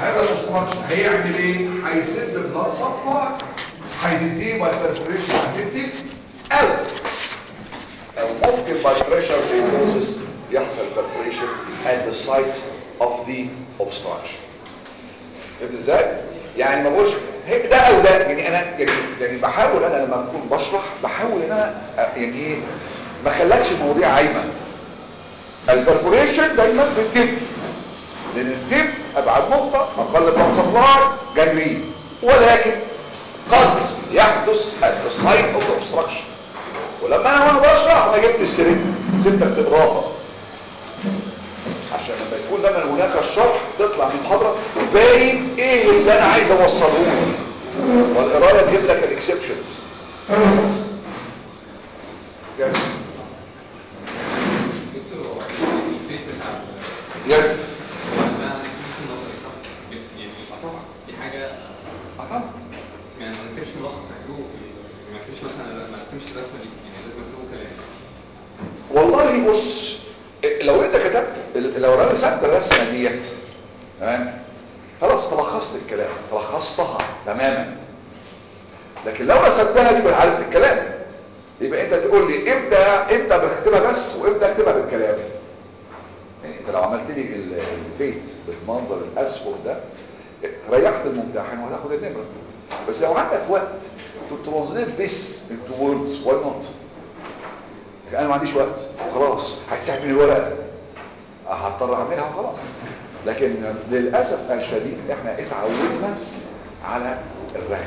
هذا الاوبستراكشن هيعمل ايه هيسد بلاد سبلاي هيدي باي برفوريشن هتدي او او ممكن باي بريشر فيبروزس يحصل برفوريشن at the site of the obstruction فهمت ازاي يعني ما بقولش هيك ده او ده يعني انا يعني, يعني بحاول انا لما اكون بشرح بحاول ان انا أ- يعني ايه ما خلكش المواضيع عايمه البرفوريشن دايما بالتب لان التب ابعد نقطه اقل بلاد سبلاي جانجرين ولكن قد يحدث at the site of the obstruction ولما انا وانا بشرح انا جبت السرنج سبتك تقراها عشان لما يكون لما هناك الشرح تطلع من المحاضره باين ايه اللي انا عايز اوصله له والقرايه تجيب لك الاكسبشنز يس دكتور هو الفيت بتاع ال- يس ده مش نظري صح؟ يعني طبعا. دي حاجة طبعا يعني ما نكتبش ملخص هيكتبه ما نكتبش مثلا ما نرسمش الرسمة دي يعني لازم نكتبه كلام والله بص لو انت كتبت لو انا رسمت الرسمه ديت تمام خلاص تلخصت الكلام لخصتها تماما لكن لو رسمتها دي يبقى عارف الكلام يبقى انت تقول لي امتى امتى بكتبها بس وامتى اكتبها بالكلام يعني انت لو عملت لي ال- الفيت بالمنظر الاسفل ده ريحت الممتحن وهتاخد النمره بس لو عندك وقت to translate this into words why not انا ما عنديش وقت خلاص هتسحب من الورقه هضطر اعملها وخلاص لكن للاسف الشديد احنا اتعودنا على الرهن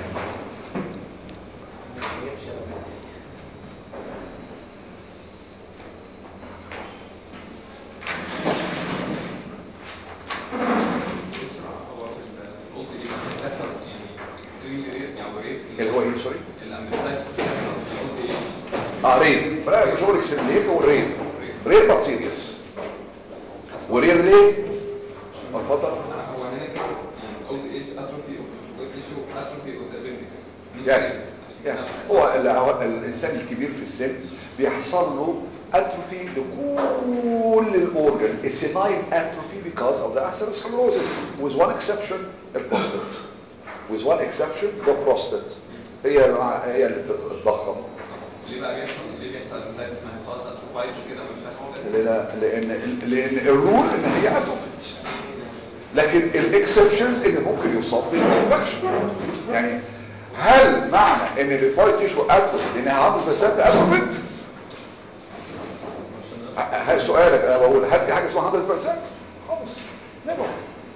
هو في القلت دي بتحصل يعني اكستريملي رير يعني رير اللي هو ايه سوري الامبسايتس بتحصل في القلت دي اه رير بقى شغل اكسبليك والرير رير بات سيريس ورير ليه اتفضل هو هنا كده يعني اولد ايج اتروفي اوف تيشو اتروفي اوف ذا appendix يس يس هو ال- هو الانسان الكبير في السن بيحصل له اتروفي لكل الاورجن السينايل اتروفي because of the atherosclerosis with one exception the prostate with one exception the prostate هي هي اللي بتتضخم ليه بقى بيحصل ليه بيحصل امبسايتس ما هي خلاص اتروفايد كده مش هيحصل لان لان لان الرول ان هي اتروفيت لكن الاكسبشنز اللي ممكن يصاب بالانفكشن يعني هل معنى ان الفايت تيشو اتروفيت ان 100% اتروفيت هل سؤالك انا بقول هل في حاجه اسمها 100% خالص نيفر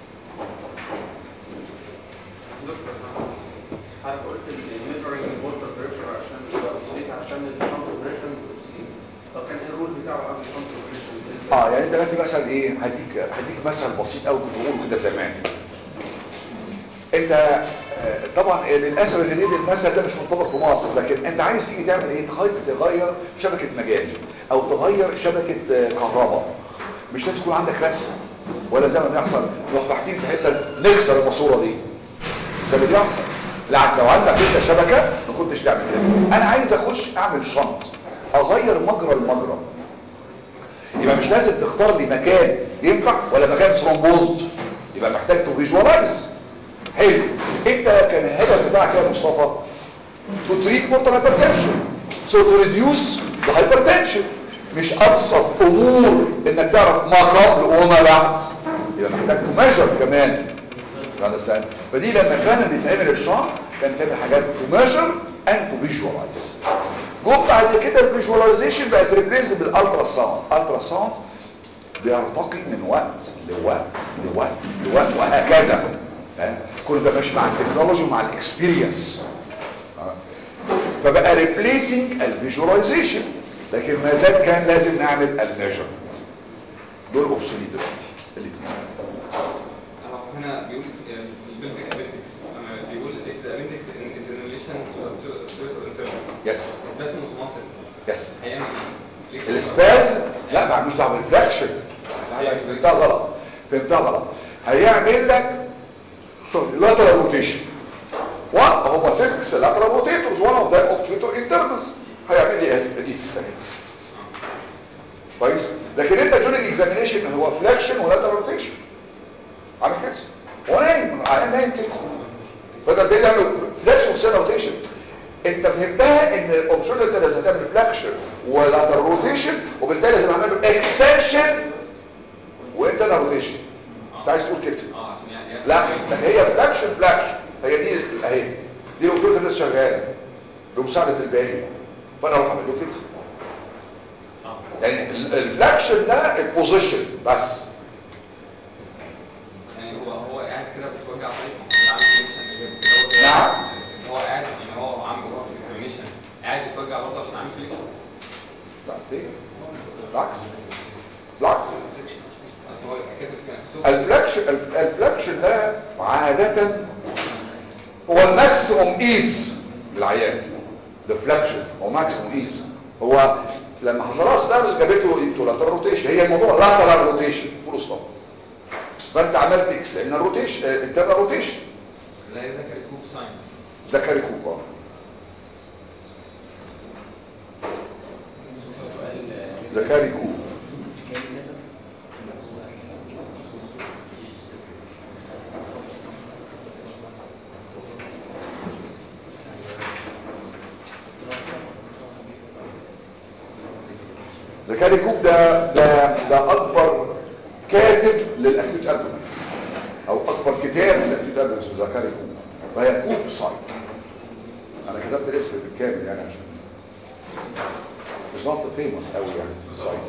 حضرتك قلت الميجرنج الووتر بريشر عشان الاوبسليت عشان الكونتربريشنز اوبسليت طب كان ايه الرول بتاعه قبل الكونتربريشن اه يعني انت دلوقتي مثلا ايه هديك هديك مثل بسيط قوي كنت بقوله كده زمان انت آه، طبعا للاسف الجديد المثل ده مش منطبق في مصر لكن انت عايز تيجي تعمل ايه تغير تغير شبكه مجال او تغير شبكه آه، كهرباء مش لازم يكون عندك رسم ولا زي ما بيحصل نروح فاحتين في حته نكسر الماسوره دي ده اللي بيحصل لا لو عندك انت شبكه ما كنتش تعمل كده انا عايز اخش اعمل شنط اغير مجرى المجرى يبقى مش لازم تختار لي مكان ينفع ولا مكان ثرومبوزد يبقى محتاج تو فيجواليز حلو انت كان الهدف بتاعك يا مصطفى تو تريت موتور هايبرتنشن سو تو ريديوس ذا هايبرتنشن مش ابسط امور انك تعرف ما قبل وما بعد يبقى محتاج تو ميجر كمان understand فدي لما كان بيتعمل الشرح كان تعمل حاجات تو ميجر اند تو فيجواليز جم بعد كده الفيجواليزيشن بقت ريبليس بالالترا ساوند الترا ساوند بيرتقي من وقت لوقت لوقت لوقت وهكذا فاهم؟ كل ده ماشي مع التكنولوجي ومع الاكسبيرينس فبقى ريبليسنج الفيجواليزيشن لكن ما زال كان لازم نعمل الميجرمنت دول اوبسوليت دلوقتي الاثنين هو هنا بيقول البلفيك ابندكس بيقول اكس ابندكس از ان ريليشن تو تو انترنس يس بس متواصل يس هيعمل ايه؟ السباز لا ما عندوش دعوه بالفراكشن فهمتها غلط فهمتها غلط هيعمل لك سوري لاترال روتيشن وان هم 6 لاترال روتيتورز وان اوف ذات اوبتريتور انترنس هيعمل لي ادي ادي كويس لكن انت جونيك اكزامينيشن هو فلاكشن ولاترال روتيشن عامل كده هو نايم العيان نايم كده فده ده يعمل فلاكشن وسنه روتيشن انت فهمتها ان الاوبشن ده لازم تعمل فلاكشن ولا روتيشن وبالتالي لازم اعمل له اكستنشن وانت روتيشن انت عايز تقول كده اه عشان يعني يعني- لا ده هي فلاكشن فلاكشن هي دي اهي دي الاوبشن اللي لسه شغاله بمساعده الباقي فانا اروح اعمل له كده يعني ال- الفلاكشن ده البوزيشن بس يعني هو هو قاعد كده بتوجع طريق عامل فليكشن كده هو- نعم. هو قاعد يعني هو عامل هو في الاكزامينشن قاعد بتوجع برضه عشان عامل فليكشن لا ليه بالعكس بالعكس بس هو يبقى كاتب كده الفلاكشن الف- الفلاكشن ده عادة هو الماكسيموم ايز للعيان الفلاكشن هو ماكسيموم ايز هو لما حصلها ستامس جابته انتو لاترال روتيشن هي الموضوع لاترال روتيشن فول ستوب فانت عملت اكسترنال روتيشن انترنال روتيشن لا يذكر الكوب ساين ذكري كوبا ذكري كوب زكاري كوب ده ده ده اكبر كاتب للاكيوت ابدومين او اكبر كتاب للاكيوت ابدومين اسمه زكاري كوب فهي كوب سايت انا كتبت الاسم بالكامل يعني عشان مش نوت فيموس قوي يعني السايت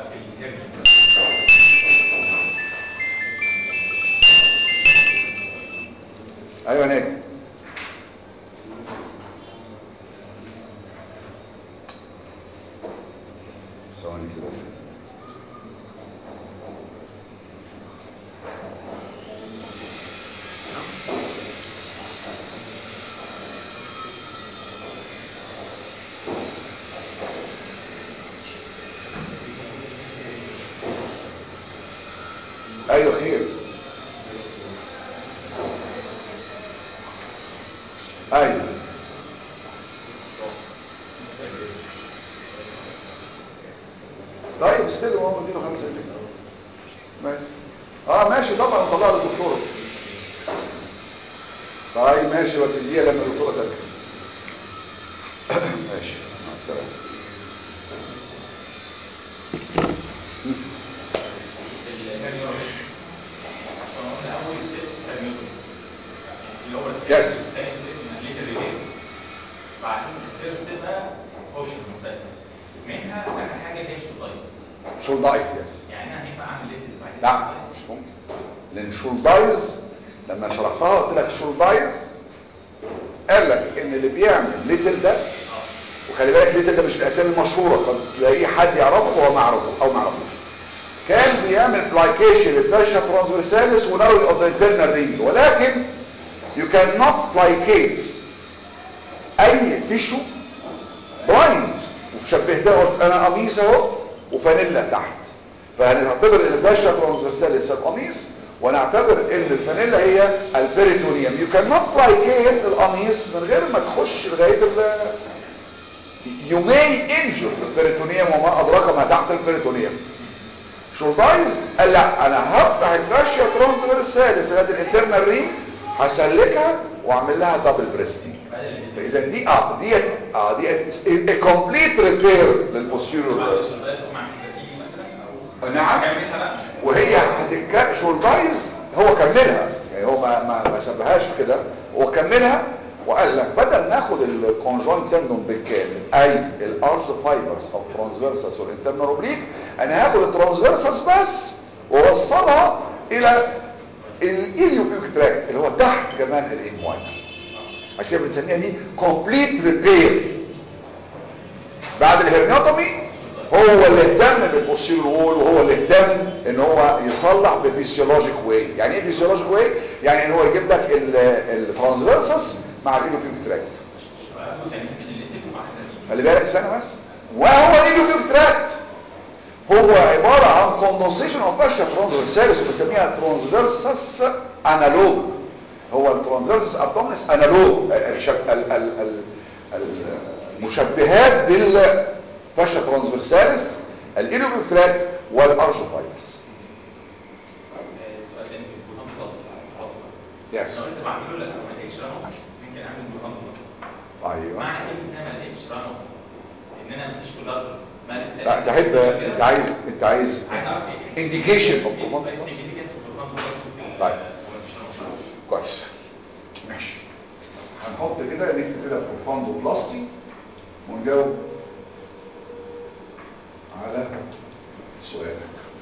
ايوه نجم ثواني كده ايوه خير ايوه طيب استلم هو مدينه خمسة جنيه ماشي اه ماشي طبعا طلع له الدكتوره طيب ماشي وتديها لما الدكتوره ترجع ماشي مع السلامه Yes. بعدين السيرف تبقى اوبشن مختلفه منها اهم حاجه اللي هي شوطايز شولدايز يس يعني انا هينفع اعمل ليتل بعدين لا شوطايز؟ مش ممكن لان شولدايز لما شرحتها قلت لك شولدايز قال لك ان اللي بيعمل ليتل ده وخلي بالك ليتل ده مش الاسامي المشهوره قد تلاقيه حد يعرفه وهو ما يعرفه او ما يعرفوش كان بيعمل بلايكيشن للفاشا ترانسفيرساليس ونارو اوف ذا انترنال رينج ولكن you cannot placate اي تيشو بلايند وشبهتها قلت انا قميص اهو وفانيلا تحت فهنعتبر ان الفاشا ترانسفيرساليس القميص ونعتبر ان الفانيلا هي البريتونيوم you cannot placate القميص من غير ما تخش لغايه ال you may injure البريتونيوم وما ادراك ما تحت البريتونيوم شولدايز قال لا انا هفتح الفاشيا ترانسفيرساليس اللي هي الانترنال رينج هسلكها واعمل لها دبل بريستنج فاذا دي اه دي اه دي كومبليت ريبير للبوستيريور بعد الشوطايز تقوم عامل كاسيلي مثلا او نعم. تعملها بقى مش وهي هتتك شولدايز هو كملها يعني هو ما ما, ما سبهاش كده هو كملها وقال لك بدل ناخد الكونجوين تندون بالكامل اي الارج فايبرز اوف ترانسفيرسس والانترنال اوبليك انا هاخد الترانسفيرسس بس واوصلها الى الايليوبيوك تراكت اللي هو تحت كمان الانواين عشان كده بنسميها دي كومبليت ريبير بعد الهرنيوتومي هو اللي اهتم بالبوستيريور وول وهو اللي اهتم ان هو يصلح بفيسيولوجيك واي يعني ايه فيسيولوجيك واي يعني ان هو يجيب لك الترانسفيرسس مع الايليوبيوك تراكت يعني سكن الليتل وبعد كاسيلي خلي بالك استنى بس وهو الايليوبيوك تراكت هو عبارة عن كوندنسيشن اوف فاشيا ترانسفيرساليس وبنسميها ترانسفيرسس انالوج هو الترانسفيرسس ابدومينس انالوج الشب- ال- ال- ال- ال- المشبهات بالفاشيا ترانسفيرساليس الايليوبيوك تراكت والارجو فايبرز سؤال تاني في البروتون بلازما يس لو انت بعمله لك ما لقيتش رقم ممكن اعمل بروجرام ايوه معنى كلمه ان انا ما لقيتش رقم ان انا مفيش كولار لا تحب انت عايز انت عايز indication of performance طيب. كويس ماشي هنحط كده نكتب كده بروفاندو بلاستي ونجاوب على سؤالك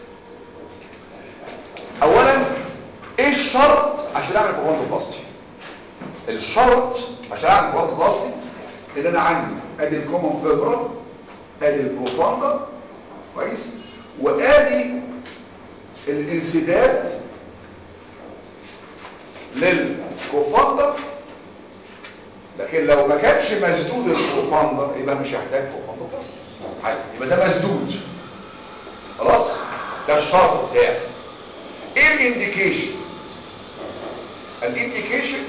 اولا ايه الشرط عشان اعمل بروفاندو بلاستي الشرط عشان اعمل بروفاندو بلاستي ان انا عندي ادي الكومون فيبرال ادي البروفاندا كويس وادي الانسداد للبروفاندا لكن لو ما كانش مسدود البروفاندا يبقى مش هحتاج بروفاندا بلاستي حلو يبقى ده مسدود خلاص ده الشرط بتاعي ايه الانديكيشن الانديكيشن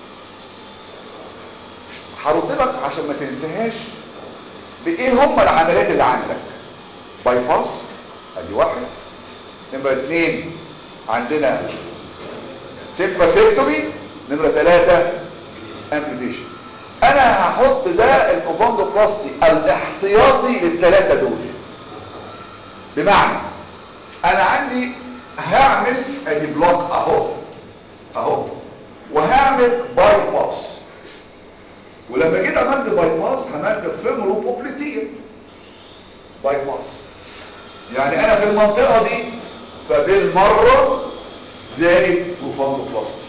هرد لك عشان ما تنساهاش بايه هم العمليات اللي عندك باي باس ادي واحد نمرة اتنين عندنا سيمباسيكتومي نمرة ثلاثة امبيوتيشن انا هحط ده الكوفاندوبلاستي الاحتياطي للثلاثة دول بمعنى انا عندي هعمل ادي بلوك اهو اهو وهعمل باي باس ولما جيت عملت باي باس عملت فيمرو بوبليتيا باي باس يعني انا في المنطقة دي فبالمرة زائد بروفاندوبلاستي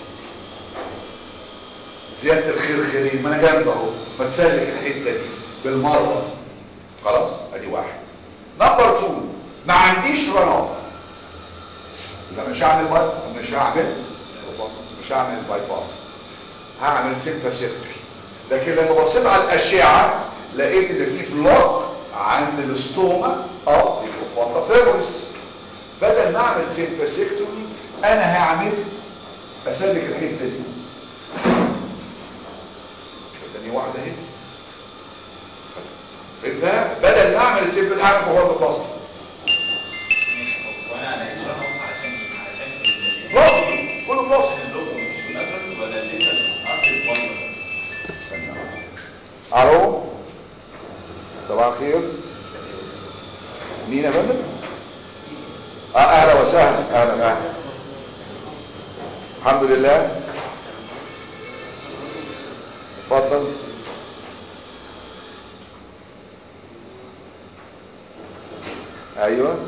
زيادة الخرخرين ما انا جنب اهو ما تسلك الحتة دي بالمرة خلاص ادي واحد نمبر 2 ما عنديش ران اوف يبقى مش هعمل باي مش هعمل مش هعمل باي باس هعمل سيمباسيبتري لكن لما بصيت على الاشعه لقيت ان في بلوك عند الاستوما او البروفاندا فيبرس بدل ما اعمل سيمباسيكتومي انا هعمل اسلك الحته دي ثاني واحده اهي فهمتها بدل ما اعمل سيمبل اعمل بروفاندا بلاستيك وانا ما لقيتش رقم علشان ايه؟ علشان ال- بلوك كله بلوك عشان اللوجو مفيش كولاترال ولا الليتر ارتس بايندر استنى الو صباح الخير مين يا فندم اه اهلا وسهلا اهلا اهلا الحمد لله اتفضل ايوه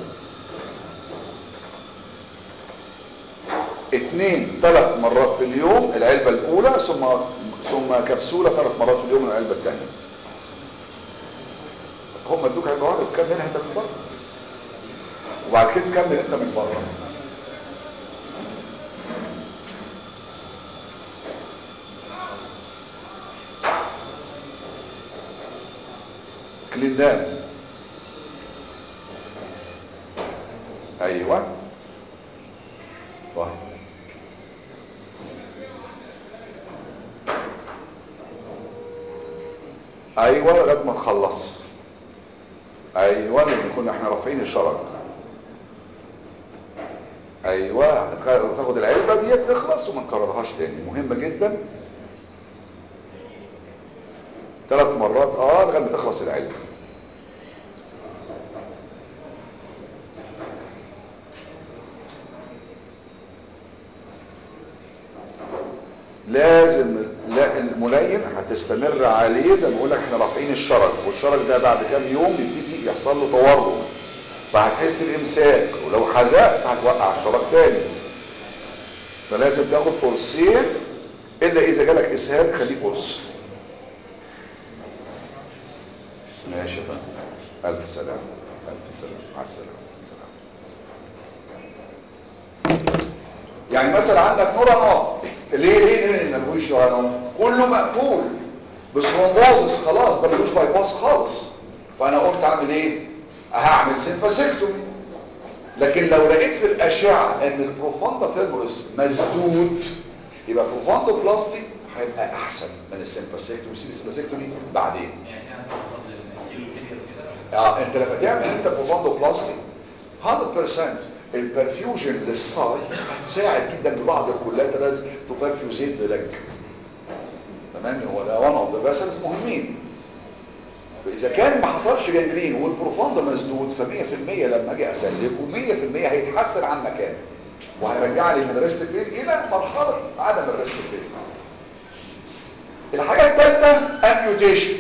اثنين ثلاث مرات في اليوم العلبة الاولى ثم ثم كبسولة ثلاث مرات في اليوم العلبة الثانية هم ادوك علبة واحدة وتكملها انت من بره وبعد كده تكمل انت من بره كليندان ايوه طيب ايوه لغايه ما تخلص ايوه لان كنا احنا رافعين الشرج ايوه هتخ- هتاخد العلبه دي تخلص وما نكررهاش تاني مهمه جدا ثلاث مرات اه لغايه ما تخلص العلبه لازم لا الملين هتستمر عليه زي ما بقول لك احنا رافعين الشرج والشرج ده بعد كام يوم يبتدي يحصل له تورم فهتحس بامساك ولو حزقت هتوقع الشرج تاني فلازم تاخد قرصين الا اذا جالك اسهال خليه قرص ماشي يا فندم الف سلامه الف سلامه مع السلامه سلام. يعني مثلا عندك نور ناف ليه ليه ليه ما فيهوش ناف كله مقفول بثرومبوزس خلاص ده ملوش باي باس خالص فانا قلت اعمل ايه هعمل سيمفاسيكتومي لكن لو لقيت في الاشعه ان البروفاندا فيبروس مسدود يبقى بروفاندو بلاستي هيبقى احسن من السيمفاسيكتومي السيمفاسيكتومي بعدين يعني انا هتوصل للسيلو كده كده اه انت لما تعمل انت بروفاندو بلاستي 100% البرفيوجن للصاي هتساعد جدا ببعض الكولاترز تو برفيوزيت ذا لج تمام هو ده وان اوف ذا فيسلز مهمين فاذا كان ما حصلش جانجرين والبروفاند مسدود ف 100% لما اجي اسلكه 100% هيتحسن عن مكانه وهيرجع لي من الريست فين الى مرحله عدم الريست فين الحاجه الثالثه امبيوتيشن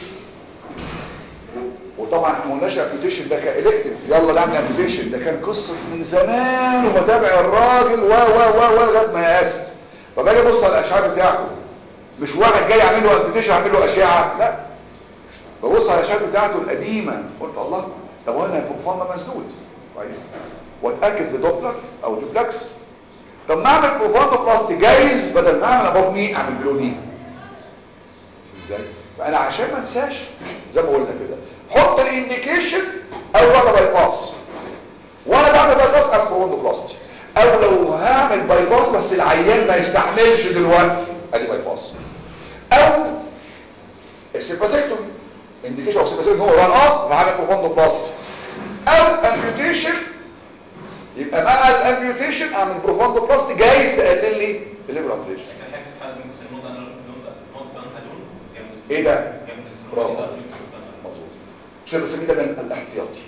وطبعا احنا ما قلناش امبيوتيشن ده كالكتيف يلا نعمل امبيوتيشن ده كان قصه من زمان وبتابع الراجل و و و و لغايه ما يأست فباجي ابص على الاشعه بتاعته مش واحد جاي يعمل له امبيوتيشن اعمل له اشعه لا ببص على الاشعه بتاعته القديمه قلت الله طب وانا البروفاند مسدود كويس واتاكد بدوبلر او دوبلكس طب ما اعمل بروفاند بلاستي جايز بدل ما اعمل ابوف مي اعمل بلو دي ازاي فانا عشان ما انساش زي ما قلنا كده حط الانديكيشن او وانا باي باس وانا بعمل باي باس اعمل بروفاند بلاستي او لو هعمل باي باس بس العيان ما يستحملش دلوقتي ادي باي باس او السيباسيكتومي انديكيشن او سيباسيكتومي هو ران اب فهعمل بروفاند بلاستي او امبيوتيشن يبقى مع الامبيوتيشن اعمل بروفاند بلاستي جايز تقلل لي الليبر امبيوتيشن لكن حاجه تتحسب من النقطه انا النقطه النقطه انا هدون جنب ايه ده جنب برافو. مظبوط مش كده بسميه ده من الاحتياطي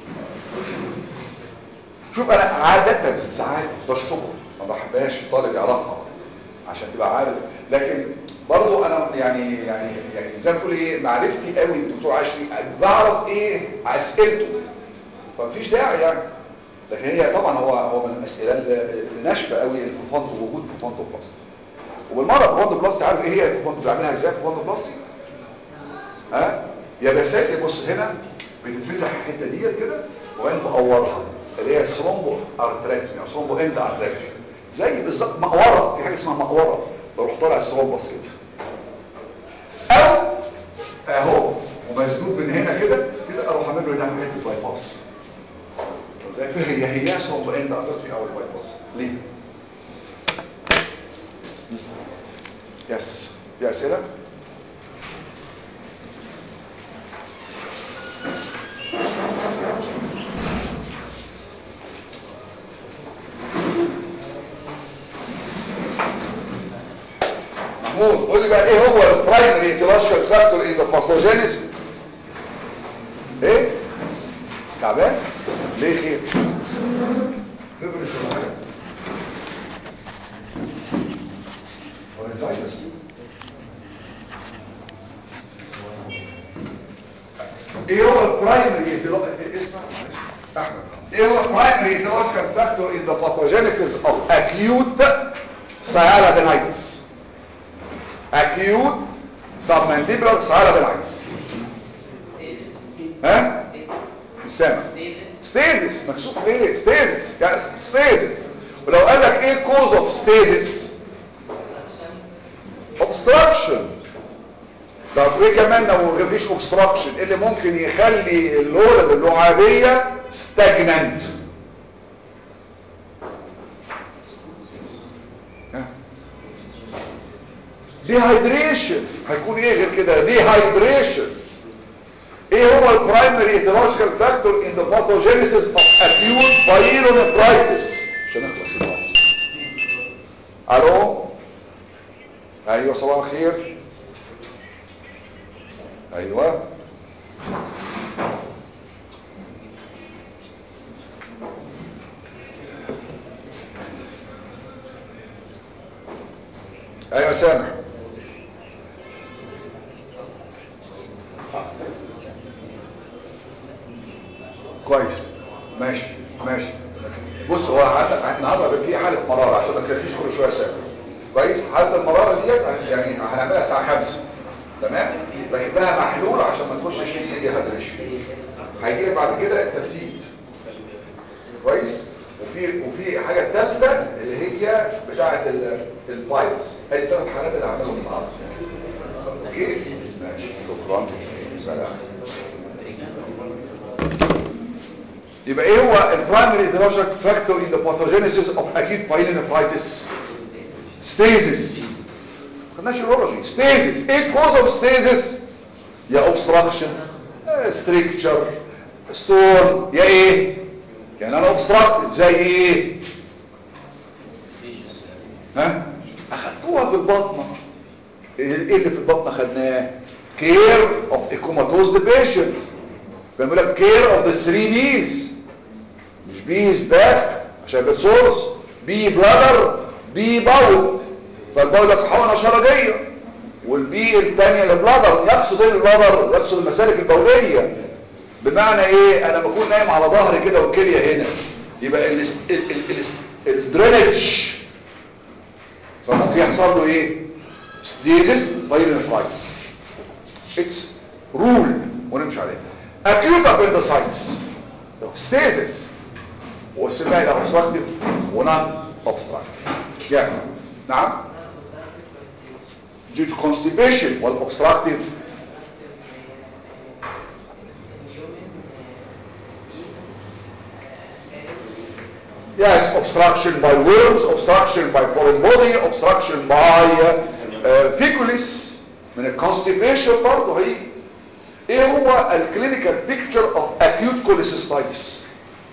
شوف انا عادة ساعات بشطبه ما بحبهاش الطالب يعرفها عشان تبقى عارف لكن برضو انا يعني يعني يعني زي ما تقول ايه معرفتي قوي بالدكتور عشري بعرف ايه اسئلته فمفيش داعي يعني لكن هي طبعا هو هو من الاسئله اللي ناشفه قوي البروفاند وجود بروفاند بلاست وبالمره بروفاند بلاست عارف ايه هي البروفاند بيعملها ازاي بروفاند بلاست ها يا بساتي بص هنا بتتفتح الحته ديت كده وبعدين بقورها اللي هي ثرومبو ارتراكتومي او ثرومبو اند ارتراكتومي زي بالظبط مقوره في حاجه اسمها مقوره بروح طالع الثرومبس كده او اهو ومسدود من هنا كده كده اروح اعمل له هنا حته باي باس زي هي هي ثرومبو اند ارتراكتومي او الباي باس ليه يس في اسئله محمود قول لي بقى ايه هو البرايمري ايتيولوجيكال فاكتور ان ذا باثوجينيس ايه تعبان ليه خير فيبرش ولا حاجه اورنجايتس ايه هو البرايمري ايتيولوجيكال اسمع معلش احمد ايه هو البرايمري ايتيولوجيكال فاكتور ان ذا باثوجينيسيس اوف اكيوت سيالادينايتس acute submandibular cerebellitis ها مش سامع ستيزس مكسوف ليه ستيزس ستيزس ولو قال لك ايه cause of stasis obstruction طب ايه كمان لو مفيش obstruction إيه اللي ممكن يخلي الولد اللعابيه stagnant ها ديهايدريشن هيكون ايه غير كده ديهايدريشن ايه هو البرايمري ايتيولوجيكال فاكتور ان ذا باثوجينيسيس اوف اكيوت بايلونيفرايتس عشان نخلص الموضوع الو ايوه صباح الخير ايوه ايوه سامع كويس ماشي ماشي بص هو عندك النهارده بيبقى في حاله مراره عشان ما تخليش كل شويه سامع كويس حاله المراره ديت يعني هنعملها الساعه 5 تمام راكب لها محلول عشان ما تخشش في ديهايدريشن هيجي لك بعد كده التفتيت كويس وفي وفي حاجه ثالثه اللي هي بتاعه البايلز ادي ثلاث حالات اللي هعملهم النهارده اوكي ماشي شكرا سلام يبقى ايه هو البرايمري ايديولوجيك فاكتور ان ذا باثوجينيسيس اوف اكيوت بايلونيفرايتس ستيزيس خدناش الورولوجي ستيزيس ايه كوز اوف ستيزيس يا اوبستراكشن ستريكتشر ستور يا ايه يعني انا obstructive زي ايه ها اخدتوها في البطنه ايه اللي في البطنه خدناه care of a comatose patient بيقول لك care of the 3 B's مش بيز باك عشان يبقى سورس بي بلادر بي باول فالباول لك حقنه شرجيه والبي الثانيه البلادر يقصد ايه البلادر يقصد المسالك البوليه بمعنى ايه انا بكون نايم على ظهري كده والكليه هنا يبقى الدرينج فممكن يحصل له ايه ستيزس بايلونفرايتس اتس رول ونمشي عليه acute appendicitis ستيزس والسماء له obstructive ونان obstructive yes نعم due to constipation والobstructive Yes, obstruction by worms, obstruction by foreign body, obstruction by uh, feculis من الconstipation برضه هي ايه هو الكلينيكال picture of acute cholecystitis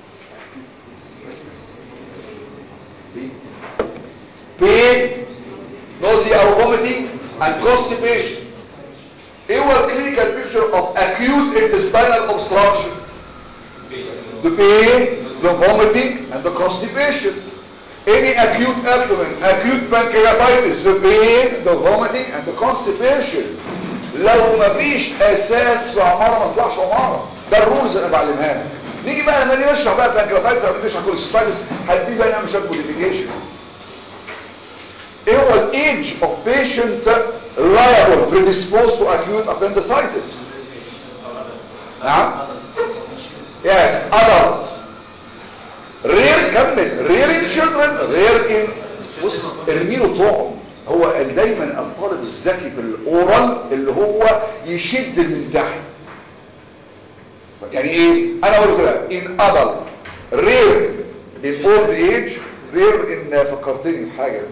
pain nausea or vomiting and constipation ايه هو الكلينيكال picture of acute intestinal obstruction the pain the vomiting and the constipation any acute abdomen acute pancreatitis the pain the vomiting and the constipation لو مفيش اساس في عماره ما تطلعش عماره ده الرولز انا بعلمها لك نيجي بقى لما نيجي نشرح بقى بانكرياتايتس او نشرح كوليستايتس هنبتدي بقى نعمل شويه موديفيكيشن ايه هو الايدج اوف بيشنت liable predisposed to acute appendicitis نعم yes adults rare كمل rare in children rare in بص ارميله طعم هو دايما الطالب الذكي في الاورال اللي هو يشد من تحت يعني ايه انا اقول كده in adult rare in old age rare in فكرتني بحاجه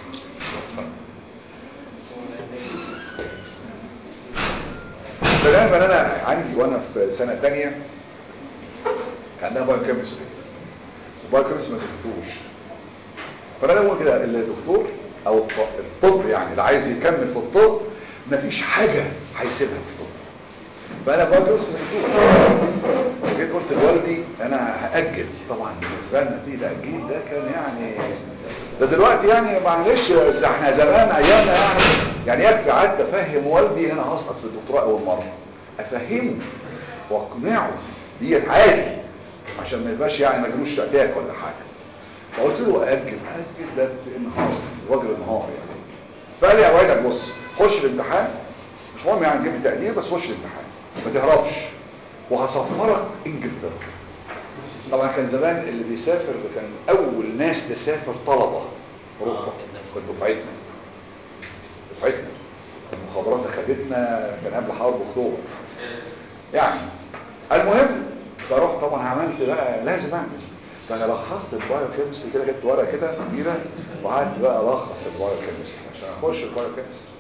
فلما انا عندي وانا في سنه تانية عندنا بايو كيمستري البايو كيمستري ما سكتوش فانا بقول كده الدكتور او الطب يعني اللي عايز يكمل في الطب مفيش حاجه هيسيبها في الطب فانا بايو كيمستري ما سكتوش جيت قلت لوالدي انا هاجل طبعا بالنسبه لنا في تاجيل ده كان يعني ده دلوقتي يعني معلش بس احنا زمان ايامنا يعني يعني يكفي قعدت افهم والدي ان انا هسقط في الدكتوراه اول مره افهمه واقنعه ديت عادي عشان ما يبقاش يعني مجروش اتاك ولا حاجه فقلت له اجل اجل ده في النهار الراجل النهار يعني فقال لي يا واد بص خش الامتحان مش مهم يعني تجيب لي تقدير بس خش الامتحان ما تهربش وهسفرك انجلترا طبعا كان زمان اللي بيسافر كان اول ناس تسافر طلبه اوروبا كانت دفعتنا دفعتنا المخابرات اخذتنا كان قبل حرب اكتوبر يعني المهم فروح طبعا عملت بقى لازم اعمل فانا لخصت البايو كيمستري كده جبت ورقه كده كبيره وقعدت بقى الخص البايو كيمستري عشان اخش البايو كيمستري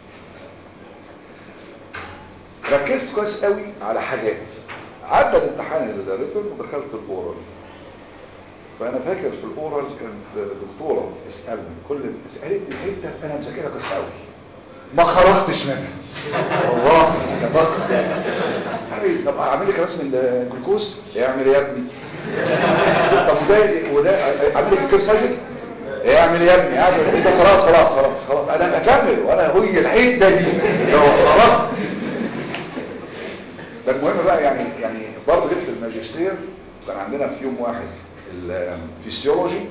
ركزت كويس قوي على حاجات عدى الامتحان اللي دارته ودخلت الاورال فانا فاكر في الاورال كانت دكتوره تسالني كل سالتني الحته انا مذاكرها كويس قوي ما خرجتش منها والله اتذكر حبيبي طب اعمل لك رسم الجلوكوز يعمل ايه يا ابني طب وده وده اعمل لك كيف سايكل اعمل يا ابني اعمل انت خلاص خلاص خلاص خلاص انا اكمل وانا هي الحته دي لو خرجت ده المهم بقى يعني يعني برضه جيت في الماجستير كان عندنا في يوم واحد الفسيولوجي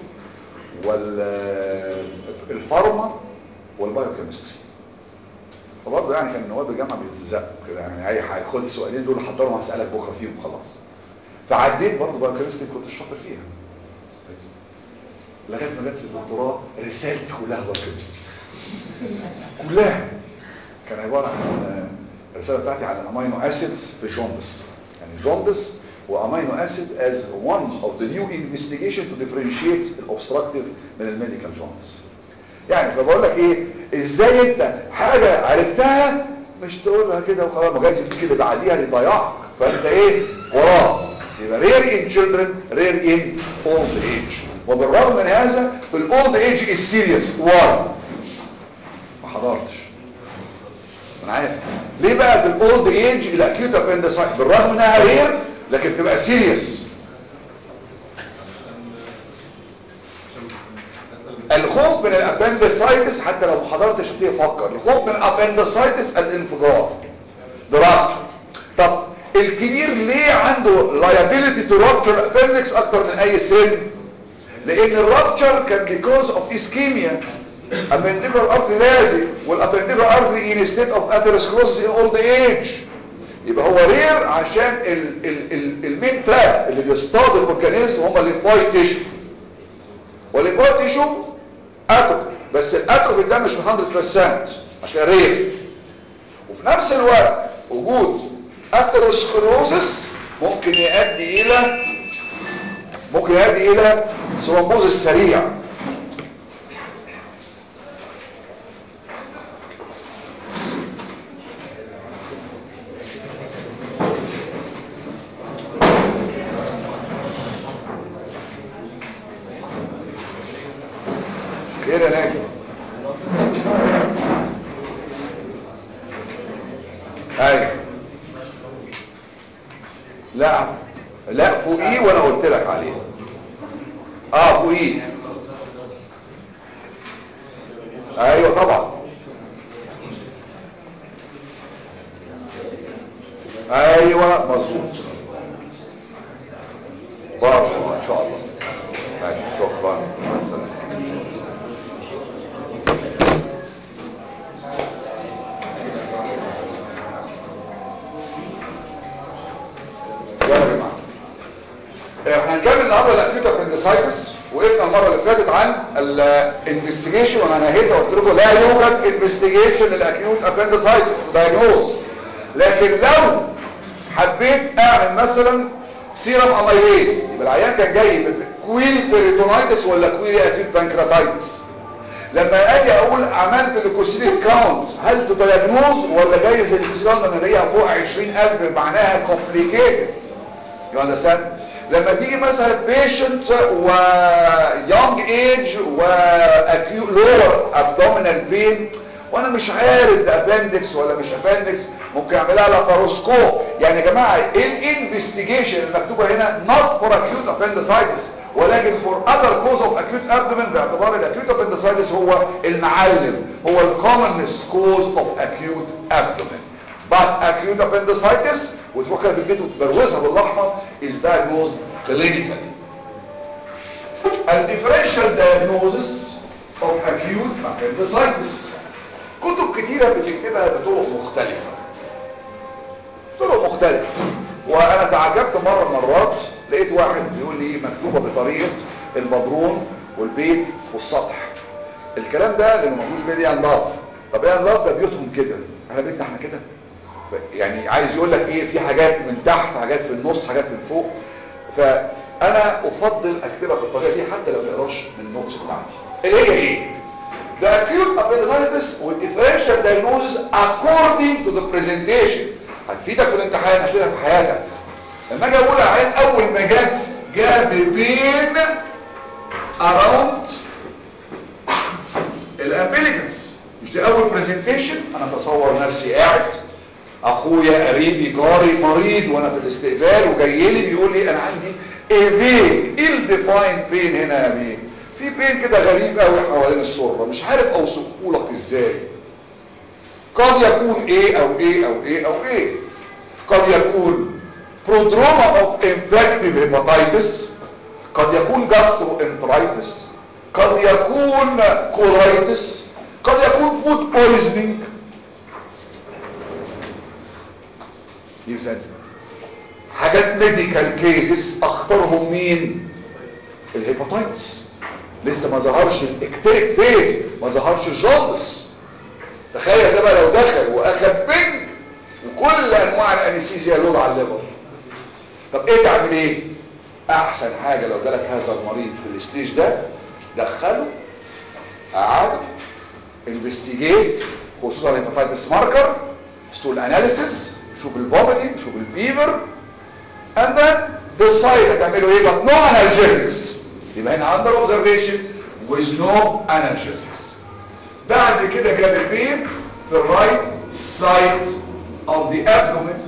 والفارما والبايوكيمستري فبرضه يعني كان نواب الجامعه بيتزقوا كده يعني اي حاجه خد السؤالين دول حضرهم هسالك بكره فيهم خلاص فعديت برضه بايوكيمستري كنت شاطر فيها لغايه ما جت في الدكتوراه رسالتي كلها بايوكيمستري كلها كان عباره عن الرساله بتاعتي على الامينو اسيدز في جوندس يعني جوندس وامينو اسيد as one of the new investigation to differentiate الاوبستراكتيف من الميديكال جوندس يعني فبقول لك ايه ازاي انت حاجه عرفتها مش تقولها كده وخلاص ما جايز تيجي اللي بعديها اللي ضيعك فانت ايه وراه يبقى rare in children rare in old age وبالرغم من هذا في الاولد ايج السيريس واي ما حضرتش انا عارف ليه بقى في الاولد ايج الاكيوت ابندسايت بالرغم انها رير لكن بتبقى سيريس الخوف من الابندسايتس حتى لو ما حضرتش تفكر الخوف من الابندسايتس الانفجار دراج طب الكبير ليه عنده liability to rupture appendix اكتر من اي سن لان الرابتشر كان because of ischemia appendicular artery لازق والappendicular artery in state of atherosclerosis in old age يبقى هو رير عشان ال ال ال المين تراب اللي بيصطاد الميكانيزم هم الليمفايد تيشو والليمفايد تيشو اتروفي بس الاتروفي ده مش 100% عشان رير وفي نفس الوقت وجود اثيروسكلروزس ممكن يؤدي الى ممكن يؤدي الى ثرومبوزس سريع خير يا ناجي ايوه لا لا فوقيه وانا قلت لك عليه اه فوقيه ايوه طبعا ايوه مظبوط برافو ان شاء الله طيب شكرا مع السلامه يلا يا جماعه احنا هنكمل النهارده الاكيوت ابندسايتس وقفنا المره اللي فاتت عن الانفستيجيشن وانا نهيت قلت لكم لا يوجد انفستيجيشن للاكيوت ابندسايتس دايجنوز لكن لو حبيت اعمل مثلا سيرم اميليز يبقى العيان كان جاي بكويل بيريتونايتس ولا كويل اكيوت بانكراتايتس لما اجي اقول عملت ليكوسيليك كاونت هل تدايجنوز ولا جايز الليكوسيليك لما هي فوق 20000 معناها كومبليكيتد يو اندرستاند لما تيجي مثلا بيشنت و يونج ايج و لور ابدومينال بين وانا مش عارف ده ابندكس ولا مش ابندكس ممكن اعملها لاباروسكوب يعني يا جماعه ايه الانفستيجيشن المكتوبه هنا not for acute appendicitis ولكن for other cause of acute abdomen باعتبار الاكيوت appendicitis هو المعلم هو الكومنست cause of acute abdomen but acute appendicitis وتروح كده في البيت وتبروزها بالاحمر is diagnosed clinically الديفرنشال diagnosis of acute appendicitis كتب كتيرة بتكتبها بطرق مختلفة طرق مختلفة وانا تعجبت مرة مرات لقيت واحد بيقول لي مكتوبة بطريقة البدرون والبيت والسطح الكلام ده اللي موجود في دي انضاف طب ايه انضاف ده بيوتهم كده احنا بيتنا احنا كده يعني عايز يقول لك ايه في حاجات من تحت حاجات في النص حاجات من فوق فانا افضل اكتبها بالطريقه دي حتى لو تقراش من النوتس بتاعتي اللي هي ايه The acute appendicitis with differential diagnosis according to the presentation هتفيدك في الامتحان هتفيدك في حياتك لما اجي اقول عين اول ما جه جه بين around الامبليكس مش دي اول برزنتيشن انا اتصور نفسي قاعد اخويا قريبي جاري مريض وانا في الاستقبال وجاي لي بيقول لي انا عندي ايه بين ايه الديفايند بين هنا يا بين في بين كده غريب قوي حوالين السره مش عارف اوصفه لك ازاي قد يكون ايه او ايه او ايه او ايه قد يكون برودروما اوف انفكتيف هيباتايتس قد يكون جاسترو انترايتس قد يكون كولايتس قد يكون فود بويزنينج يبقى حاجات ميديكال كيسز اختارهم مين الهيباتايتس لسه ما ظهرش الاكتريك فيز ما ظهرش الجوندس تخيل ده بقى لو دخل واخد بنج وكل انواع الانستيزيا لود على الليفر طب ايه تعمل ايه احسن حاجه لو جالك هذا المريض في الستيج ده دخله قعده انفستيجيت خصوصا الهيباتايتس ماركر ستول اناليسيس شوف الفوميتنج شوف الفيفر and then decide هتعملوا ايه بقى no analgesics يبقى هنا under observation with no analgesics بعد كده جاب البين في الرايت سايد of the abdomen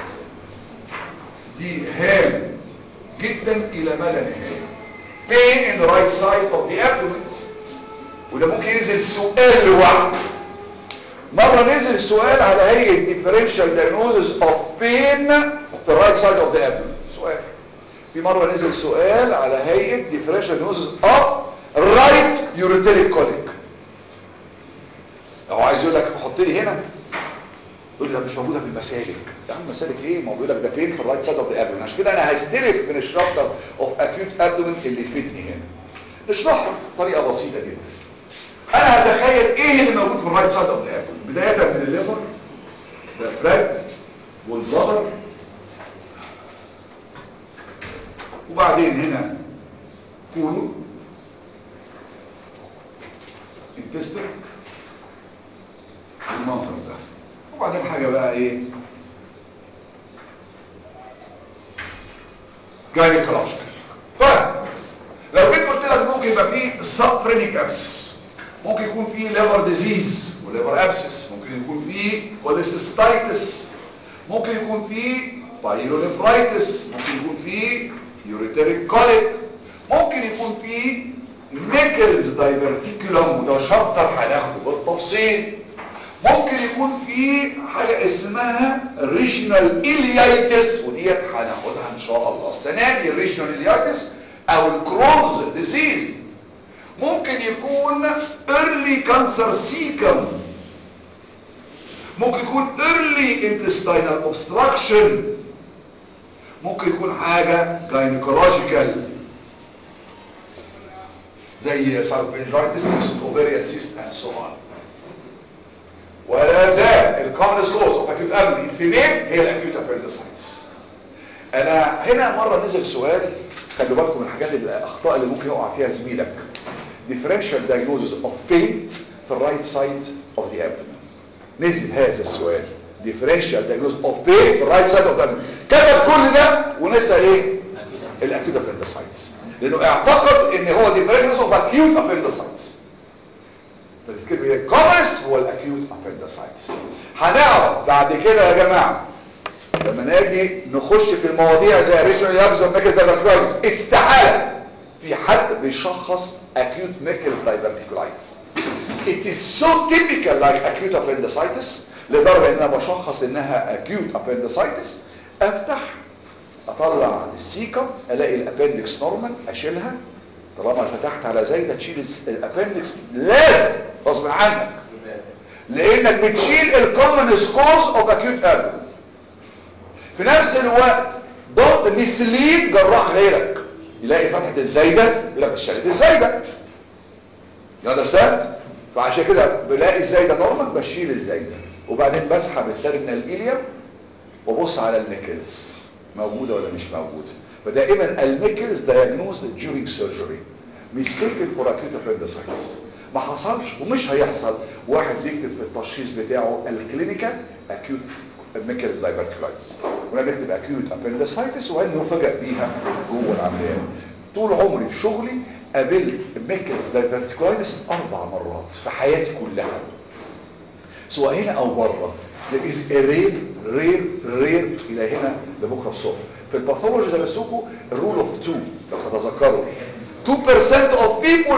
دي هام جدا الى ما لا نهايه pain in the right side of the abdomen وده ممكن ينزل سؤال لوحده مرة نزل سؤال على هيئة differential diagnosis of pain في الرايت سايد of the abdomen سؤال في مرة نزل سؤال على هيئة differential diagnosis of right ureteric colic لو عايز يقول لك حط لي هنا يقول لي ده مش موجودة في المسالك يا عم مسالك ايه ما هو بيقول لك ده فين في الرايت سايد اوف ذا ابدومن عشان كده انا هستلف من الشابتر اوف اكيوت ابدومن اللي يفيدني هنا نشرحه بطريقه بسيطه جدا انا هتخيل ايه اللي موجود في الرايت سايد اوف ذا ابدومن بدايه من الليفر الافراج والبلر وبعدين هنا كولو انتستر المنظر ده وبعدين حاجة بقى ايه جاينيكولوجيكال فلو جيت قلت لك ممكن يبقى فيه سبرينيك ابسس ممكن يكون فيه ليفر ديزيز وليفر ابسس ممكن يكون فيه كوليسيستايتس ممكن يكون فيه بايلونيفرايتس ممكن يكون فيه يوريتريك كوليك ممكن يكون فيه ميكلز دايفرتيكولوم وده شابتر هناخده بالتفصيل ممكن يكون في حاجة اسمها ريجنال إليايتس وديت هناخدها ان شاء الله السنة دي الريجنال إليايتس او الكرونز ديزيز ممكن يكون early cancer سيكم ممكن يكون early intestinal obstruction ممكن يكون حاجة gynecological زي سالفنجايتس اوفيريان سيست and so on ولا زال الكومنس كوز اوف اكيوت ابني الفيميل هي الاكيوت ابندسايتس انا هنا مره نزل سؤال خلوا بالكم من الحاجات الاخطاء اللي ممكن يقع فيها زميلك differential diagnosis of pain في الرايت سايد اوف ذا abdomen نزل هذا السؤال differential diagnosis of pain في الرايت سايد اوف ذا abdomen كتب كل ده ونسى ايه الاكيوت ابندسايتس لانه اعتقد ان هو differential of acute appendicitis فالكلمة هي الكومس هو الاكيوت ابندسايتس هنعرف بعد كده يا جماعة لما نيجي نخش في المواضيع زي ريجنال يابز وميكلز دايفرتيكولايتس استحالة في حد بيشخص acute Meckel's diverticulitis it is so typical like acute appendicitis لدرجة ان انا بشخص انها acute appendicitis افتح اطلع السيكم الاقي الابندكس نورمال اشيلها طالما فتحت على زايدة تشيل الابندكس لازم غصب عنك لانك بتشيل الكومنس كوز اوف اكيوت ابدن في نفس الوقت ضد مسليد جراح غيرك يلاقي فتحة الزايدة يقول لك اشتريت الزايدة يا ده فعشان كده بلاقي الزايدة نورمال بشيل الزايدة وبعدين بسحب الترمينال ايليوم وبص على الميكلز موجودة ولا مش موجودة فدائما الميكلز diagnosed during surgery mistaken for acute appendicitis ما حصلش ومش هيحصل واحد بيكتب في التشخيص بتاعه الكلينيكال acute ميكلز diverticulitis وانا بكتب acute appendicitis وانه نفاجئ بيها جوه العمليه طول عمري في شغلي قابلت ميكلز diverticulitis اربع مرات في حياتي كلها سواء هنا او بره there is a rare rare rare الى هنا لبكره الصبح في الباثولوجي درسوكوا الرول اوف 2 لو تتذكروا 2% of people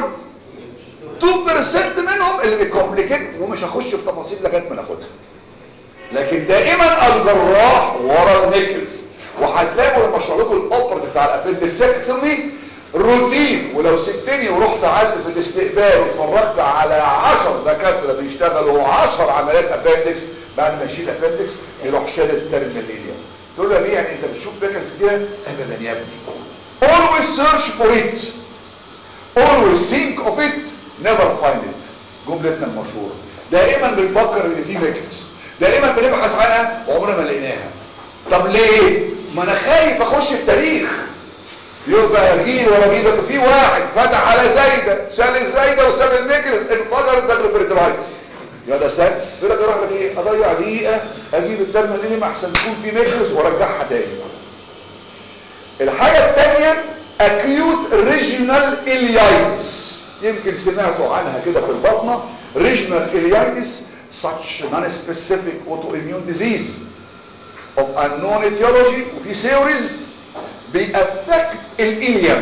2% منهم اللي بيكومبليكيت ومش هخش في تفاصيل لغايه ما ناخدها لكن دائما الجراح ورا الميكلز وهتلاقوا لما اشرح لكم الاوبرت بتاع الابندسكتومي روتين ولو سبتني ورحت قعدت في الاستقبال واتفرجت على 10 دكاتره بيشتغلوا 10 عمليات ابندكس بعد ما يشيل ابندكس يروح شادد الترميناليا تقول له ليه يعني انت بتشوف بيكنز كده ابدا يا ابني always search for it always think of it never find it جملتنا المشهوره دائما بنفكر ان في بيكنز دائما بنبحث عنها وعمرنا ما لقيناها طب ليه ما انا خايف اخش التاريخ يبقى جيل ورا جيل يبقى في واحد فتح على زايده شال الزايده وساب الميكرس انفجرت داكروبريترايتس يا ده سهل يقول لك اروح لك ايه اضيع دقيقه اجيب الترمينال ما احسن يكون في ميكرس وارجعها تاني الحاجة الثانية acute regional ileitis يمكن سمعتوا عنها كده في البطنة regional ileitis such non-specific autoimmune disease of unknown etiology وفي theories بيأفكت الإليم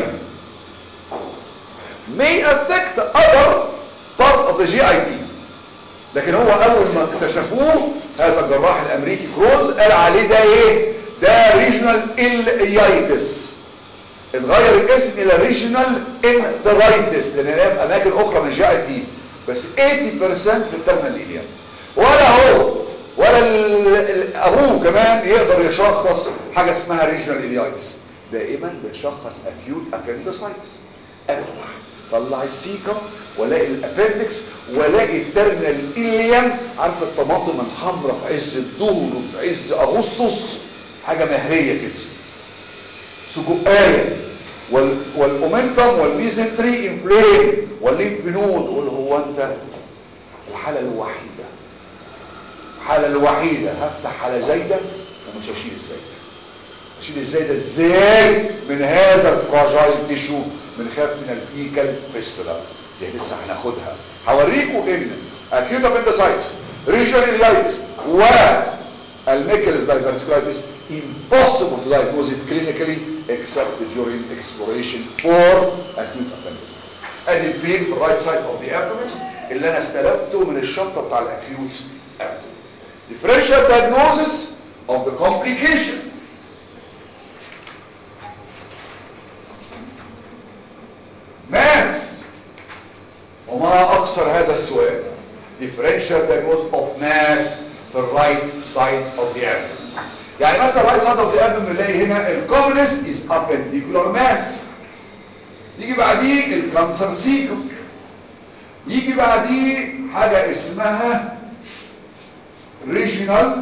may affect other part of the GIT لكن هو اول ما اكتشفوه هذا الجراح الامريكي كروز قال عليه ده ايه ده ريجنال اليايتس اتغير الاسم الى ريجنال انترايتس لان هي اماكن اخرى من جي اي تي بس 80% في الترمينال اليم ولا هو ولا ال- ال- ابوه كمان يقدر يشخص حاجه اسمها ريجنال اليايتس دائما بنشخص اكيوت ابندسايتس افتح طلع السيكم والاقي الابندكس والاقي الترمينال اليم عارف الطماطم الحمراء في عز الظهر وفي عز اغسطس حاجه مهريه كده سجقايه وال والاومنتم والميزنتري انفلين والليمف نود قول هو انت الحاله الوحيده الحاله الوحيده هفتح على زايده ومش هشيل الزايده اشيل الزايده ازاي من هذا الفراجايل تيشو بنخاف من الفيكال فيستولا دي لسه هناخدها هوريكم ان اكيوت ابندسايتس ريجنال لايتس و الميكلز diverticulitis impossible to diagnose it clinically except during exploration for acute appendicitis ادي البين في الرايت سايد اوف ذا abdomen اللي انا استلفته من الشنطه بتاع الاكيوت abdomen differential diagnosis of the complication ماس وما اكثر هذا السؤال differential diagnosis of mass في الرايت سايد اوف ذا abdomen يعني مثلا الرايت سايد اوف ذا abdomen نلاقي هنا الكومنست از appendicular mass يجي بعديه الكانسر سيكم يجي بعديه حاجة اسمها regional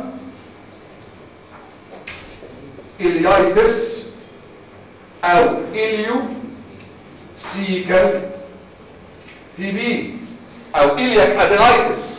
ileitis او ilio سيكل تي بي او إلياك ادينايتس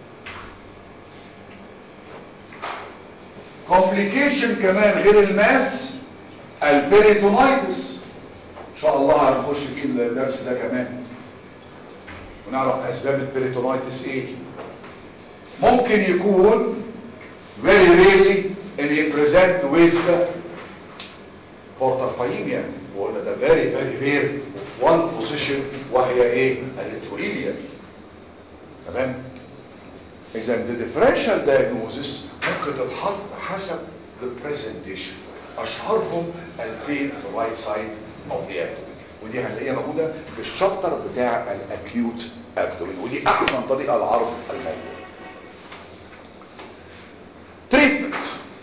كومبليكيشن كمان غير الماس البيريتونايتس ان شاء الله هنخش في الدرس ده كمان ونعرف اسباب البيريتونايتس ايه ممكن يكون very rarely ان يبريزنت with بورترفايميا وقلنا ده very very rare of one position وهي ايه الالكتروليا تمام اذا the differential diagnosis ممكن تتحط حسب the presentation اشهرهم البين في right side of the abdomen ودي هنلاقيها موجوده في الشابتر بتاع الاكيوت abdomen ودي احسن طريقه لعرض الموضوع treatment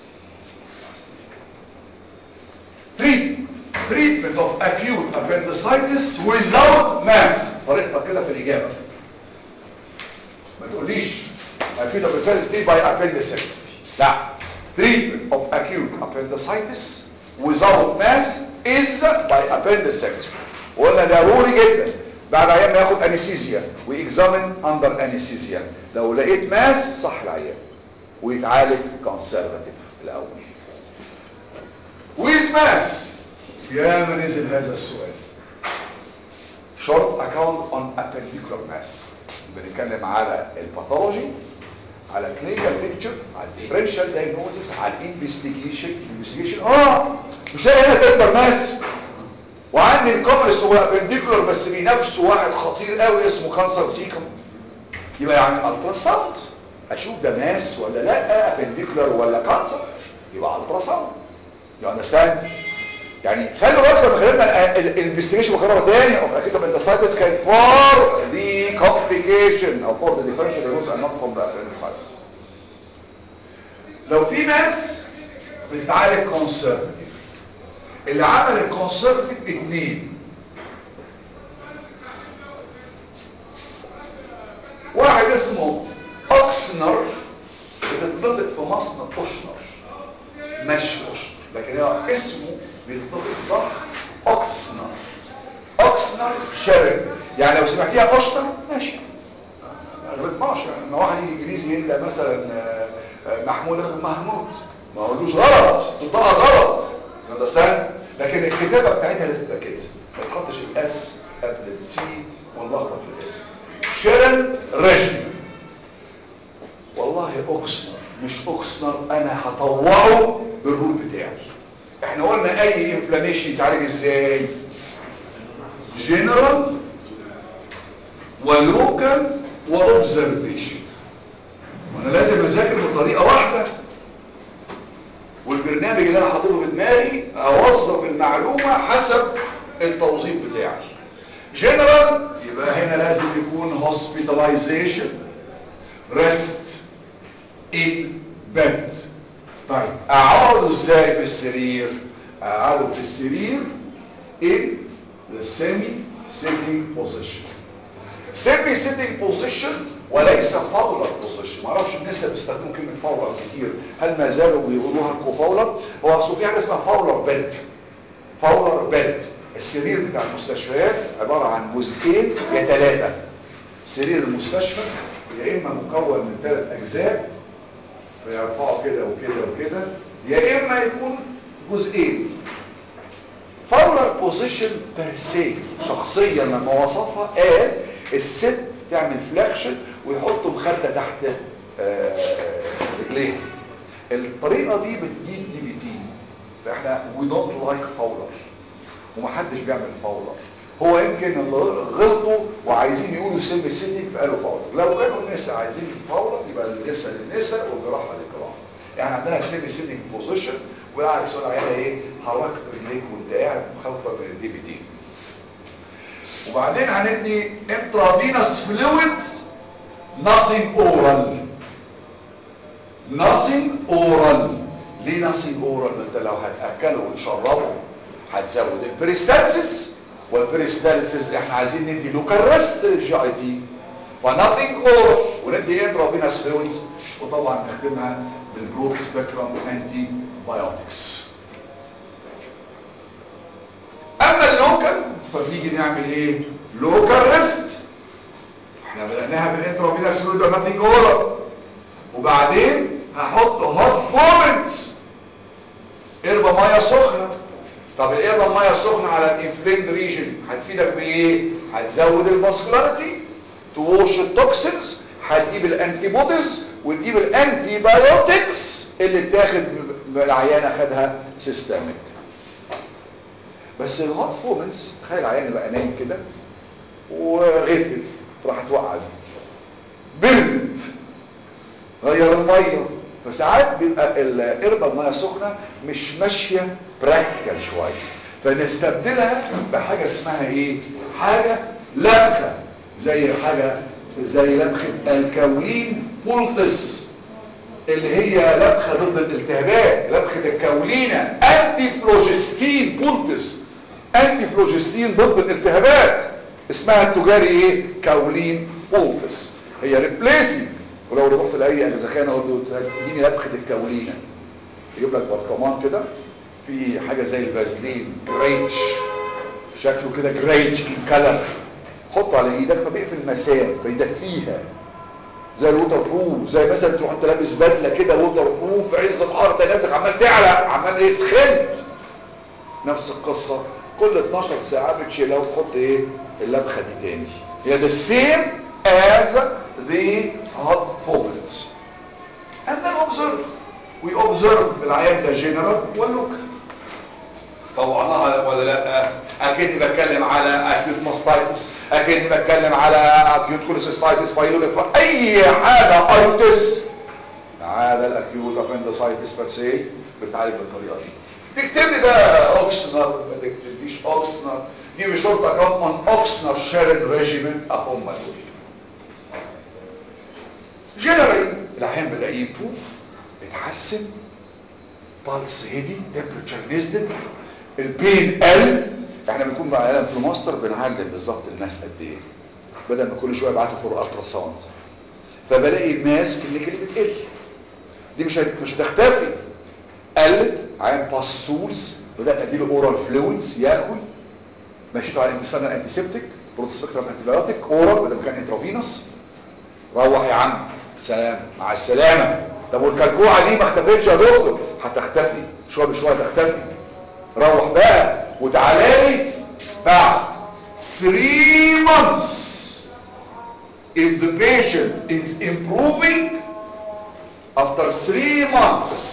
treatment treatment of acute appendicitis without mass طريقتك كده في الإجابة ما تقوليش acute appendicitis دي by appendectomy لا treatment of acute appendicitis without mass is by appendectomy وقلنا ده ضروري جدا بعد عيان ما ياخد انستيزيا ويكزامن اندر انستيزيا لو لقيت ماس صح العيان ويتعالج كونسرفاتيف الاول ويز ماس يا ما نزل هذا السؤال short account on appendicular mass بنتكلم على الباثولوجي على clinical picture على differential diagnosis على investigation investigation اه مش لاقي هنا تقدر ماس وعندي الكومرس هو appendicular بس بينافسه واحد خطير قوي اسمه كانسر سيكم يبقى يعني الترا ساوند اشوف ده ماس ولا لا appendicular ولا كانسر يبقى الترا ساوند يو اندرستاند يعني خلوا بالكم لما خلينا الانفستيجيشن مكرره تاني او اكيد appendicitis كان فور the complication او for the differential diagnosis and not from the appendicitis لو في ماس بتتعالج كونسرفتيف اللي عمل الكونسرفتيف اتنين واحد اسمه اوكسنر بتتنطق في مصنع اوشنر مش اوشنر لكن هو اسمه بيتنطق صح اوكسنر اوكسنر شرب يعني لو سمعتيها اوشنر ماشي ما بتطمعش يعني لما واحد يجي انجليزي يلاقي مثلا آه، آه، محمود يقول محمود ما اقولوش غلط تنطقها غلط اندرستاند لكن الكتابه بتاعتها لازم تبقى كده ما تحطش الاس قبل السي ونلخبط في الاسم شيرن ريجيم والله اوكسنر مش اوكسنر انا هطوعه بالرول بتاعي احنا قلنا اي انفلاميشن يتعالج ازاي جنرال ولوكال واوبزرفيشن وانا لازم اذاكر بطريقه واحده والبرنامج اللي انا حاطه في دماغي اوظف المعلومه حسب التوظيف بتاعي جنرال يبقى هنا لازم يكون هوسبيتاليزيشن ريست ان بيد طيب اقعده ازاي في السرير اقعده في السرير in the semi sitting position semi sitting position وليس فاولر بوزيشن ما اعرفش الناس بيستخدموا كلمه فاولر كتير هل ما زالوا بيقولوها كوفاولر هو اصل في حاجه اسمها فاولر بيد فاولر بيد السرير بتاع المستشفيات عباره عن جزئين يا ثلاثه سرير المستشفى يا اما مكون من ثلاث اجزاء فيرفعوا كده وكده وكده يا اما يكون جزئين فاولر بوزيشن بيرسي شخصيا لما وصفها قال الست تعمل فلاكشن ويحطوا مخده تحت آه، رجليها الطريقه دي بتجيب دي بي تي فاحنا وي دونت لايك فاولر ومحدش بيعمل فاولر هو يمكن اللي غلطوا وعايزين يقولوا سم السيتنج فقالوا فاولر لو كانوا النساء عايزين فاولر يبقى النساء للنساء والجراحه للجراحه يعني عندنا السم سيتنج بوزيشن وقاعد يسال عليها ايه حركت رجليك وانت قاعد مخوفه من الدي بي تي وبعدين هندي intravenous fluids nothing oral nothing oral ليه nothing oral ما انت لو هتاكله وتشربه هتزود البريستالسيس والبريستالسيس احنا عايزين ندي لوكال ريست للجي اي تي فناثينج اورال وندي intravenous fluids وطبعا نختمها بالبرود سبيكترم انتي بايوتكس اما اللوكال فبنيجي نعمل ايه لوكال ريست احنا بدأناها بالانترافينوس فلويد وناتينج اورال وبعدين هحط هوت فورمنت قربة ميه سخنه طب القربة الميه السخنه على الانفليمد ريجن هتفيدك بايه هتزود الفاسكولاريتي توش التوكسينز هتجيب الانتي بوديز وتجيب الانتي بايوتكس اللي اتاخد العيانه خدها سيستميك بس الهوت فورمنس تخيل عيان بقى نايم كده وغفل راح توقع برد غير الميه فساعات بيبقى القربه الميه سخنه مش ماشيه براكتيكال شويه فنستبدلها بحاجه اسمها ايه حاجه لبخه زي حاجه زي لبخه الكولين بولتس اللي هي لبخه ضد الالتهابات لبخه الكولينه انتي فلوجستين بولتس انتي فلوجستين ضد الالتهابات اسمها التجاري ايه كولين بولتس هي ريبليسنج ولو رحت لاي اجزخانه اقول له اديني لبخه الكولينه يجيب لك برطمان كده في حاجه زي الفازلين جريتش شكله كده جريتش كلر حطه على ايدك فبيقفل المسام فيدفيها زي الوتر بروف زي مثلا تروح انت لابس بدله كده ووتر بروف في عز الحر ده نازل عمال تعلق عمال ايه سخنت نفس القصه كل 12 ساعه بتشيلها وتحط ايه اللبخه دي تاني هي the same as the hot faucets and then observe we observe العيان ده جنرال ولوك طوعناها ولا لا اكني بتكلم على اكيوت ماستايتس اكني بتكلم على اكيوت كوليسيستايتس فايلوليك اي حاجه ايتس ما عدا الاكيوت ابندسايتس بس بتعالج بالطريقه دي تكتب لي بقى اوكسنر ما تكتبليش اوكسنر دي مش شرطه كمان اون اوكسنر شيرن ريجيمنت اهم دول جنرالي العيان بدا يبوف يتحسن بالس هدي تمبرتشر نزلت البين قل احنا بنكون مع الم في ماستر بنعلم بالظبط الناس قد ايه بدل ما كل شويه ابعته فور الترا ساوند فبلاقي الماس كلينيكالي بتقل دي مش هت- مش هتختفي قلت عين باستولز بدات اديله اورال فلويدز ياكل مشيته على انتسان انتيسبتيك بروتوسبكترم انتيبيوتيك اورال بدل ما كان انترافينوس روح يا عم سلام مع السلامه طب والكلكوعه دي ما اختفتش يا دكتور هتختفي شويه بشويه تختفي روح بقى وتعالى لي بعد 3 months if the patient is improving after 3 months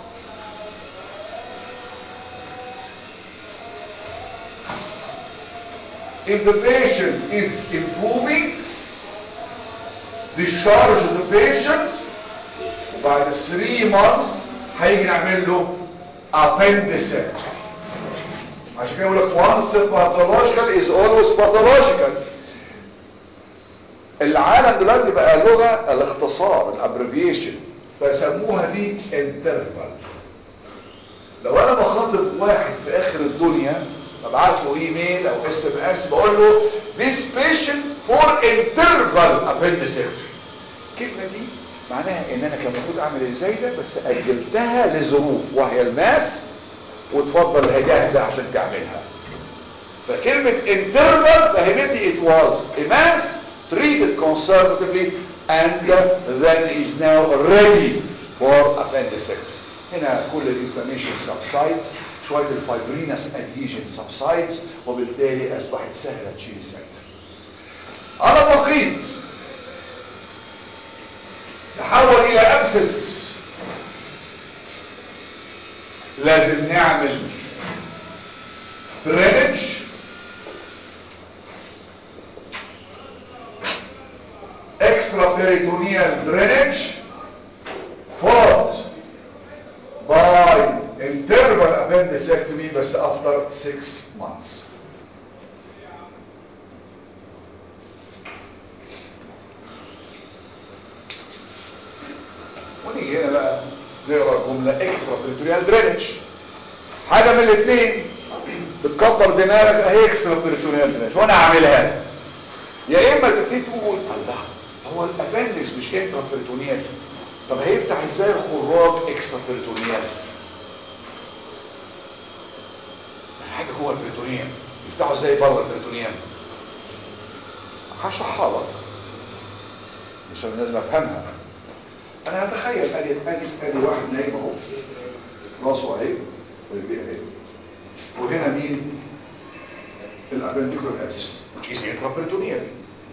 if the patient is improving discharge the patient وبعد 3 months هيجي نعمل له appendicectomy عشان كده يقول لك once pathological is always pathological العالم دلوقتي بقى لغه الاختصار الابريفيشن فسموها دي انترفال لو انا بخاطب واحد في اخر الدنيا ببعت له ايميل او اس ام اس بقول له this patient for interval appendicectomy الكلمه دي معناها ان انا كان المفروض اعمل ازاي ده بس اجلتها لظروف وهي الماس وتفضل هي جاهزه عشان تعملها فكلمه interval فهمتني it was a mass treated conservatively and then is now ready for appendicectomy هنا كل الانفلاميشن subsides شويه الفايبرينس ادهيجن subsides وبالتالي اصبحت سهله تشيل السكتر على النقيض تحول الى ابسس لازم نعمل درينج extra peritoneal drainage followed by interval appendicectomy بس after 6 months ونيجي هنا بقى نقرا جمله اكسترا بريتوريال درينج حاجه من الاثنين بتكبر دماغك اهي اكسترا بريتوريال درينج وانا اعملها يا اما تبتدي تقول الله هو الابندكس مش انترا بريتونيال طب هيفتح ازاي الخراج اكسترا بريتونيال حاجه جوه البريتونيال يفتحوا ازاي بره البريتونيال هشرحها لك عشان لازم افهمها انا هتخيل ادي ادي ادي واحد نايم اهو راسه اهي ورجليه اهي وهنا مين الابنديكولار ابسس which is intraperitoneal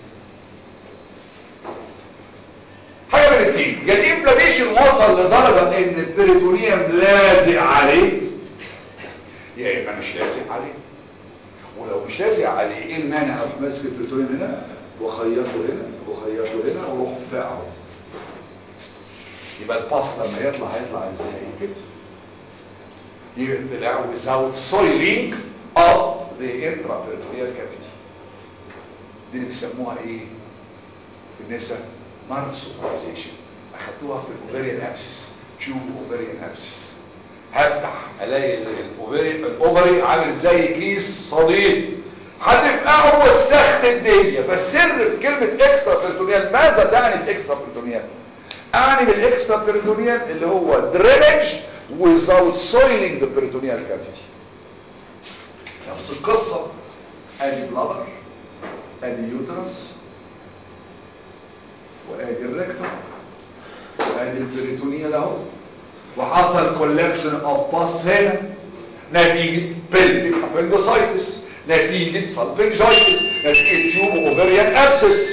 حاجه من الاثنين يا الانفلاميشن وصل لدرجه ان البريتونيوم لازق عليه يا اما مش لازق عليه ولو مش لازق عليه ان انا اروح ماسك البريتونيوم هنا واخيطه هنا واخيطه هنا واروح فاعه يبقى الباص لما يطلع هيطلع ازاي كده يطلع without soiling of the intraperitoneal cavity دي اللي بيسموها ايه النساء مارسوبرايزيشن اخدتوها في الاوفريان ابسس تيوب اوفريان ابسس هفتح الاقي الاوفري الاوفري عامل زي كيس صديد هتفقعه وسخت الدنيا بس سر في كلمه اكسترا بيرتونيال ماذا تعني باكسترا بيرتونيال اعني بالاكسترا بيرتونيال اللي هو درينج without soiling the peritoneal cavity نفس القصه ادي بلادر ادي يوترس وادي الريكتوم وادي البريتونيال اهو وحصل كولكشن اوف باس هنا نتيجه بلفيك ابندسايتس نتيجه سالبنجايتس نتيجه تيوب اوفريان ابسس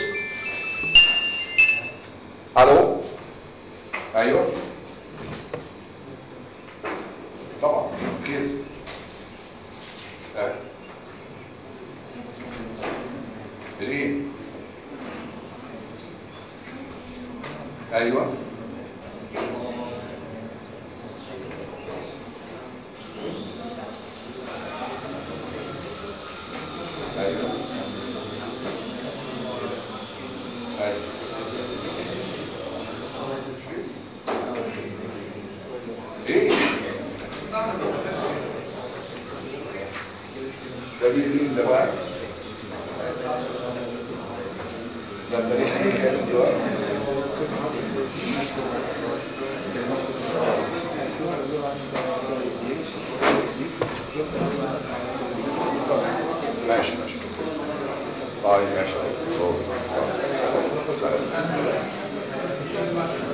الو ايوه طبعا كده آه. ليه ايوه ايوه ايوه ايه ده مين مين ده بقى ده انت ليه حقيقي كده دلوقتي ماشي ماشي طيب ماشي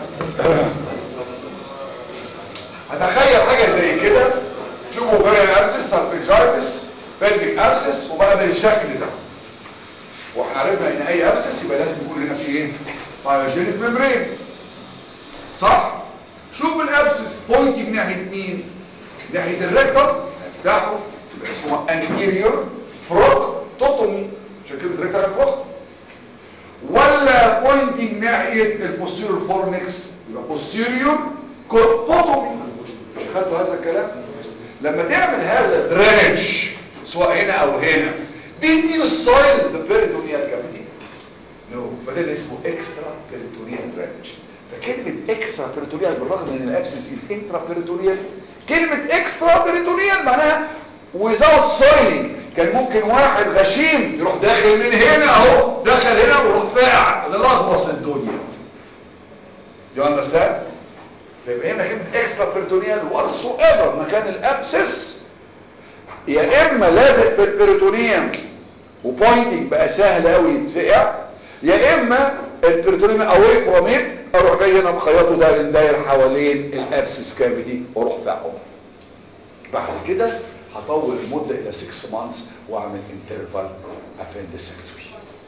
هتخيل حاجة زي كده شوفوا غير ابسس سالفنجايتس بلفيك ابسس وبقى بالشكل ده واحنا عرفنا ان اي ابسس يبقى لازم يكون هنا في ايه بايوجينيك ميمبرين صح شوف الابسس بوينتنج ناحيه مين ناحيه الريكتم افتحه يبقى اسمه انتيريور فروكتوتومي عشان كده الريكتم فوق ولا بوينتنج ناحيه البوستيريور فورنكس يبقى بوستيريور كوربوتومي مش خدتوا هذا الكلام لما تعمل هذا درينج سواء هنا او هنا دي دي السويل بيريتونيال كافيتي نو فده اللي اسمه اكسترا بيريتونيال درينج فكلمه اكسترا بيريتونيال بالرغم من الابسس از انترا بيريتونيال كلمه اكسترا بيريتونيال معناها without soiling كان ممكن واحد غشيم يروح داخل من هنا اهو دخل هنا ويروح فاقع للغوص الدنيا you understand يبقى هنا كلمه اكسترا بيريتونيال whatsoever مكان الابسس يا اما لازق في البيريتونيوم وبوينتنج بقى سهل قوي يتفقع يا اما البيريتونيوم اواي فروم ات اروح جاي هنا بخياطه داير داير حوالين الابسس كافيتي واروح فاقعه بعد كده هطول المده الى 6 مانثs واعمل انترفال ابندسكتومي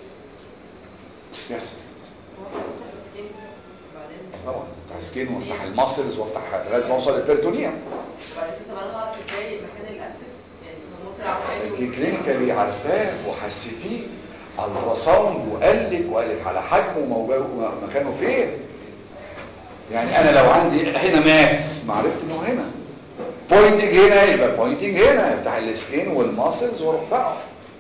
يس طبعا افتح سكين وافتح الماسلز وافتح لغايه ما اوصل للبيريتونيوم وبعدين طب انا هعرف ازاي مكان الاسس يعني هو ممكن اعرف انت كلينيكالي عارفاه وحسيتيه التراساوند وقال لك وقال لك على حجمه وموجو- مكانه فين يعني انا لو عندي هنا ماس ما عرفت انه هنا بوينتنج هنا يبقى بوينتنج هنا بتاع السكين والماسلز واروح فاقع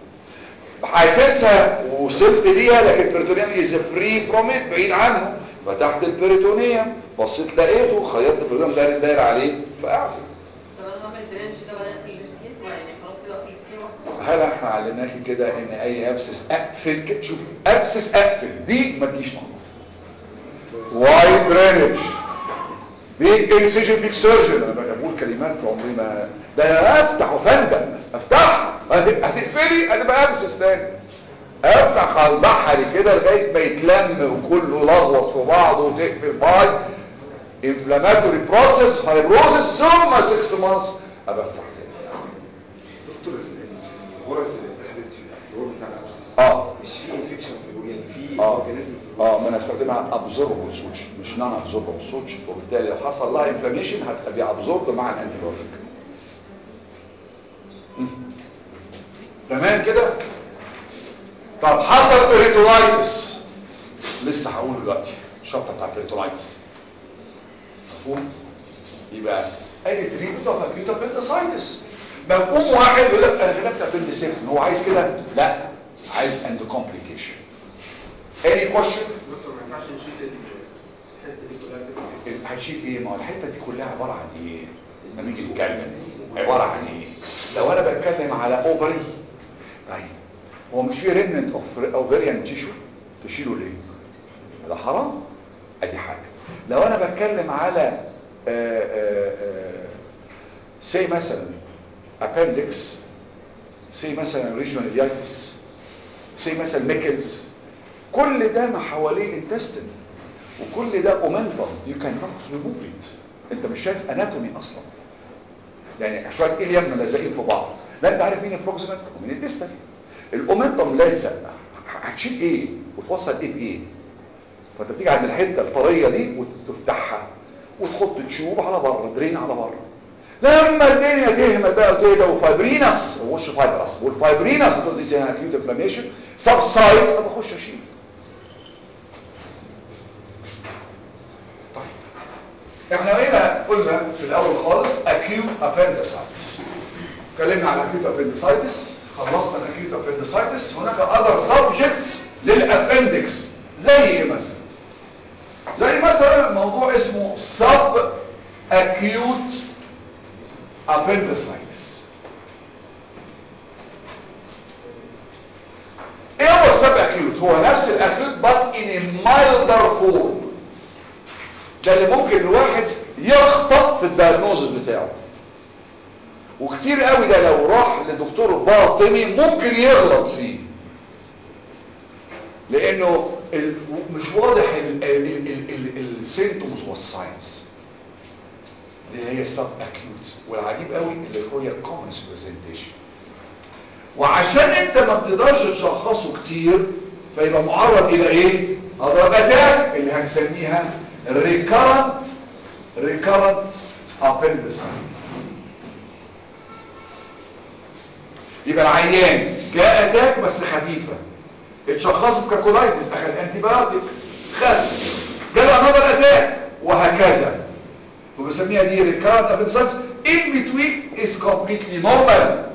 حاسسها ووصلت ليها لكن البريتونيوم از فري فروم ات بعيد عنه فتحت البريتونيوم بصيت لقيته خيطت البريتونيوم داير داير عليه فقعت طب انا هعمل درينج ده بعدين اقفل السكين يعني خلاص كده اقفل السكين واحده هل احنا علمناكي كده ان اي ابسس اقفل كده شوف ابسس اقفل دي ما تجيش معانا وايد درينج بيج انسيجن بيج سيرجن انا بقول كلمات عمري ما ده انا افتح وفندق افتح هتقفلي هتبقى ابسس تاني افتح على البحر كده لغايه ما يتلم وكله لغوص في بعضه وتقفل باي انفلاماتوري بروسيس فايبروزس ثم 6 مانثs ابقى افتح كده دكتور الغرز اللي اتخذت في الجروب بتاع الابسس اه مش في انفكشن في يعني في اه اورجانيزم في الجروب اه ما انا استخدمها ابزوربل سوتش مش نون ابزوربل سوتش وبالتالي لو حصل لها انفلاميشن هتبقى ابزورب مع الانتيبيوتيك تمام كده طب حصل بيريتونايتس لسه هقول دلوقتي الشرطه بتاع البيريتونايتس مفهوم يبقى ادي تريتمنت اوف اكيوت ابندسايتس مفهوم واحد يقول لك انا كتبت ابندسيتن هو عايز كده لا عايز اند كومبليكيشن any question دكتور ما ينفعش نشيل الحته دي كلها كده هتشيل ايه ما هو الحته دي كلها عباره عن ايه لما نيجي نتكلم عباره عن ايه لو انا بتكلم على اوفري طيب هو مش في ريمننت اوف اوفريان تيشو تشيله ليه ده حرام ادي حاجه لو انا بتكلم على سي مثلا ابندكس سي مثلا ريجوناليتس سي مثلا ميكلز كل ده ما حواليه انتستين وكل ده اومنتم يو كان نوت ريموف ات انت مش شايف اناتومي اصلا يعني شويه اليم ملزقين في بعض لا انت عارف مين البروكسيمال ومين الديستال الاومنتم لازق هتشيل ايه وتوصل ايه بايه فانت بتيجي عند الحته الطريه دي وتفتحها وتحط تشوب على بره درين على بره لما الدنيا تهمل بقى وتهدى وفايبرينس وش فايبرس والفايبرينس بتوزي سينا اكيوت انفلاميشن سب سايز طب اخش اشيل طيب احنا هنا قلنا في الاول خالص acute appendicitis اتكلمنا عن acute appendicitis خلصنا الاكيوت appendicitis هناك other subjects للابندكس زي ايه مثلا زي مثلا موضوع اسمه sub acute appendicitis ايه هو السب اكيوت هو نفس الاكيوت but in a milder form ده اللي ممكن الواحد يخطأ في الدايجنوزس بتاعه وكتير قوي ده لو راح لدكتور باطني ممكن يغلط فيه لانه ال- مش واضح السيمتومز والساينس اللي هي السب اكيوت والعجيب قوي اللي هي الكومنس برزنتيشن وعشان انت ما بتقدرش تشخصه كتير فيبقى معرض الى ايه الرغدات اللي هنسميها recurrent recurrent appendicitis يبقى العيان جاء اتاك بس خفيفة اتشخصت ككولايتس اخذ انتيبيوتيك خف جاله انذر اتاك وهكذا وبسميها دي recurrent appendicitis in between is completely normal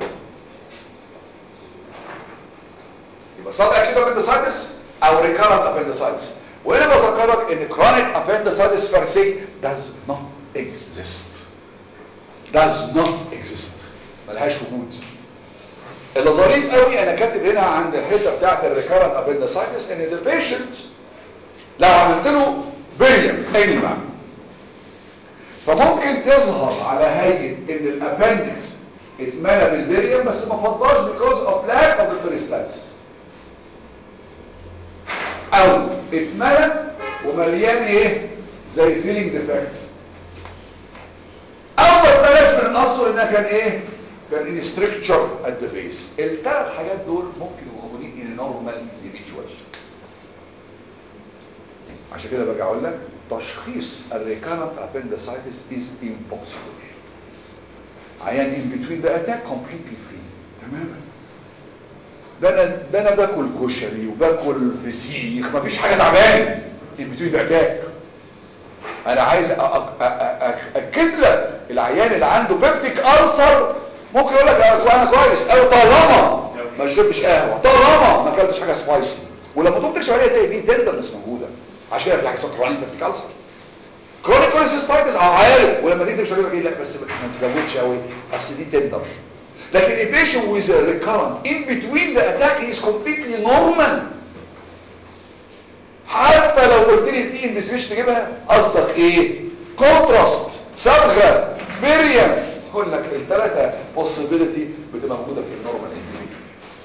يبقى صاب اكيد appendicitis او recurrent appendicitis وهنا بذكرك ان chronic appendicitis per se does not exist does not exist ملهاش وجود اللي ظريف قوي انا كاتب هنا عند الحته بتاعت الريكارنت appendicitis ان البيشنت لو عملت له بريم انيما فممكن تظهر على هيئه ان الابندكس اتملى بالبريم بس ما فضاش because of lack of the peristalsis او اتملى ومليان ايه زي فيلينج ديفكتس او ما اتملاش من اصله انها كان ايه كان ان ستركتشر ات ذا بيس الثلاث حاجات دول ممكن يبقوا موجودين ان نورمال انديفيدوال عشان كده برجع اقول لك تشخيص الريكارنت appendicitis is impossible عيان in between the attack completely free تماما ده انا ده انا باكل كشري وباكل فسيخ مفيش حاجه تعباني in between the attack انا عايز اكد لك العيان اللي عنده بيبتيك ألسر ممكن يقول لك انا كويس او طالما ما شربتش قهوه طالما ما اكلتش حاجه سبايسي ولما تقوم تكشف عليها تلاقي فيه تندرنس موجوده عشان كده في حاجه اسمها كرونيك بيبتيك ألسر كرونيك كوليسيستايتس اه عارف ولما تيجي تكشف عليها لا بس ما تزودش قوي اصل دي تندر لكن a patient with a recurrent in between the attack is completely normal حتى لو قلت لي في انفستيجيشن تجيبها قصدك ايه كونتراست صبغه بريم اقول لك الثلاثه possibility بتبقى موجوده في النورمال individual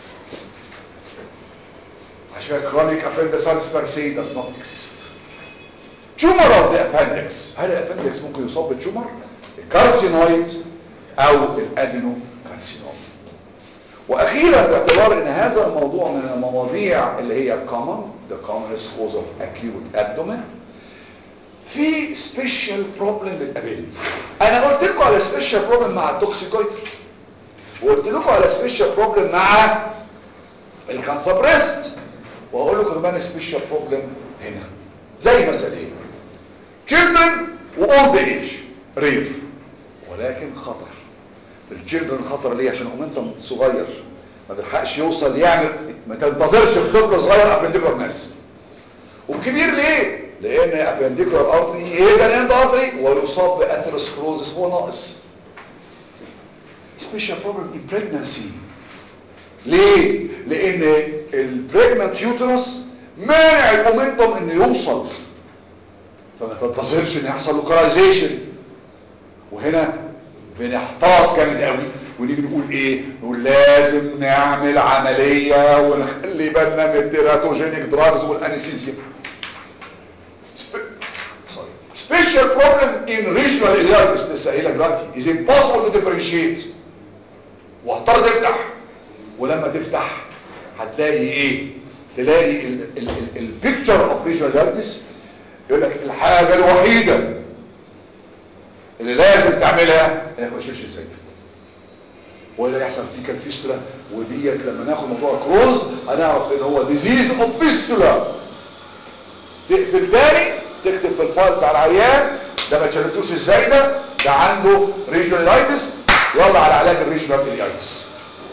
عشان chronic appendicitis per se does not exist tumor of the appendix هل الابندكس ممكن يصاب بتومر الكارسينويد او الادينو كارسينوم واخيرا باعتبار ان هذا الموضوع من المواضيع اللي هي common the commonest cause of acute abdomen في سبيشال بروبلم بتقابلني انا قلت لكم على سبيشال بروبلم مع التوكسيكويد وقلت لكم على سبيشال بروبلم مع الكانسر بريست وهقول لكم كمان سبيشال بروبلم هنا زي مثلا ايه children واولد ايج رير ولكن خطر التشيلدرن خطر ليه عشان مومنتم صغير ما بيلحقش يوصل يعمل ما تنتظرش في طفل صغير ابنديكولار ماس والكبير ليه لان ابنديكولار ارتري اذا الاند ارتري ويصاب باثيروسكلوزس هو ناقص سبيشال بروبلم ان بريجنسي ليه لان البريجننت يوترس مانع المومنتم انه يوصل فما تنتظرش ان يحصل لوكاليزيشن وهنا بنحتاط جامد قوي ونيجي نقول ايه نقول لازم نعمل عملية ونخلي بالنا من التيراتوجينيك دراجز والانستيزيا سبيشال بروبلم ان ريجنال الياركس لسه دلوقتي is impossible to differentiate واضطر تفتح ولما تفتح هتلاقي ايه تلاقي البيكتشر اوف ريجنال الياركس يقول لك الحاجة الوحيدة اللي لازم تعملها انك ما تشيلش الزيت ولا يحصل فيك الفيستولا وديت لما ناخد موضوع كروز هنعرف ان هو ديزيز اوف فيستولا تقفل تاني تكتب في الفايل بتاع العيان ده ما تشلتوش الزايده ده عنده ريجونالايتس يلا على علاج الريجونال اليايتس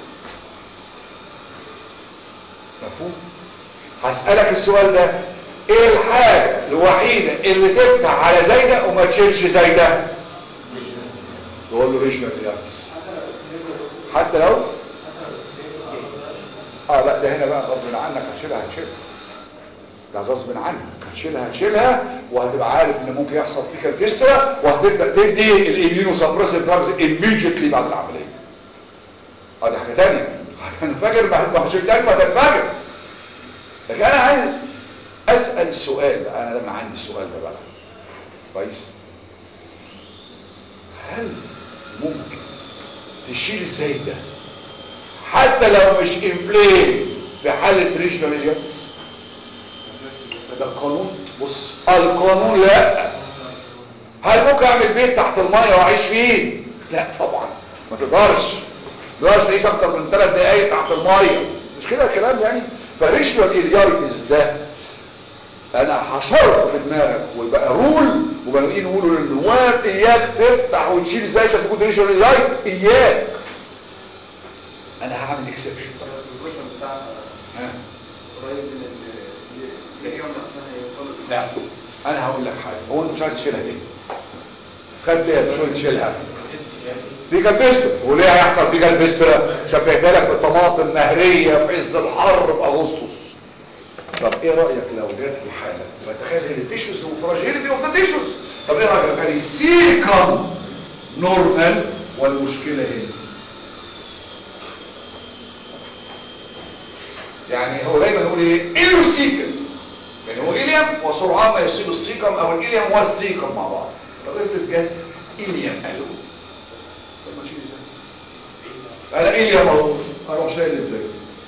مفهوم هسألك السؤال ده ايه الحاجة الوحيدة اللي تفتح على زايدة وما تشيلش زايدة تقول له ريجنال الياكس حتى لو اه لا ده هنا بقى غصب عنك هتشيلها هتشيلها ده غصب عنك هتشيلها هتشيلها وهتبقى عارف ان ممكن يحصل فيك الفيستولا وهتبدا تدي الاميونو سبريسيف دراجز immediately بعد العمليه اه دي حاجه ثانيه انا فاكر ما شلتهاش هتنفجر لكن انا عايز اسال السؤال بقى انا لما عندي السؤال ده بقى كويس هل ممكن تشيل الزيت ده حتى لو مش انفلين في حالة ريجنال اليابس ده القانون بص القانون لا هل ممكن اعمل بيت تحت المية واعيش فيه لا طبعا ما تقدرش ما تقدرش تعيش اكتر من ثلاث دقايق تحت المية مش كده الكلام يعني فريجنال اليابس ده انا حشرت في دماغك ويبقى رول وبنقول نقولوا للنواب اياك تفتح وتشيل زي انت تكون ريجنال اليابس اياك انا هعمل اكسبشن البروجرام بتاعها ها قريب من ال- اللي هي عشان هيوصلوا لا انا هقول لك حاجه هو انت مش عايز تشيلها ليه خدت ايه شو تشيلها فيكال فيستولا وليه هيحصل فيكال فيستولا شبهتها لك بالطماطم مهريه في عز الحر في اغسطس طب ايه رايك لو جات لي حاله فتخيل ان التيشوز وفراجيلتي اوف ذا تيشوز طب ايه رايك لو كان السيكم نورمال والمشكله هنا يعني هو دايما يقول ايه الوسيكم يعني هو إليم وسرعان ما يصيب السيكم او الإليم والسيكم مع بعض طب افرض جت إليم قالوا طب ما تشيل ازاي انا إليم اهو اروح شايل ازاي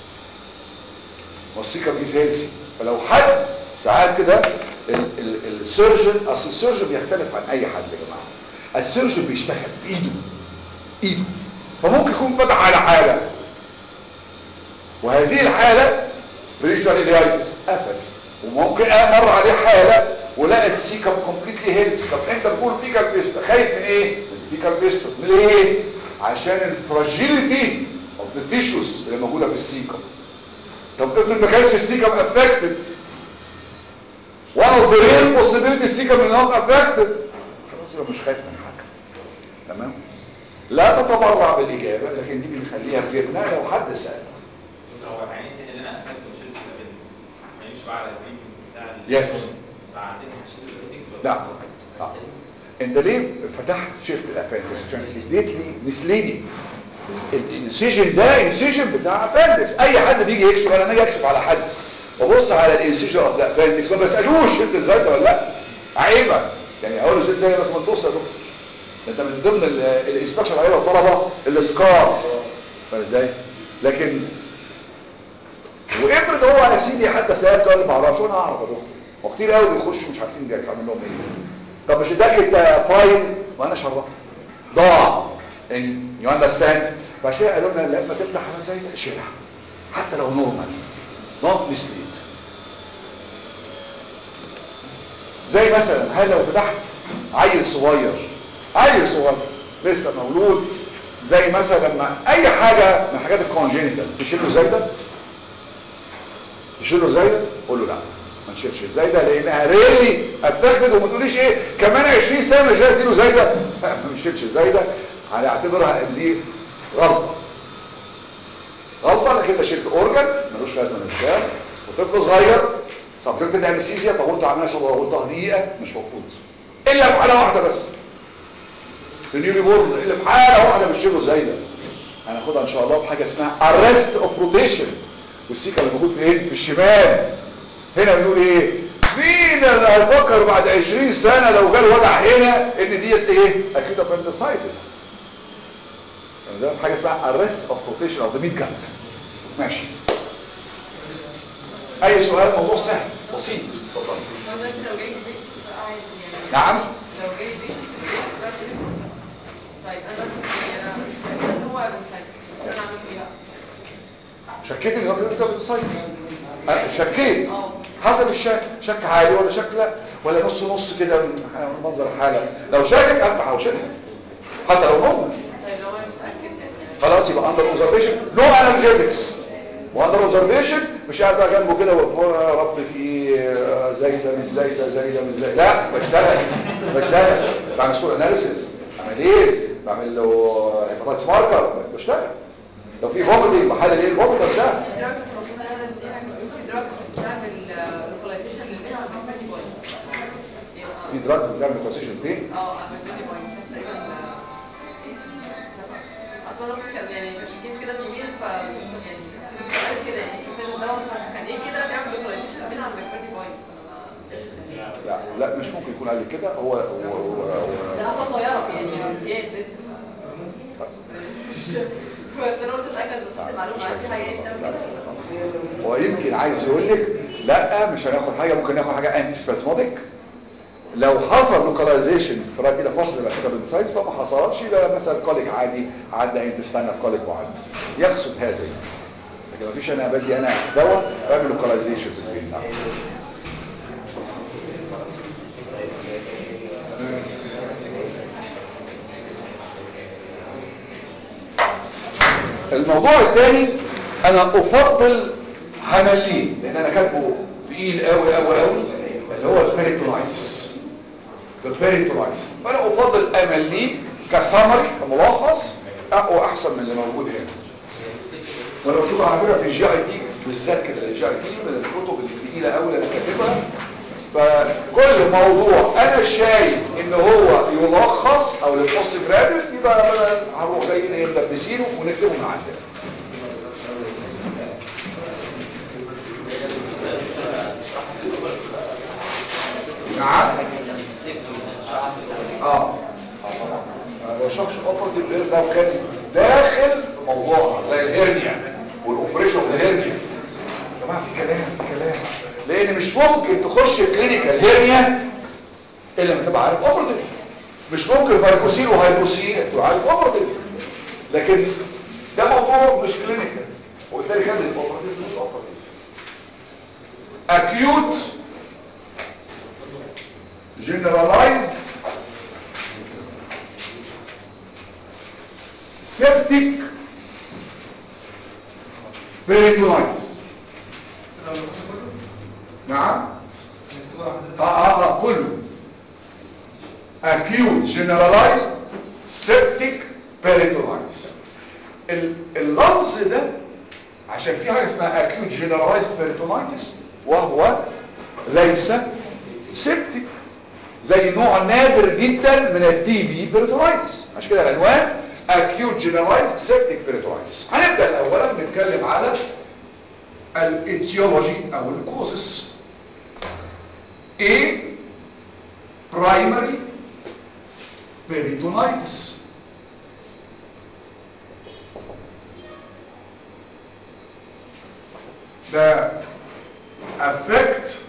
والسيكم دي سيلسي فلو حد ساعات كده ال- ال- السيرجن اصل السيرجن بيختلف عن اي حد يا جماعه السيرجن بيشتغل بايده ايده فممكن يكون فتح على حاله وهذه الحالة ريجنال اليايتس قفل وممكن مر عليه حالة ولقى السيكم كومبليتلي هيلثي طب انت بتقول فيكال بيستو خايف من ايه؟ من الفيكال بيستو من ايه؟ عشان الفراجيليتي اوف ذا تيشوز اللي موجودة في السيكم طب افرض ما كانش السيكم افكتد one of the real possibility السيكم is not affected خلاص يبقى مش خايف من حاجة تمام؟ لا تتبرع بالإجابة لكن دي بنخليها في جيبنا لو حد سأل هو العينين اللي انا اخدته مش الابندكس ما يمشي بقى على التريتمنت بتاع ال- Yes. بعدين هشيل الابندكس ولا لا لا. انت ليه فتحت شفت الابندكس عشان اديت لي مسليدي الانسيجن ده انسيجن بتاع ابندكس اي حد بيجي يكشف انا اجي اكشف على حد وابص على الانسيجن اوف ذا ابندكس ما بسالوش انت ازاي ده ولا لا عيبه يعني اقول له زي ما انت بص يا دكتور ده انت من ضمن الانسبكشن عليه الطلبه الاسكار فاهم ازاي لكن وافرض هو يا سيدي حتى سالته قال لي ما اعرفش وانا اعرف يا دكتور وكتير قوي بيخشوا مش عارفين جاي تعمل لهم ايه طب مش اداك فايل وانا شرفت ضاع ان يو اندرستاند فعشان قالوا لنا لما تفتح على زي ده شيلها حتى لو نورمال نوت مسليد زي مثلا هل لو فتحت عيل صغير عيل صغير لسه مولود زي مثلا مع اي حاجه من حاجات الكونجينيتال تشيله زي ده تشيله زي ده قول له لا ما نشيلش زي ده لانها ريلي اتاخدت وما تقوليش ايه كمان 20 سنه مش عايز له زي ده ما نشيلش زي ده هنعتبرها ان دي غلطه غلطه انك انت شلت اورجن ملوش لازمه للشام وطفل صغير سبجكت انستيزيا طولت عملها شغل طولتها دقيقه مش مفروض الا في حاله واحده بس في نيولي بورن الا في حاله واحده مش شيله زي ده هناخدها ان شاء الله بحاجه اسمها arrest اوف روتيشن والسيكا اللي موجود فين في الشمال هنا بنقول ايه مين اللي هيفكر بعد 20 سنه لو جاله وجع هنا ان ديت ايه اكيد appendicitis ده حاجه اسمها arrest of rotation of the mid gut ماشي اي سؤال موضوع سهل بسيط اتفضل برضه بس لو جاي بيش عادي يعني نعم. لو جاي بيش بيعرف يلبس. طيب انا بس يعني انا مش متاكده ان هو مسايس انا اعمل ايه بقى؟ شكيت ان هو كده appendicitis شكيت حسب الشك شك عالي ولا شك لا ولا نص نص كده من منظر الحاله لو شاكك افتح او شيلها حتى لو نورمال طيب لو انا مش متاكد يعني خلاص يبقى اندر اوبزرفيشن نو انالجيزكس واندر اوبزرفيشن مش قاعد بقى جنبه كده ويقول يا رب في آه، زي ده مش زي ده زي ده مش زي لا بشتغل بشتغل بعمل سكور اناليسيس بعمل ايز بعمل له هيباتايتس ماركر بشتغل لو في فوميتنج بحلل ايه الفوميتر ده الدراج المفروض ان انا اديها في دراج بتعمل لوكاليزيشن للبين على الفاتي بوينت في دراج بتعمل كونسيشن فين اه على الفاتي بوينت تقريبا اصلا انا مش كان يعني بشتكي كده من يمين ف يعني قال كده يعني شوف الدواء مثلا كان ايه كده بيعمل لوكاليزيشن للبين على الفاتي بوينت لا لا مش ممكن يكون قال لي كده هو هو هو, ده هو حاجه صغيره يعني عيان لسه فانا قلت اتاكد بس المعلومه عندي عيان تعمل كده ولا هو يمكن عايز يقول لك لا مش هناخد حاجه ممكن ناخد حاجه انتي سباسموديك لو حصل لوكاليزيشن في راجل فصل يبقى كده بنسايتس لو ما حصلش يبقى مثلا كوليك عادي عدى انتستانال كوليك وعدي يقصد هذا يعني. لكن مفيش انا بدي انا دواء بعمل لوكاليزيشن في البين لا. الموضوع الثاني انا افضل همليه لان انا كاتبه تقيل قوي قوي قوي اللي هو البيريتونايتس البيريتونايتس فانا افضل امليه كسمري كملخص اقوى احسن من اللي موجود هنا وانا مكتوب على فكره في الجي اي تي بالذات كده الجي اي تي من الكتب الثقيله قوي اللي انا كاتبها فكل موضوع انا شايف ان هو يلخص او للبوست جراديويت يبقى انا هنروح جايين ايه ملبسينه ونكتبه من عندنا نعم اه اه طبعا ما بشرحش اوبرتيف غير لو كان داخل في موضوعنا زي الهرنيا والاوبريشن الهرنيا يا جماعه في كلام في كلام لان مش ممكن تخش كلينيكال هرنيا الا لما تبقى عارف اوبرتيف مش ممكن فاركوسيل وهايبوسيل تبقى عارف اوبرتيف لكن ده موضوع مش كلينيكال وبالتالي خلي الاوبرتيف مش اوبرتيف acute generalized septic peritonitis نعم اه اه اه كله acute generalized septic peritonitis ال- اللفظ ده عشان في حاجه اسمها acute generalized peritonitis وهو ليس سيبتيك زي نوع نادر جدا من التي بي بيرتونايتس عشان كده العنوان acute generalized septic peritonitis هنبدا الاولا نتكلم على الايتيولوجي او الكوزس A primary peritonitis that affect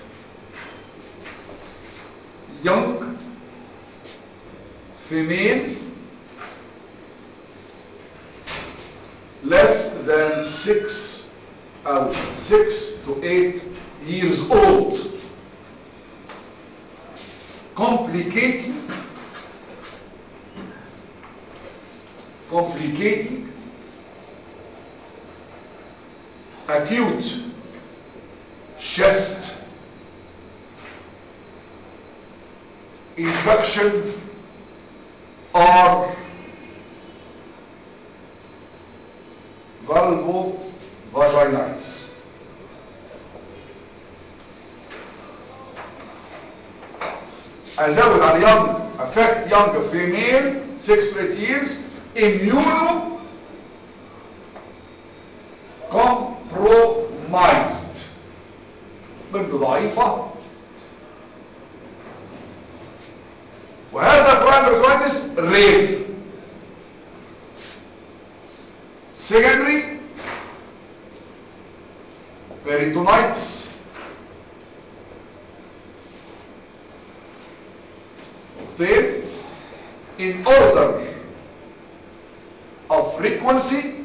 young female less than six or six to eight years old complicating complicating acute chest infection or vulvovaginitis. أزود على young affect young female 6 to 8 years immuno compromised ضد ضعيفة وهذا primary colitis rare secondary peritonitis نقطتين in order of frequency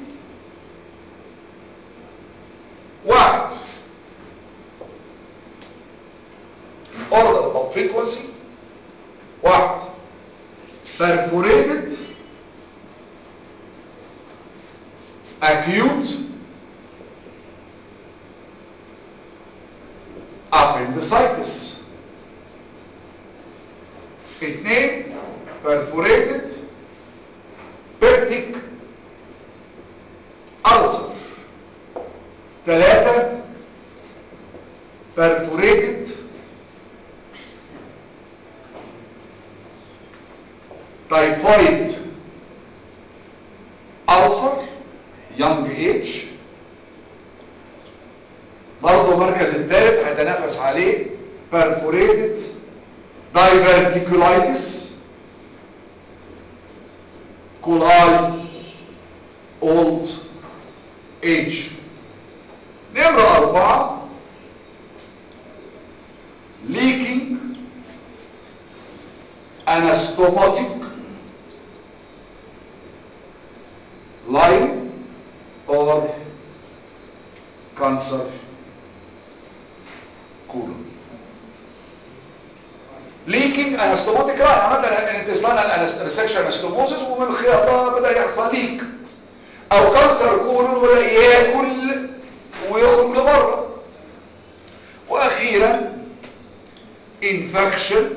واحد in order of frequency واحد perforated acute appendicitis اثنين perforated peptic ulcer ثلاثة perforated typhoid ulcer young age برضه المركز الثالث هيتنافس عليه perforated diverticulitis كولاي اولد ايج نمرة أربعة leaking anastomotic line or cancer colon leaking anastomotic line عملنا intestinal resection anastomosis ومن الخياطة بدأ يحصل ليك او كانسر كولون ولا ياكل ويخرج لبره واخيرا infection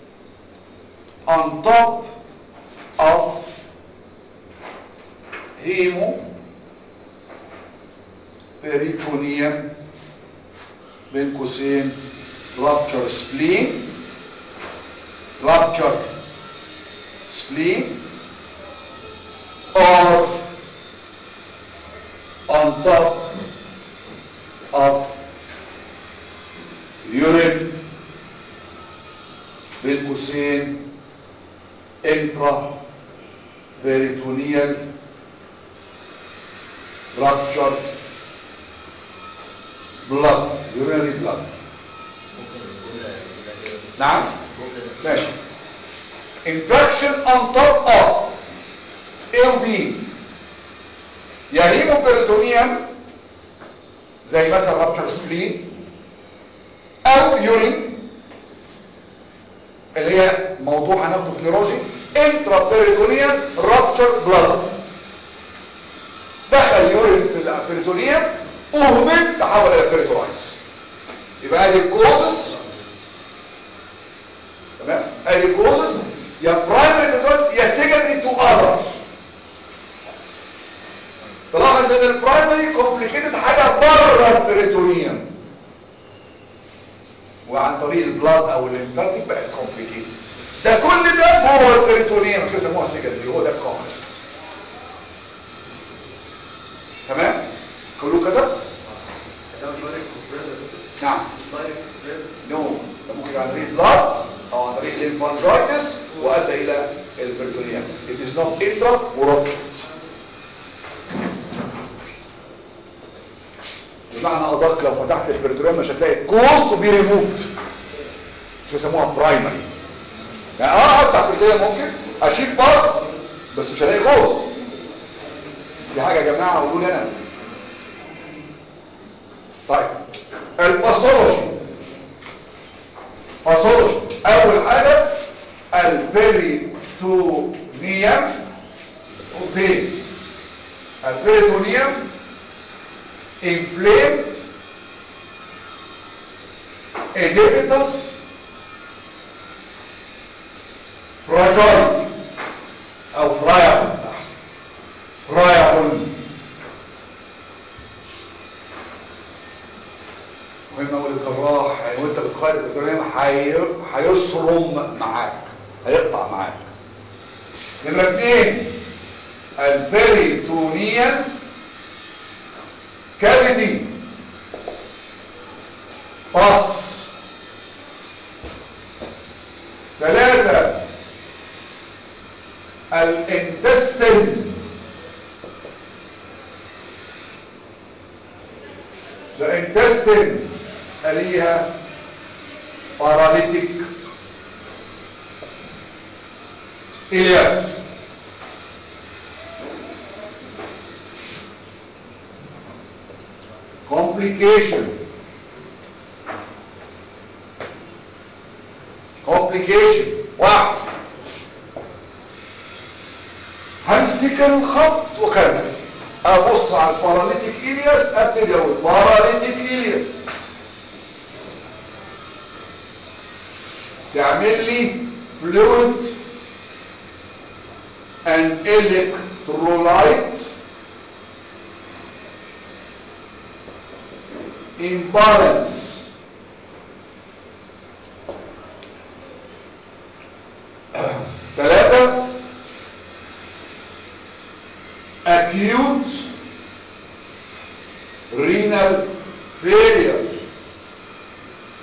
on top of hemo peritoneum بين قوسين rupture spleen rupture spleen or on top of urine بين قوسين intra peritoneal rupture blood urinary blood نعم ماشي infection on top of LB يا هيموبيريتونيوم زي مثلا رابتشر سبلين او يورين اللي هي موضوع هناخده في نيروجي انترا بيريتونيوم رابتشر بلاد دخل يورين في البيريتونيوم اهمل تحول الى بيريتونايتس يبقى ادي الكوزس تمام ادي الكوزس يا برايمري بيريتونايتس يا سكندري تو اذر تلاحظ ان البرايمري كومبليكيتد حاجه بره البريتونيوم وعن طريق البلاد او الليمفاتيك بقت كومبليكيتد ده كل ده جوه البريتونيوم كده بيسموها السكندري هو ده الكومست تمام كله كده نعم نو ده ممكن عن طريق بلاد او عن طريق الليمفانجايتس وادى الى البريتونيوم it is not intra ورابتشر بمعنى ادق لو فتحت البريتوريوم مش هتلاقي كوز تو بي ريموفد مش بيسموها برايمري يعني اه افتح البريتوريوم ممكن اشيل باص بس مش هلاقي كوز دي حاجه يا جماعه قولوا لي انا طيب الباثولوجي باثولوجي اول حاجه البريتونيوم اوكي البريتونيوم inflamed edematous fragile او friable احسن friable مهم اقول الجراح يعني وانت بتخيط البريتونيوم هيصرم معاك هيقطع معاك نمرة اتنين البريتونيال كافيتي فص ثلاثة الانتستين the intestine ليها paralytic إلياس complication complication واحد همسك الخط وكمل ابص على الباراليتيك إلياس ابتدي اقول باراليتيك إلياس تعمل لي fluid and electrolyte imbalance ثلاثة acute renal failure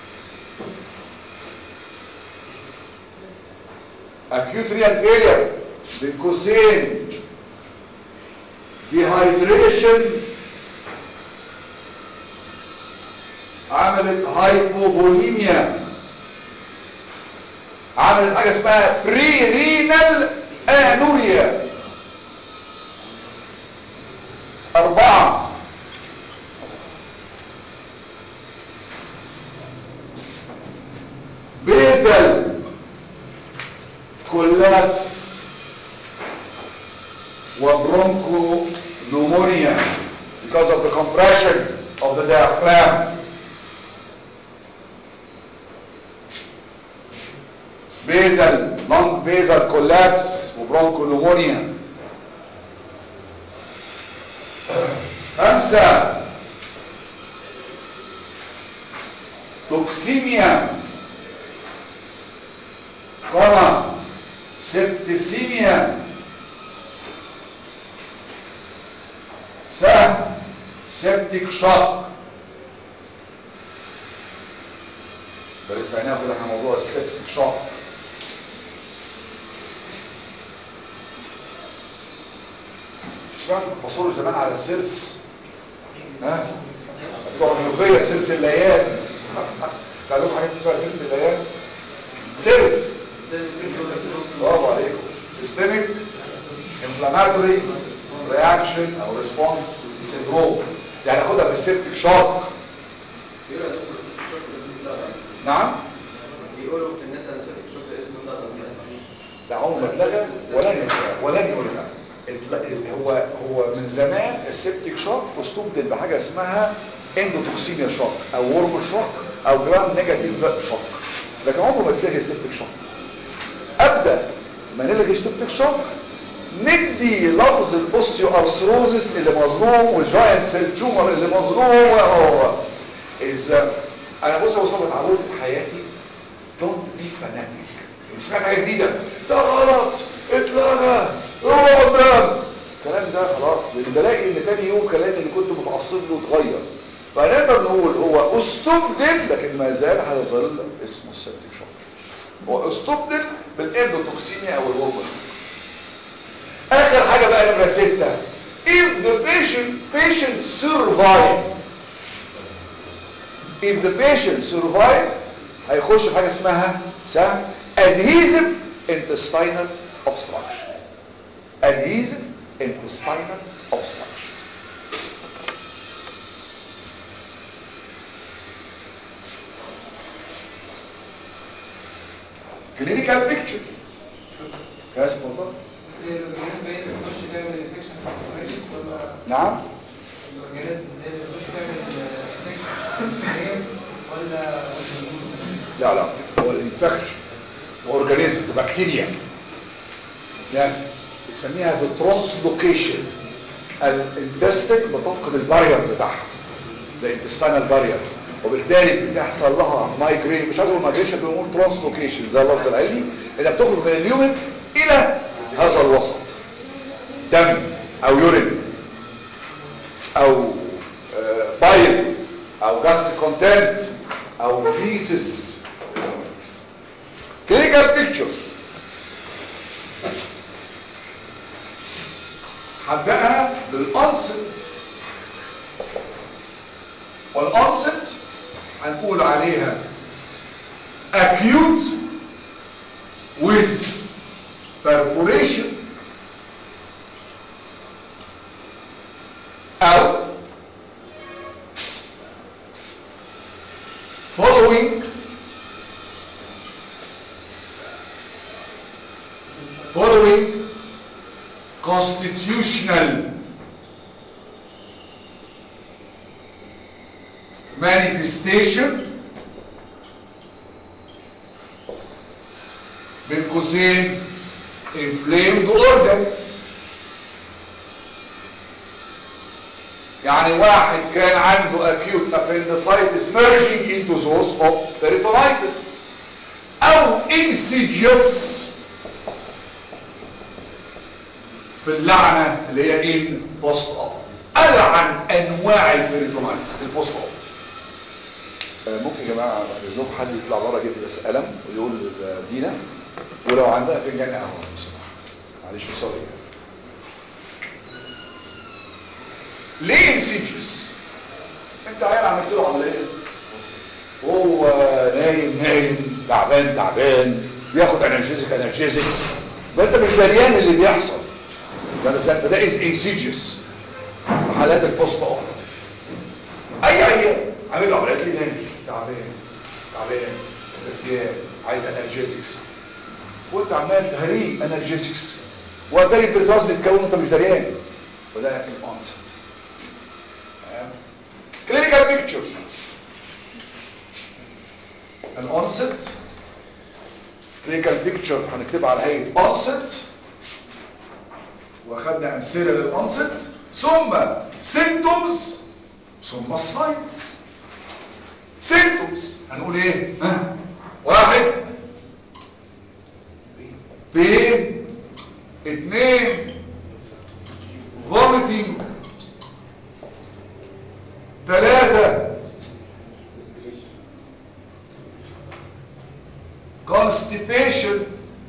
acute renal failure بين قوسين dehydration عملت هايبوفوليميا عملت حاجة اسمها بري رينال انوريا اربعة بيزل كولابس وبرونكو pneumonia because of the compression of the diaphragm basal lung basal collapse وبرونكو pneumonia خمسة توكسيميا كوما سبتسيميا سهم سبتك شق فلسه هناخد احنا موضوع السبتك شق سمعت بصور زمان على السلس ها بتوع الملوخيه سلس الليان تعرفوا حاجات اسمها سلس الليان سلس برافو عليكم سيستميك انفلاماتوري رياكشن او ريسبونس سيندروم يعني خدها بالسبتك شوك نعم بيقولوا في الناس انا سبت شوف اسم ده لا عمره ما اتلغى ولن يتلغى ولن يلغى اتل- هو هو من زمان السبتك شوك استبدل بحاجه اسمها اندوتوكسيميا شوك او ورم شوك او جرام نيجاتيف شوك لكن عمره ما اتلغى السبتك شوك ابدا ما نلغي السبتك شوك ندي لفظ الاوستيو ارثروزس اللي مظلوم والجاينت سيل تيومر اللي مظلوم وهو اذا انا بص يا مصطفى اتعودت في حياتي دونت بي فاناتيك سمعت حاجه جديده ده غلط اتلغى هو قدام الكلام ده خلاص لان بلاقي ان تاني يوم كلامي اللي كنت متعصب له اتغير فنقدر نقول هو استبدل لكن ما زال هيظل اسمه السبتيك شوك هو استبدل بالاندوتوكسيميا او الورم اخر حاجه بقى نمره ستة if the patient patient survive if the patient survive هيخش في حاجه اسمها سهم adhesive intestinal obstruction adhesive intestinal obstruction clinical picture يا اتفضل الاورجانيزم هي اللي بتخش تعمل انفكشن في الكويس ولا نعم الاورجانيزم هي اللي بتخش تعمل انفكشن ولا لا لا هو الانفكشن اورجانيزم بكتيريا ناس بنسميها بالترانسلوكيشن الانتستين بتفقد البارير بتاعها الانتستينال بارير وبالتالي بتحصل لها مايجرين مش عايز اقول مايجريشن بنقول ترانسلوكيشن زي اللفظ العلمي انها بتخرج من اليومن الى هذا الوسط دم او يورين او بايل او جاستريك كونتنت او فيسس كلينيكال بيكتشر هبدأها بالانست والانست هنقول عليها acute with perforation او following following constitutional manifestation بين قوسين inflamed organ يعني واحد كان عنده acute appendicitis merging into those of peritonitis او insidious في اللعنة اللي هي ايه بوست اب ألعن انواع البيريتونايتس البوست اب ممكن يا جماعة بعد اذنكم حد يطلع بره يجيب لي بس قلم ويقول دينا ولو عندها فنجان قهوة لو سمحت معلش سوري ليه انسيجيوس انت عيال عملت له عمليه هو نايم نايم تعبان تعبان بياخد انرجيزك انرجيزكس فانت مش دريان اللي بيحصل ده ده ده از انسيجيوس في حالات البوست اوبراتيف اي عيان عامل له عمليات ليه نايم تعبان تعبان ارتياب عايز انرجيزكس وانت عمال تهريه انرجيزكس وبالتالي البريتواز بيتكون انت مش دريان وده الانست كلينيكال بيكتشر الانست كلينيكال بيكتشر هنكتبها على هيئه انست واخدنا امثله للانست ثم سيمبتومز ثم الساينز سيمبتومز هنقول ايه ها واحد بين اتنين vomiting ثلاثة constipation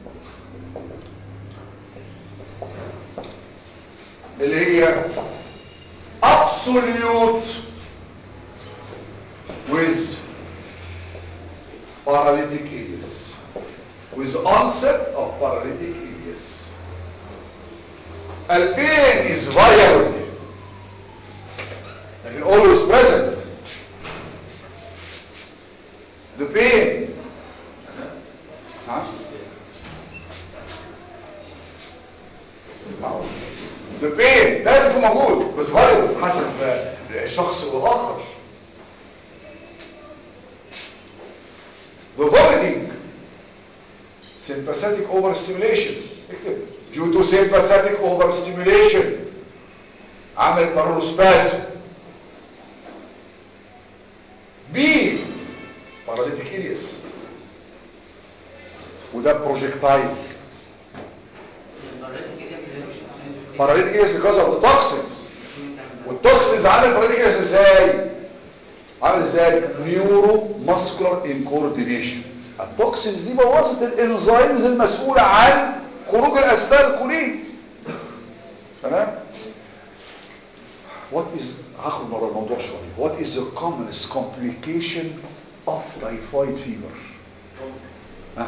اللي هي absolute with paralytic ileus with onset of paralytic ileus the pain is variable لكن always present the pain ها the pain لازم يكون موجود بس variable حسب الشخص والاخر the vomiting sympathetic overstimulation اكتب due to sympathetic overstimulation عمل بارولوسباسم بي باراليتيك إليس وده بروجكتايل باراليتيك إليس because of the toxins والتوكسينز عامل باراليتيك إليس ازاي عامل ازاي نيورو ماسكولار انكوردينيشن التوكسينز دي بوظت الانزيمز المسؤوله عن خروج الاسفل الكلين تمام what is هاخد مرة الموضوع شوية what is the commonest complication of typhoid fever ها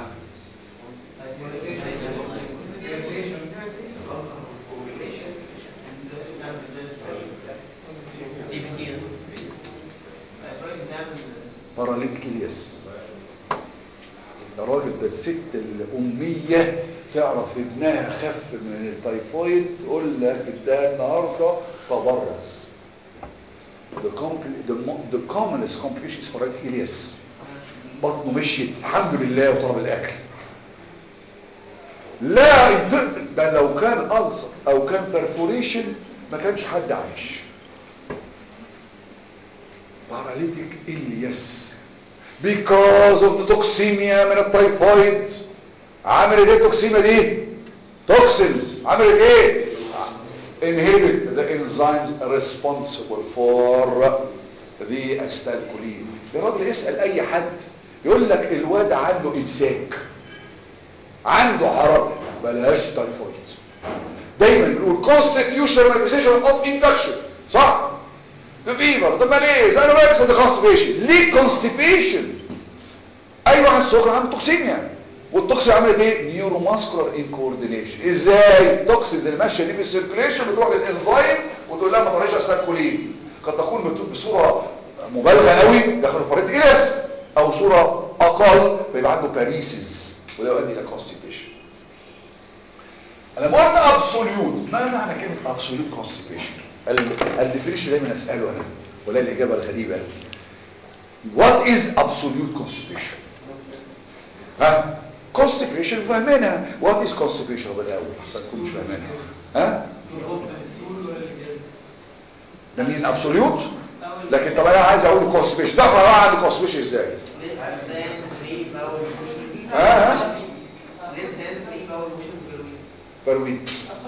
باراليتيك الياس يا راجل ده الست الأمية تعرف ابنها خف من التيفويد تقول لك ده النهارده تبرز the, compl- the, mo- the commonest complication is paralytic ileus بطنه مشيت الحمد لله وطلب الاكل لا يط- ده لو كان ألسر او كان perforation ما كانش حد عايش paralytic ileus because of the toxemia من التيفويد عملت ايه التوكسيميا دي توكسينز عملت ايه inhibit the enzymes responsible for the acetylcholine يا راجل اسأل اي حد يقول لك الواد عنده امساك عنده حرارة بلاش تايفويد دايما بنقول constitutional manifestation of infection صح the fever the malaise anorexia the constipation ليه constipation اي واحد سكر عنده توكسيميا والتوكسين عملت ايه نيورو ماسكولار انكوردينيشن ازاي التوكسينز اللي ماشيه دي في السيركيليشن بتروح للانزيم وتقول لها ما تطلعش اسيتيلكولين قد تكون بت- بصوره مبالغه قوي داخل الفريق ايرس او صوره اقل فيبقى عنده باريسيس وده يؤدي الى كونستيبيشن انا ما قلت ابسوليوت ما معنى كلمه ابسوليوت كونستيبيشن الديفينيشن دايما اساله انا ولا الاجابه الغريبه what is absolute constipation ها constipation فاهمينها what is constipation بالاول احسن تكون مش فاهمينها ها ده مين absolute لكن طب انا عايز اقول constipation ده بقى عندي constipation ازاي ها ها بروين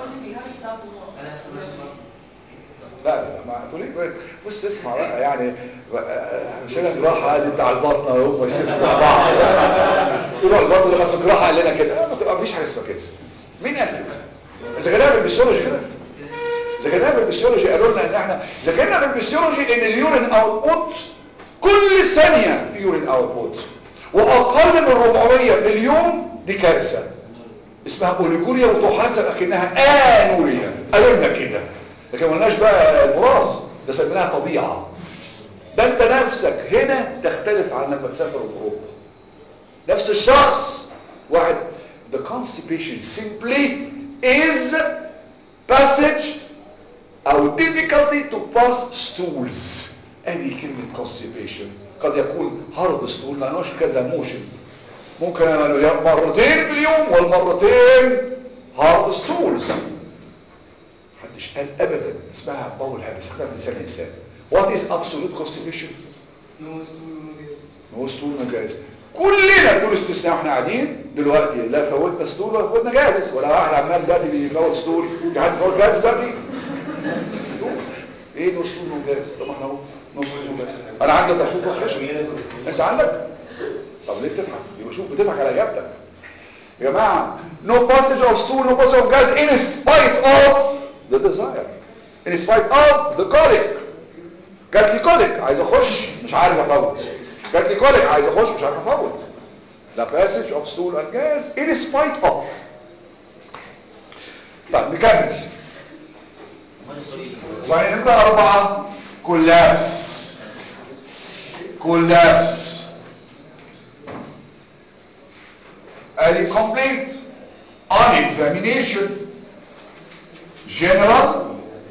لا لا ما تقول ايه بص اسمع بقى يعني مش انا جراحه قال انت على البطن هم يسيبوا مع بعض يقولوا على البطن بس جراحه قال لنا كده ما تبقى مفيش حاجه اسمها كده مين قال كده اذا كان نعمل فيسيولوجي كده اذا كان نعمل فيسيولوجي قالوا لنا ان احنا اذا كان نعمل فيسيولوجي ان اليورين اوتبوت كل ثانيه في يورين اوتبوت واقل من 400 في اليوم دي كارثه اسمها اوليجوريا وتحسب اكنها انوريا قالوا لنا كده لكن ما قلناش بقى المراس ده سميناها طبيعه ده انت نفسك هنا تختلف عن لما تسافر اوروبا نفس الشخص واحد the constipation simply is passage او difficulty to pass stools ادي كلمة constipation قد يكون hard stool ما نوش كذا موشن ممكن انا مرتين في اليوم والمرتين hard stools محدش قال ابدا اسمها بول هابس اسمها لسان الانسان what is absolute constipation نو ستول نو جاز نو ستول نو جاز كلنا بدون استثناء واحنا قاعدين دلوقتي لا فوتنا ستول ولا فوتنا جازس ولا واحد عمال دلوقتي بيفوت ستول في حد فوت جاز دلوقتي ايه نو ستول نو جاز طب احنا اهو نو ستول نو جاز انا عندي تفوت كونستيبيشن انت عندك طب ليه بتضحك يبقى شوف بتضحك على اجابتك يا جماعه no passage of stool no passage of gas in spite of the desire in spite of the colic جات لي كوليك عايز اخش مش عارف افوت جات لي كوليك عايز اخش مش عارف افوت لا passage of stool and gas in spite of طيب نكمل وبعدين نبقى أربعة كولابس كولابس ادي complete on examination general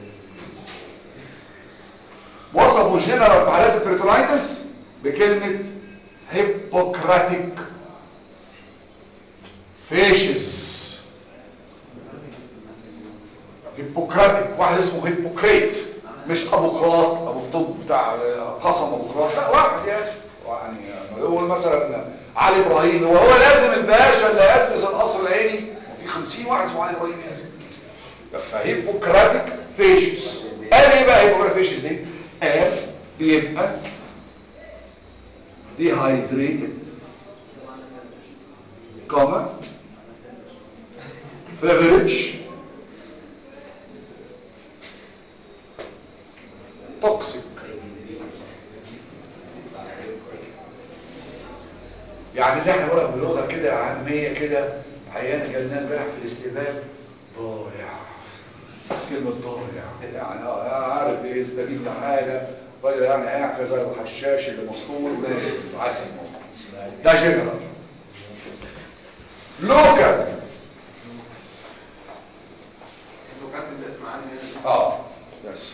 وصفوا جنرال في حالات البريتونايتس بكلمة هيبوكراتيك فيشز هيبوكراتيك واحد اسمه هيبوكريت مش ابو قراط ابو الطب بتاع قسم ابو قراط لا واحد يا اخي يعني يقول مثلا علي ابراهيم هو هو لازم الباشا اللي اسس القصر العيني وفي 50 واحد اسمه علي ابراهيم يعني فهيبوكراتيك فيشز قال ايه بقى هيبوكراتيك فيشز دي قال بيبقى dehydrated comma beverage toxic يعني اللي احنا بنقولها بلغه كده عاميه كده عيان جالنا امبارح في الاستقبال ضايع كلمه ضايع يعني اه أنا عارف ايه استجيب لحاجه ولا يعني قاعد زي الحشاش اللي مسطول ونايم عسل ده جنرال لوكال انتوا كاتب الاسم عني هنا اه بس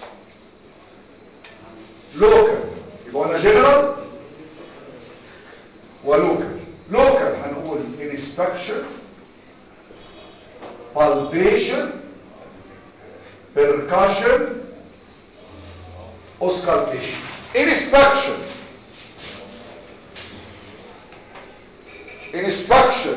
لوكال يبقى انا جنرال ولوكال لوكال هنقول inspection palpation percussion auscultation inspection inspection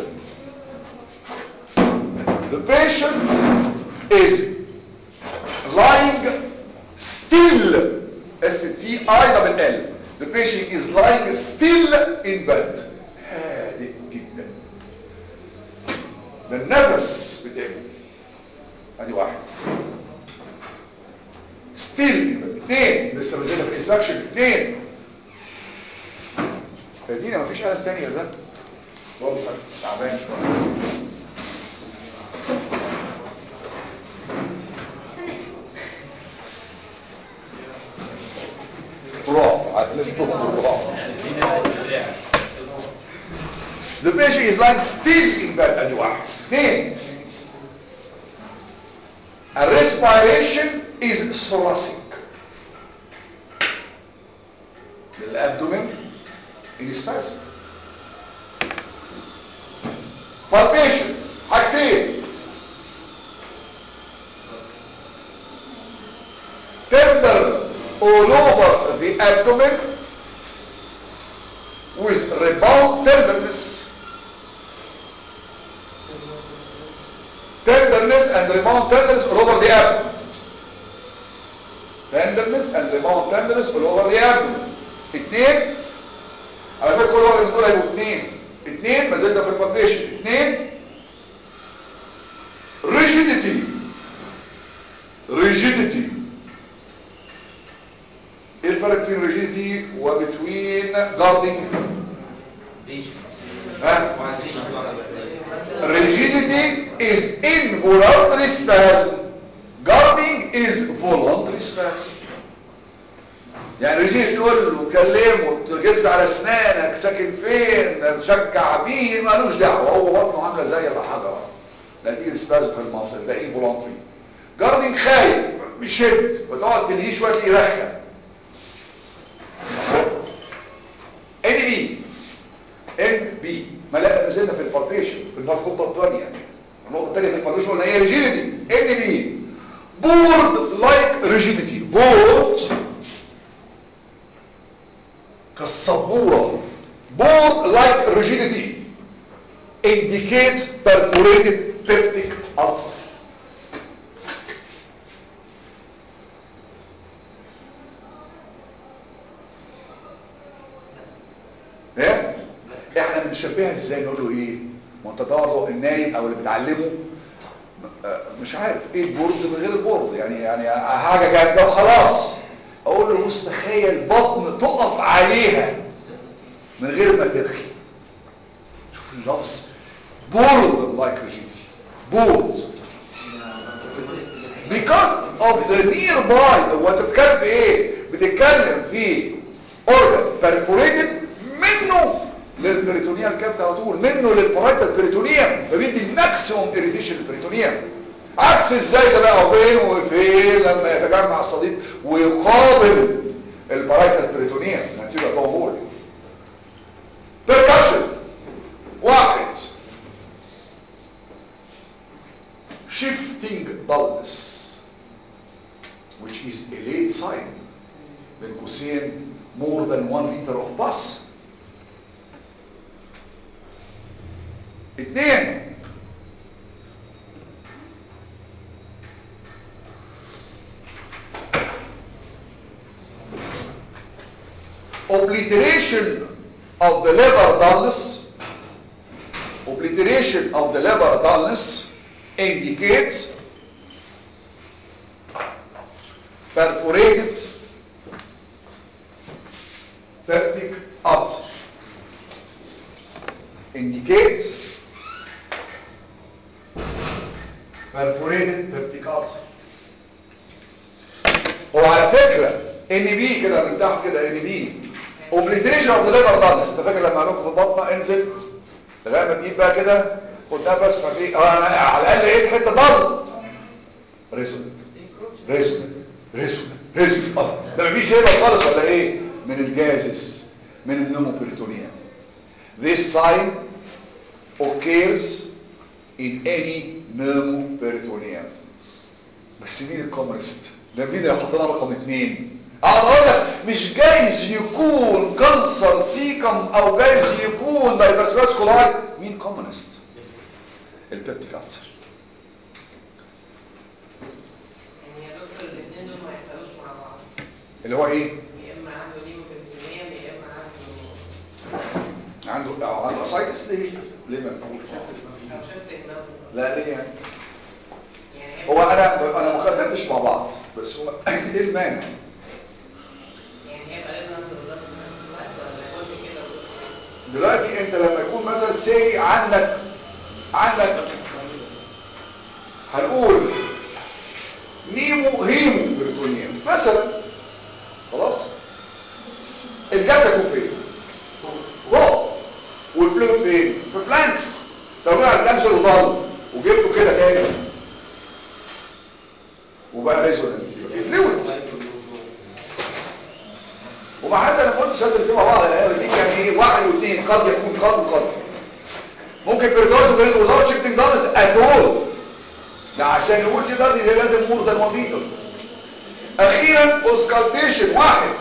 the patient is lying still S-T-I double L the patient is lying still in bed هادئ جدا ده النفس بتاعه ادي واحد ستيل اثنين لسه ما زلنا في الانسبكشن اثنين فدينا مفيش آلة تانية ده وفر تعبان شوية رعب علمتهم الرعب The patient is lying still in bed ادي واحد اثنين A respiration is thoracic الابدومين in spasm palpation حاجتين tender all over the abdomen with rebound tenderness tenderness and rebound tenderness all over the abdomen tenderness and rebound tenderness all over the abdomen اتنين على فكره كل واحد من دول هيبقوا اتنين اتنين ما زلنا في البالبيشن اتنين rigidity rigidity ايه الفرق بين rigidity وبين guarding ها rigidity is involuntary spasm guarding is voluntary spasm يعني رجيت تقول له تكلمه تجز على اسنانك ساكن فين تشجع بيه مالوش دعوه هو بطنه عامله زي الحجره نتيجه سبازم في المصل ده انفولانتري جاردنج خايف بيشد وتقعد تلهيه شويه تلاقيه يرخم ان بي ان بي ما لا نزلنا في البارتيشن في النقطه الثانيه النقطه الثانيه في البارتيشن قلنا هي ريجيديتي ان بي بورد لايك ريجيديتي بورد كالسبوره بورد لايك ريجيديتي indicates perforated peptic ulcer ايه احنا بنشبهها ازاي نقول له ايه ما انت برضه النايم او اللي بتعلمه آه، مش عارف ايه البورد من غير البورد يعني يعني حاجه جامده وخلاص اقول له بص تخيل بطن تقف عليها من غير ما ترخي شوف اللفظ بورد لايك ريجيتي بورد because of the nearby هو انت بتتكلم في ايه بتتكلم في organ perforated منه للبريتونيال كابت على طول منه للبرايتال بريتونيوم فبيدي الماكسيموم اريتيشن البريتونيوم عكس ازاي ده بقى وفين وفين لما يتجمع الصديد ويقابل البرايتال بريتونيوم نتيجه ضمور percussion واحد shifting dullness which is a late sign بين قوسين more than one liter of pus اثنين obliteration of the liver dullness obliteration of the liver dullness indicates perforated peptic ulcer indicates perforated peptic ulcer هو على فكرة ان بي كده من تحت كده ان بي اوبليتريشن اوف ذا ليفر دالس انت فاكر لما قالوا في البطنه انزل لغايه ما تجيب بقى كده خد نفس ففي اه أنا على الاقل ايه حته ضل ريزونت ريزونت ريزونت ريزونت اه ده مفيش ليفر خالص ولا ايه من الجازس من النوموبريتونيا this sign occurs in any pneumoperitoneum بس مين الكومرست ده مين اللي حطينا رقم اتنين انا اقول لك مش جايز يكون كانسر سيكم او جايز يكون دايبرتولاس كولاي مين كومونست البيبتيك كانسر يعني يا دكتور الاثنين دول ما يحصلوش مع بعض اللي هو ايه يا اما عنده ليموكريتونيا يا اما عنده عنده أو عنده اسايتس ليه ليه ما ينفعوش او شفت النوم لا ليه يعني يعني هو انا انا ما قدرتش مع بعض بس هو ايه المانع يعني هي غالبا هتضرب في نفس الوقت ولا جزء كده وجزء كده دلوقتي انت لما يكون مثلا سي عندك عندك هنقول نيمو هيمو بريتونيوم مثلا خلاص الجسد يكون فين فوق والفلويد فين في فلانكس لو جه الكانسر وضل وجبته كده تاني وبقى ريزونانس يبقى في فلويد ومع هذا انا ما قلتش لازم تبقى بعض الايام دي يعني ايه واحد واثنين قد يكون قد وقد ممكن بريتوز بريد وزاره شيفتنج دانس اتول ده عشان يقول شيء دانس يبقى لازم مور ذان 1 لتر اخيرا اوسكالتيشن واحد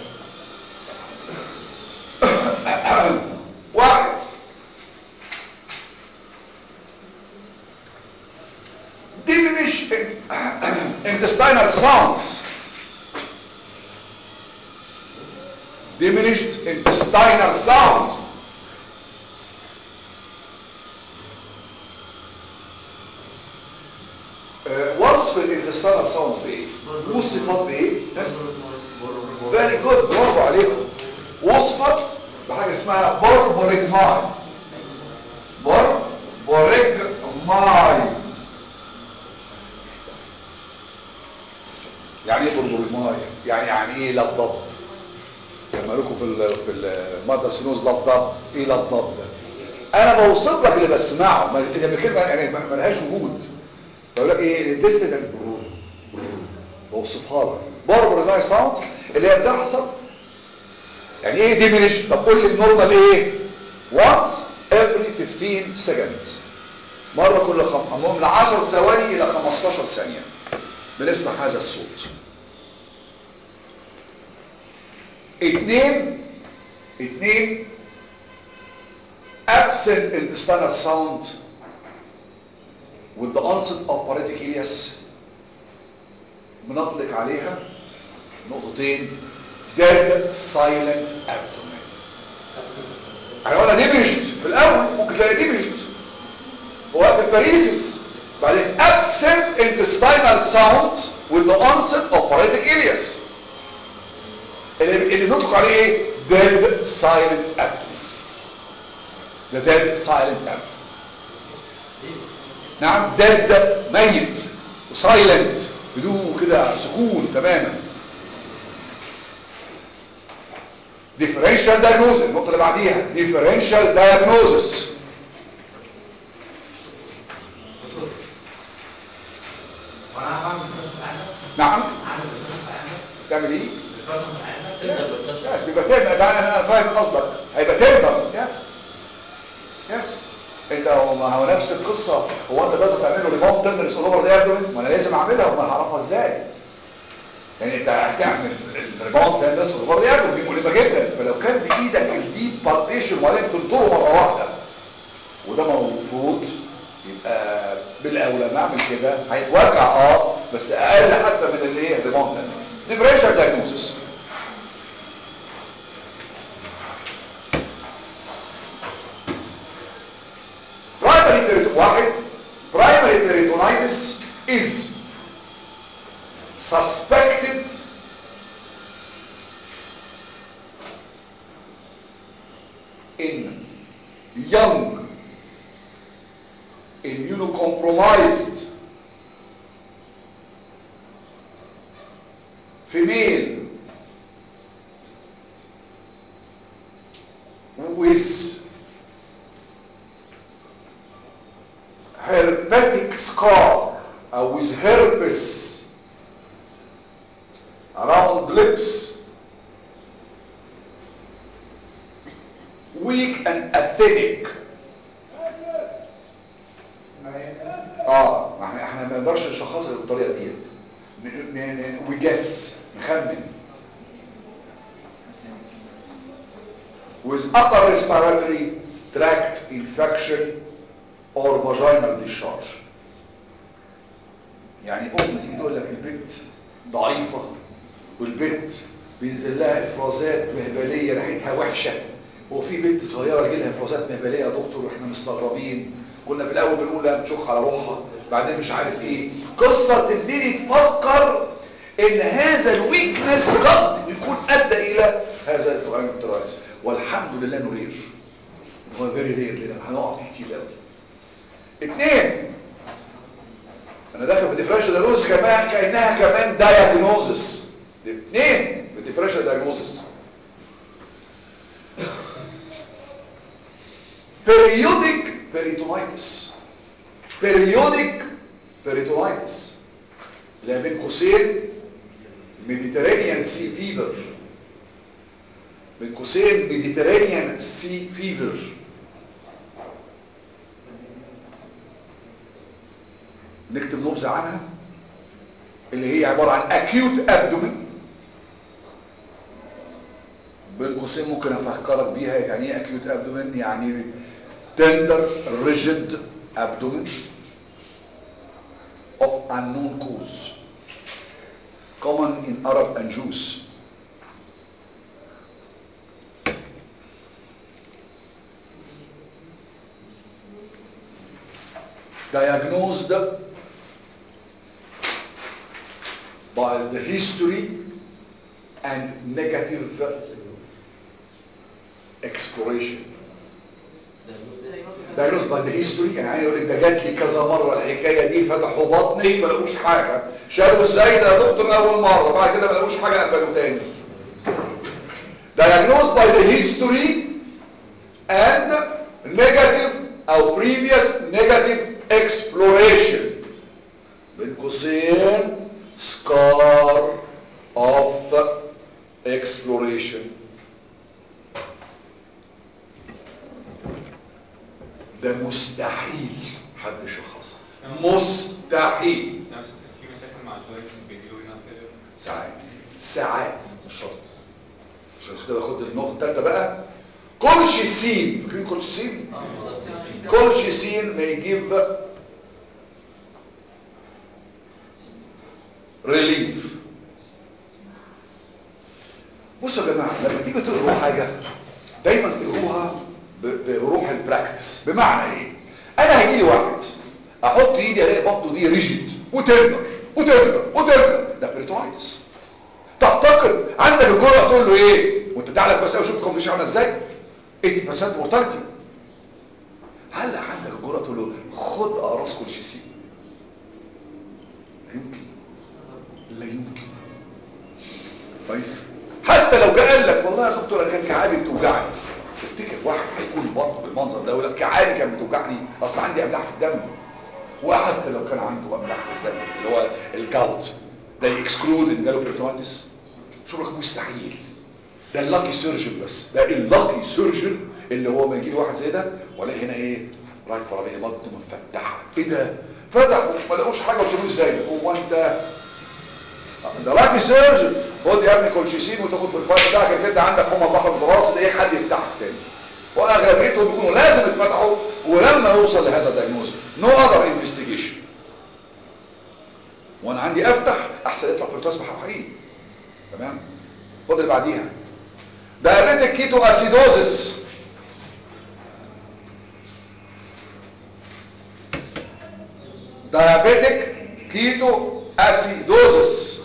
واحد diminish intestinal sounds diminished intestinal sounds uh, آه، وصف الانتستانال ساوندز بايه والصفات بايه بس فيري جود برافو عليكم وصفت بحاجه اسمها بوربوريجماي بوربوريجماي يعني ايه بوربوريجماي يعني يعني ايه لبضب كما لكم في ال في الماده سينوز لبضب ايه لبضب ده انا بوصف لك اللي بسمعه ما هي الكلمه يعني ما ما لهاش وجود بقول لك ايه الانتستين بوصفها لك بوربوريجماي ساوند اللي هي بتحصل يعني ايه ديمينيش طب قول لي النورمال ايه once every 15 seconds مرة كل خم... من 10 ثواني الى 15 ثانية بنسمع هذا الصوت اتنين اتنين absent intestinal sound with the onset of paretic ileus بنطلق عليها نقطتين dead silent abdomen احنا قلنا ديميجد في الاول ممكن تلاقي ديميجد وقت الباريسيس بعدين absent intestinal sound with the onset of paretic ileus اللي اللي بنطلق عليه ايه dead silent abdomen the dead silent abdomen نعم dead ميت وسايلنت بدون كده سكون تماما differential diagnosis النقطة اللي بعديها differential diagnosis وانا هعمل الكشف العام نعم عامل الكشف العام تعمل ايه؟ الكشف العام تبدا بالكشف يس يبقى تبقى ده انا أنا فاهم قصدك هيبقى تقدر يس يس انت هو ما هو نفس القصه هو انت تقدر تعمل له ريموت تندرس اوفر ده ما انا لازم اعملها وما هعرفها ازاي يعني انت هتعمل الريموت تندرس اوفر ده دي مهمه جدا فلو كان بايدك الديب بارتيشن وبعدين تنطره مره واحده وده المفروض يبقى بالاولى ما اعمل كده هيتوجع اه بس اقل حتى من الايه الريموت تندرس ديفرنشال دايجنوستس primary period واحد primary peritonitis is suspected in young immunocompromised female with herpetic scar uh, with herpes around lips weak and athenic اه ما احنا احنا ما نقدرش نشخصها بالطريقه ديت ن- ن- ن- وجس نخمن with upper respiratory tract infection or vaginal discharge يعني ام تيجي تقول لك البنت ضعيفه والبنت بينزل لها افرازات مهبليه ريحتها وحشه وفي بنت صغيره يجي لها افرازات مهبليه يا دكتور واحنا مستغربين كنا في الاول بنقول لها بتشخ على روحها بعدين مش عارف ايه قصه تبتدي تفكر ان هذا الويكنس قد يكون ادى الى هذا الترايس والحمد لله انه رير هو فيري رير لان هنقع فيه كتير قوي اثنين انا داخل في ديفرنشال دايجنوزس كمان كانها كمان دايجنوزس اثنين في ديفرنشال دايجنوزس periodic peritonitis periodic peritonitis اللي بين قوسين ميديترينيان سي فيفر بين قوسين ميديترينيان سي فيفر نكتب نبذة عنها اللي هي عبارة عن acute abdomen بين قوسين ممكن افكرك بيها يعني ايه acute abdomen يعني tender rigid abdomen of unknown cause common in Arab and Jews diagnosed by the history and negative exploration diagnosed by the history يعني يقول لك ده جات لي كذا مره الحكايه دي فتحوا بطني ما لقوش حاجه شالوا ازاي ده يا دكتور اول مره بعد كده ما لقوش حاجه قفلوا تاني diagnosed by the history and negative او previous negative exploration بين قوسين scar of exploration ده مستحيل حد يشخصها مستحيل نفس في مشاكل مع جوينت بيجيلوا هنا فيلر ساعات ساعات مش شرط عشان كده باخد النقطه الثالثه بقى كولشيسين فاكرين كولشيسين كولشيسين may give relief بصوا يا جماعه لما تيجوا تقروا حاجه دايما تقروها ب- بروح البراكتس بمعنى ايه انا هيجي لي واحد احط ايدي الاقي بطنه دي ريجيد وترنر وترنر وترنر ده بريتورايتس تعتقد عندك الجرأة تقول له ايه وانت تعرف بس قوي شوف الكونفيشن عامله ازاي 80% مورتاليتي هل عندك الجرأة تقول له خد اقراص كولشيسين لا يمكن لا يمكن كويس حتى لو جه قال لك والله يا دكتور انا كان كعابي بتوجعني تفتكر واحد هيكون بطنه بالمنظر ده يقول لك كعابي كان بتوجعني اصل عندي املاح في الدم وحتى لو كان عنده املاح في الدم اللي هو الجاوت ده يكسكلود ان جاله بريتونيتس شو لك مستحيل ده اللاكي سيرجن بس ده اللاكي سيرجن اللي هو ما يجي له واحد زي ده ولا هنا ايه رايت عليه بطنه مفتحه ايه ده فتحوا ما لقوش حاجه وشالوه ازاي هو انت ده لاكي سيرجن خد يا ابني كولشيسين وتاخد في الفايل بتاعك انك انت عندك حمى بحر متواصل ايه حد يفتحك تاني واغلبيتهم بيكونوا لازم يتفتحوا ولما يوصل لهذا الدايجنوز نو اذر انفستيجيشن وانا عندي افتح احسن يطلع بروتوز حقيقي تمام خد اللي بعديها diabetic كيتو اسيدوزس diabetic كيتو اسيدوزس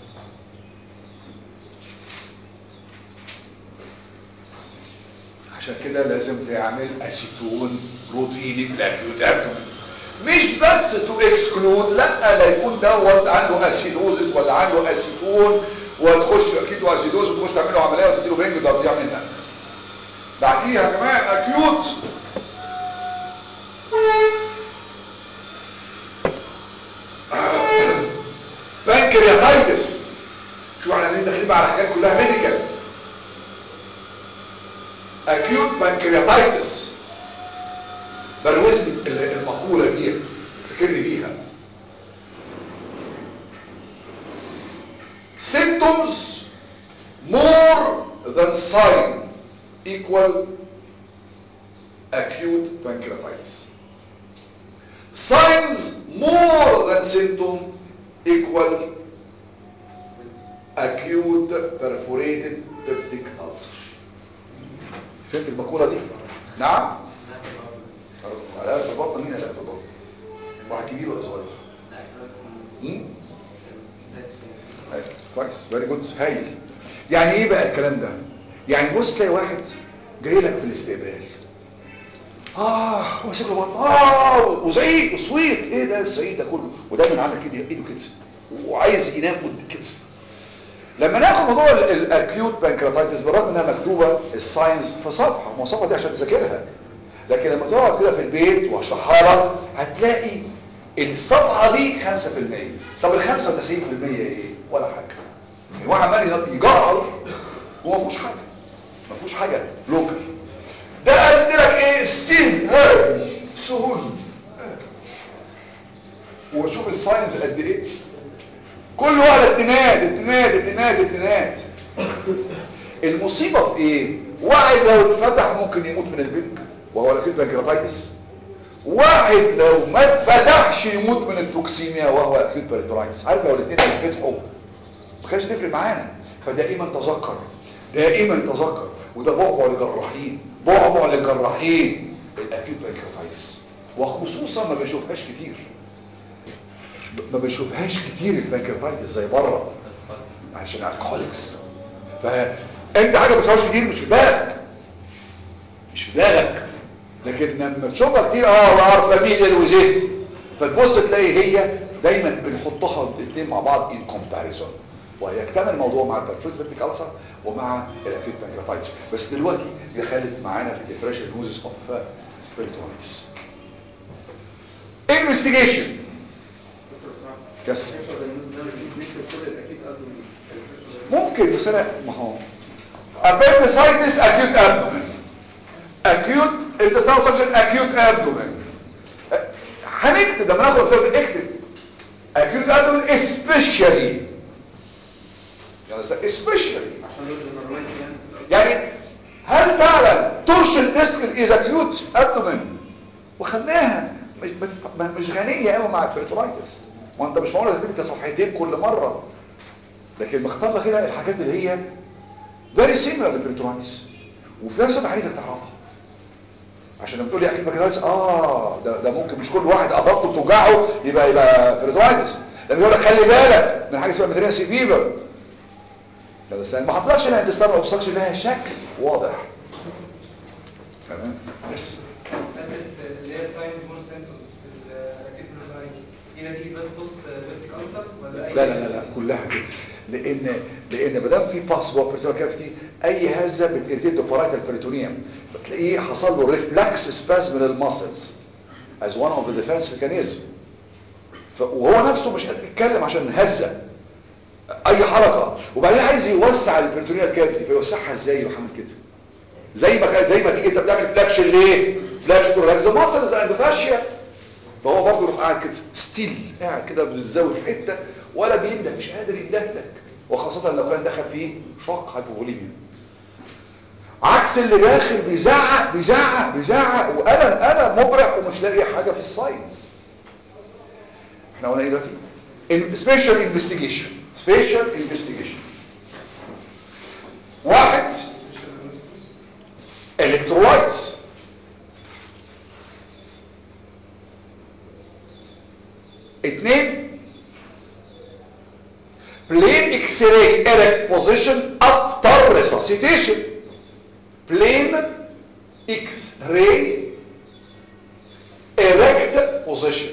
عشان كده لازم تعمل اسيتون روتيني في الاكيوت ابدومين مش بس تو اكسكلود لا لا يكون دوت عنده اسيدوزس ولا عنده اسيتون وتخش اكيد اسيدوز وتخش تعمل له عمليه وتديله بنج ده بيعمل منها بعديها كمان اكيوت بانكرياتايتس شو احنا عاملين داخلين بقى على حاجات كلها ميديكال اكيوت بانكرياتايتس بروزني المقولة ديت فكرني بيها symptoms more than sign equal acute pancreatitis signs more than symptom equal acute perforated peptic ulcer فهمت المقولة دي؟ نعم؟ لا في البطن مين لا في البطن واحد كبير ولا صغير مم؟ أيوة، كويس فيري جود هايل يعني ايه بقى الكلام ده يعني بص تلاقي واحد جاي لك في الاستقبال اه هو ماسك له بطن اه وزعيق وصويت ايه ده الزعيق ده كله ودايما عامل كده ايده كده وعايز ينام قد كده لما ناخد موضوع الاكيوت بانكراتايتس بالرغم انها مكتوبه الساينس في صفحه المواصفه دي عشان تذاكرها لكن لما تقعد كده في البيت واشرحها لك هتلاقي الصفحه دي 5% طب ال 95% ايه ولا حاجه يعني واحد عمال يجرب وما فيهوش حاجه ما فيهوش حاجه لوكال ده قلت لك ايه ستيل هاي سهول وشوف الساينس قد ايه كل واحد اتناد اتناد اتناد اتناد المصيبة في ايه واحد لو اتفتح ممكن يموت من البنك وهو الاكيد بانكراتايتس واحد لو ما اتفتحش يموت من التوكسيميا وهو اكيد بانكراتايتس عارف لو الاثنين اتفتحوا ما كانش تفرق معانا فدائما تذكر دائما تذكر وده بعبع للجراحين بعبع للجراحين الاكيد بانكراتايتس وخصوصا ما بشوفهاش كتير ما بنشوفهاش كتير البانكرياتايتس زي بره عشان الكحوليكس فانت حاجه ما بتشوفهاش كتير مش في بالك مش في بالك لكن لما تشوفها كتير اه وعارف فاميليا وزيت فتبص تلاقي هي دايما بنحطها الاثنين مع بعض ان كومباريزون ويكتمل الموضوع مع البرفوت فيرتيك ألسر ومع الاكيوت بانكرياتايتس بس دلوقتي دخلت معانا في الديفريشن نوزس اوف بيرتونيتس انفستيجيشن يس ممكن بس انا ما هو appendicitis acute abdomen acute intestinal obstruction acute abdomen هنكتب لما ناخد الدكتور اكتب acute abdomen especially يعني especially عشان دول جنراليز يعني يعني هل فعلا تورشن تسكل از اكيوت ابدومن وخدناها مش ما- مش غنيه قوي مع البريتورايتس ما انت مش معقول تكتب صفحتين كل مره لكن مختار لك كده الحاجات اللي هي فيري سيميلر للبريتورايتس وفي نفس الوقت عايزك تعرفها عشان لما تقول لي اكيد بكتيريايتس اه ده, ده ممكن مش كل واحد ابطه توجعه يبقى يبقى بريتورايتس لما يقول لك خلي بالك من حاجه اسمها ميترينسي فيفر لا بس ما حطلكش لها الاستار اوبستراكشن لها شكل واضح تمام بس اللي هي ساينز مور سيمبتومز في الاكيد بروفايتس دي نتيجه بس بوست فيرتيك ألسر ولا اي لا لا لا لا كلها كده لان لان ما دام في باس جوه البريتونيال كافيتي اي هزه بتريتيت بارايتال بريتونيوم بتلاقيه حصل له ريفلكس سبازم للماسلز as one of the defense mechanism ف- وهو نفسه مش قادر يتكلم عشان هزه اي حركه وبعدين عايز يوسع البريتونيال كافيتي فيوسعها ازاي يروح عامل كده زي ما كان زي ما تيجي انت بتعمل فلاكشن ليه فلاكشن تو ريلاكس ماسلز اند فاشيا فهو برضه يروح قاعد كده ستيل قاعد كده بالزاويه في حته ولا بينده مش قادر يندهلك وخاصه لو كان دخل فيه شوك هايبوفوليميا عكس اللي داخل بيزعق بيزعق بيزعق وانا انا مبرح ومش لاقي حاجه في الساينس احنا قلنا ايه دلوقتي ان سبيشال انفستيجيشن سبيشال انفستيجيشن واحد الكترولايتس اتنين plain x-ray erect position after resuscitation plain x-ray erect position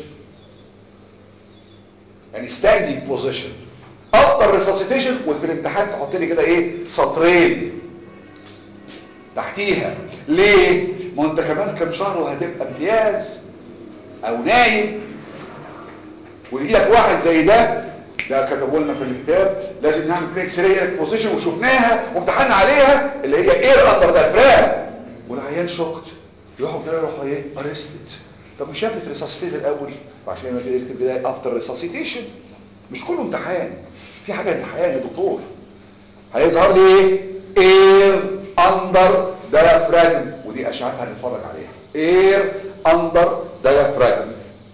يعني standing position after resuscitation وفي الامتحان تحط لي كده ايه سطرين تحتيها ليه ما انت كمان كام شهر وهتبقى امتياز او نايم ويجي لك واحد زي ده ده كتبوا لنا في الكتاب لازم نعمل بليكس ري بوزيشن وشفناها وامتحنا عليها اللي هي اير اندر ذا برام والعيان شوكت يروحوا كده يروحوا ايه ارستد طب مش قبل ريساسيتيت الاول عشان ما تكتب بدايه افتر ريساسيتيشن مش كله امتحان في حاجه امتحان يا دكتور هيظهر لي ايه اير اندر diaphragm ودي اشعات هنتفرج عليها اير اندر diaphragm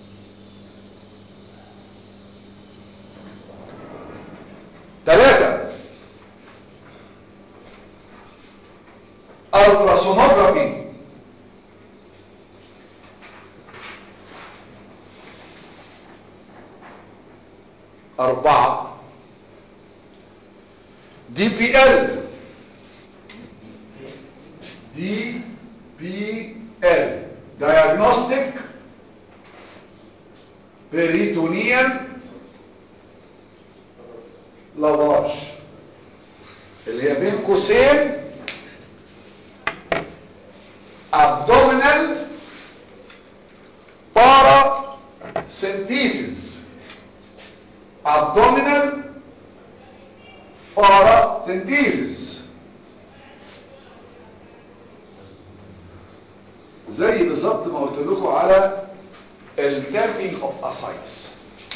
ثلاثة التراسونوجرافي أربعة دي بي ال دي بي ال diagnostic peritoneal لافاش اللي هي بين قوسين abdominal paracentesis abdominal paracentesis زي بالظبط ما قلت لكم على التابينج اوف اسايتس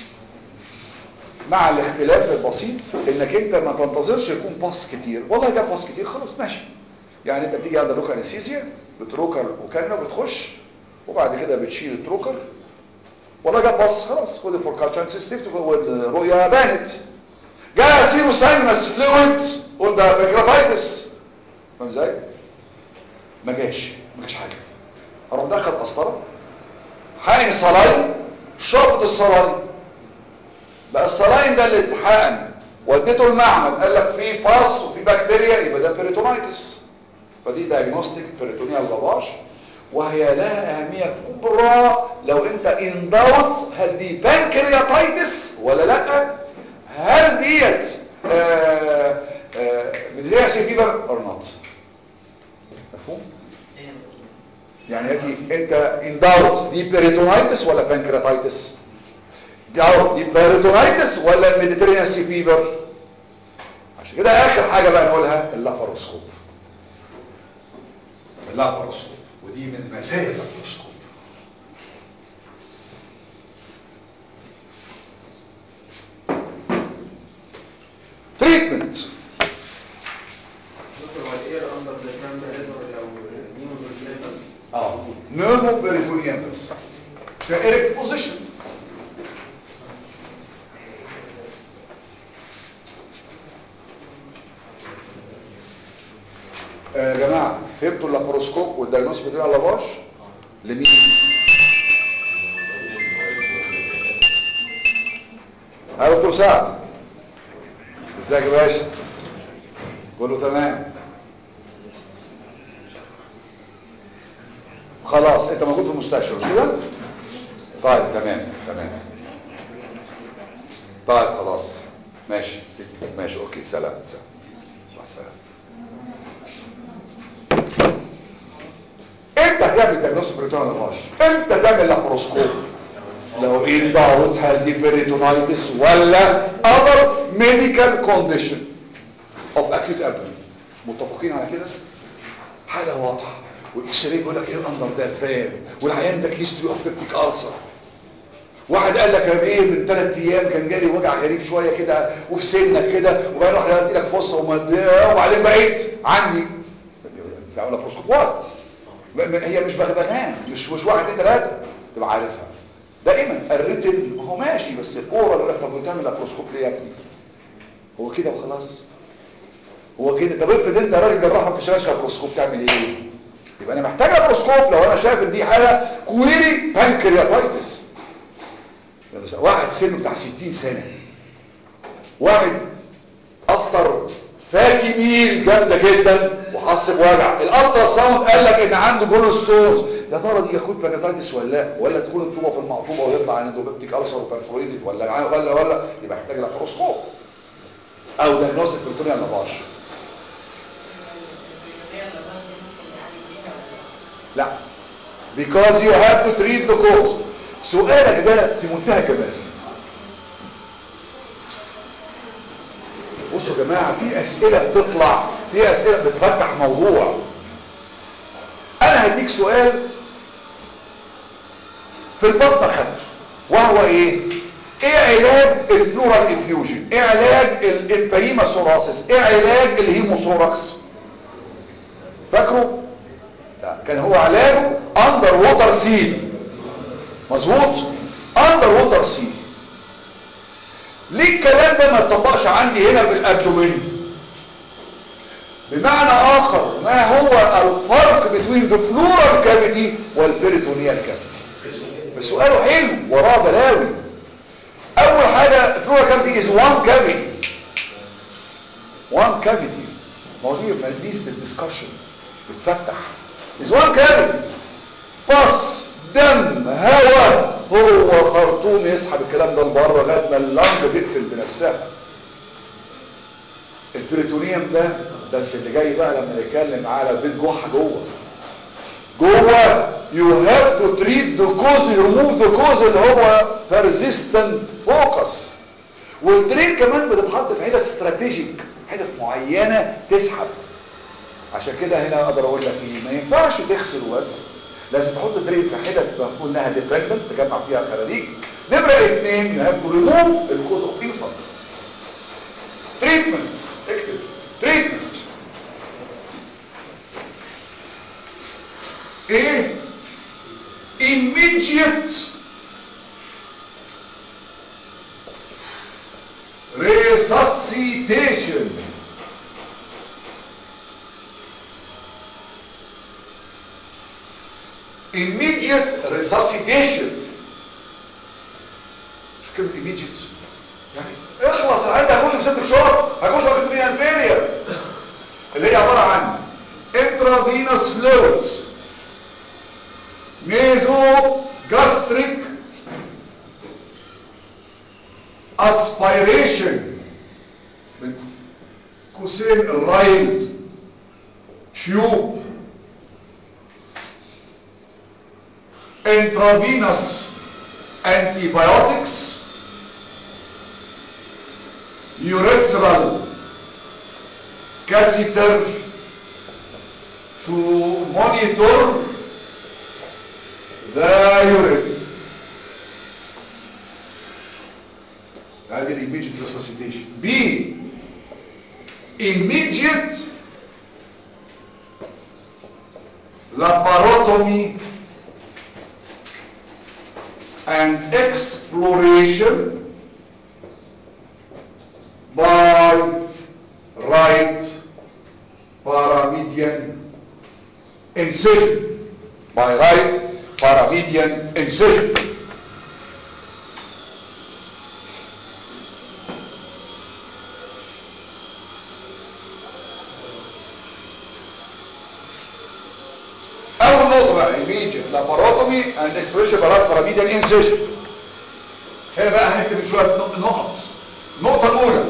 مع الاختلاف البسيط انك انت ما تنتظرش يكون باص كتير والله جاب باص كتير خلاص ماشي يعني انت بتيجي عند الروك انستيزيا بتروكر وكانه بتخش وبعد كده بتشيل التروكر والله جاب باص خلاص خد الفوركالتشان سيستم والرؤيه بانت جاء سيرو ساينس فلويد قلنا بكرافايتس فاهم ازاي ما جاش ما جاش حاجه اروح دخل قسطره حقن الصلاي شفط الصلاي بقى الصلاين ده اللي اتحقن وديته المعمل قال لك في باس وفي بكتيريا يبقى ده بيريتونايتس فدي دايجنوستيك بيريتونيال لافاج وهي لها اهميه كبرى لو انت ان داوت هل دي بانكرياتايتس ولا لا هل ديت بدايه فيبر اور نوت مفهوم يعني دي انت ان داوت دي بيريتونايتس ولا بانكرياتايتس داوت دي بيريتونايتس ولا ميديتيرينيان سي فيبر عشان كده اخر حاجه بقى نقولها اللاباروسكوب اللاباروسكوب ودي من مزايا اللاباروسكوب تريتمنت دكتور هو الاير اندر ذا كام ليزر لو نيمو بس اه نيرمو بيريتونيان بس كإيركت بوزيشن يا جماعه فهمتوا اللاباروسكوب والدايجنوز بتاع اللافاج لمين يا دكتور سعد ازيك يا باشا كله تمام خلاص انت موجود في المستشفى مش كده طيب تمام تمام طيب خلاص ماشي ماشي اوكي سلام سلام مع السلامه انت هتعمل دايجنوستيك بريتونال لافاج امتى تعمل لاباروسكوب لو ايه داوت هل دي بيريتونايتس ولا other medical condition of acute abdomen متفقين على كده حاله واضحه والاكس راي بيقول لك ايه الاندر ده فاهم والعيان ده هيستوري اوف بيبتيك ألسر واحد قال لك يا بيه من ثلاث ايام كان جالي وجع غريب شويه كده وفي سنك كده وبعدين راح يدي لك فصه وبعدين بقيت عندي تعمل لابروسكوبات هي مش بغبغان مش مش واحد اتنين ثلاثه تبقى عارفها دائما الريتم هو ماشي بس الاورال يقول لك طب بتعمل لابروسكوب ليه يا ابني هو كده وخلاص هو كده طب افرض انت راجل جراح ما بتشتغلش لابروسكوب تعمل ايه يبقى انا محتاج لابروسكوب لو انا شايف ان دي حاله كويري بانكرياتايتس واحد سنه بتاع 60 سنه واحد اكتر فاتي ميل جامده جدا وحس بوجع الالترا ساوند قال لك ان عنده جولوستونز يا ترى دي يكون بانكرياتايتس ولا لا ولا تكون الطوبه في المعطوبه ويطلع عنده بيبتيك ألسر وبانفوريتد ولا ولا ولا يبقى محتاج لابروسكوب او دايجنوستيك بروتونيال لافاج لا because you have to treat the cause سؤالك ده في منتهى الجمال بصوا يا جماعه في اسئله بتطلع في اسئله بتفتح موضوع انا هديك سؤال في البطن خدته وهو ايه ايه علاج البلورال انفيوجن ايه علاج الامبايما سوراسيس ايه علاج الهيموثوركس فاكره لا كان هو علاجه اندر ووتر سيل مظبوط اندر ووتر سيل ليه الكلام ده ما اتطبقش عندي هنا بالابدومين بمعنى اخر ما هو الفرق بين the pleural cavity والبريتونيال cavity سؤاله حلو وراه بلاوي اول حاجه pleural cavity is one cavity one cavity مواضيع مجلس للدسكشن بتفتح is one cavity بص دم هواء هو خرطوم يسحب الكلام ده لبره لغايه ما اللنج تقفل بنفسها البريتونيوم ده بس اللي جاي بقى لما نتكلم على بيت جحا جوه جوه you have to treat the cause remove the cause اللي هو persistent focus والدرين كمان بتتحط في حتت استراتيجيك حتت معينه تسحب عشان كده هنا اقدر اقول لك ايه ما ينفعش تغسله بس لازم تحط درين في حتت المفروض انها ديبندنت تجمع فيها خلاليك نمره اثنين يو هاف تو ريموف الكوز اوف انسلت تريتمنت اكتب تريتمنت ايه immediate resuscitation immediate resuscitation شو كلمة immediate سيبتك شوك هيخش على البريتونيال فيلير اللي هي عباره عن intravenous fluids nasogastric aspiration من قوسين الرايلز تيوب intravenous antibiotics urethral catheter to monitor the urine هذه immediate resuscitation B immediate laparotomy and exploration by right paramedian incision by right paramedian incision اول نقطه بقى immediate laparotomy and exploration by right paramedian incision هنا بقى هنكتب شويه نقط النقطه الاولى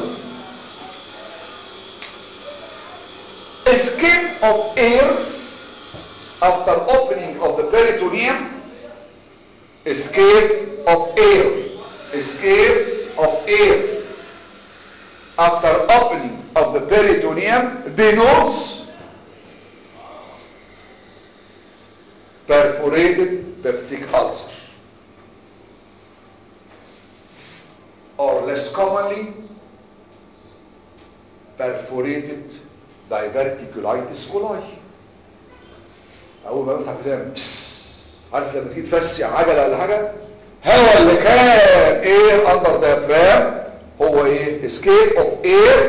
escape of air after opening of the peritoneum escape of air escape of air after opening of the peritoneum denotes perforated peptic ulcer or less commonly perforated diverticulitis coli اول ما بفتح بتعمل عارف لما تيجي تفسي عجله ولا حاجه هوا اللي كان اير اندر diaphragm هو ايه escape of air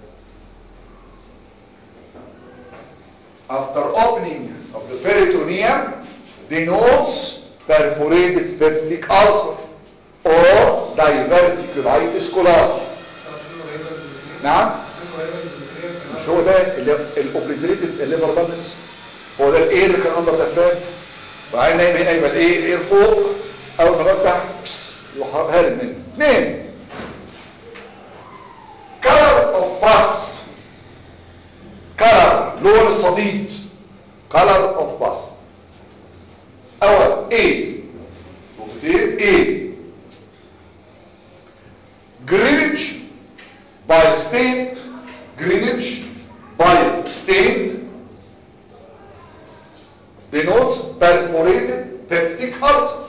after opening of the peritoneum denotes perforated peptic ulcer or diverticulitis coli نعم مش هو ده الاوبريتريتد الليفر بالانس هو ده الاير اللي كان اندر دافرام وبعدين نايم هنا يبقى الايه الاير فوق اول ما بفتح يروح هارب منه اثنين color of pus color لون الصديد color of pus اول A نقطتين A Greenwich bile stained Greenwich bile stained denotes perforated peptic ulcer.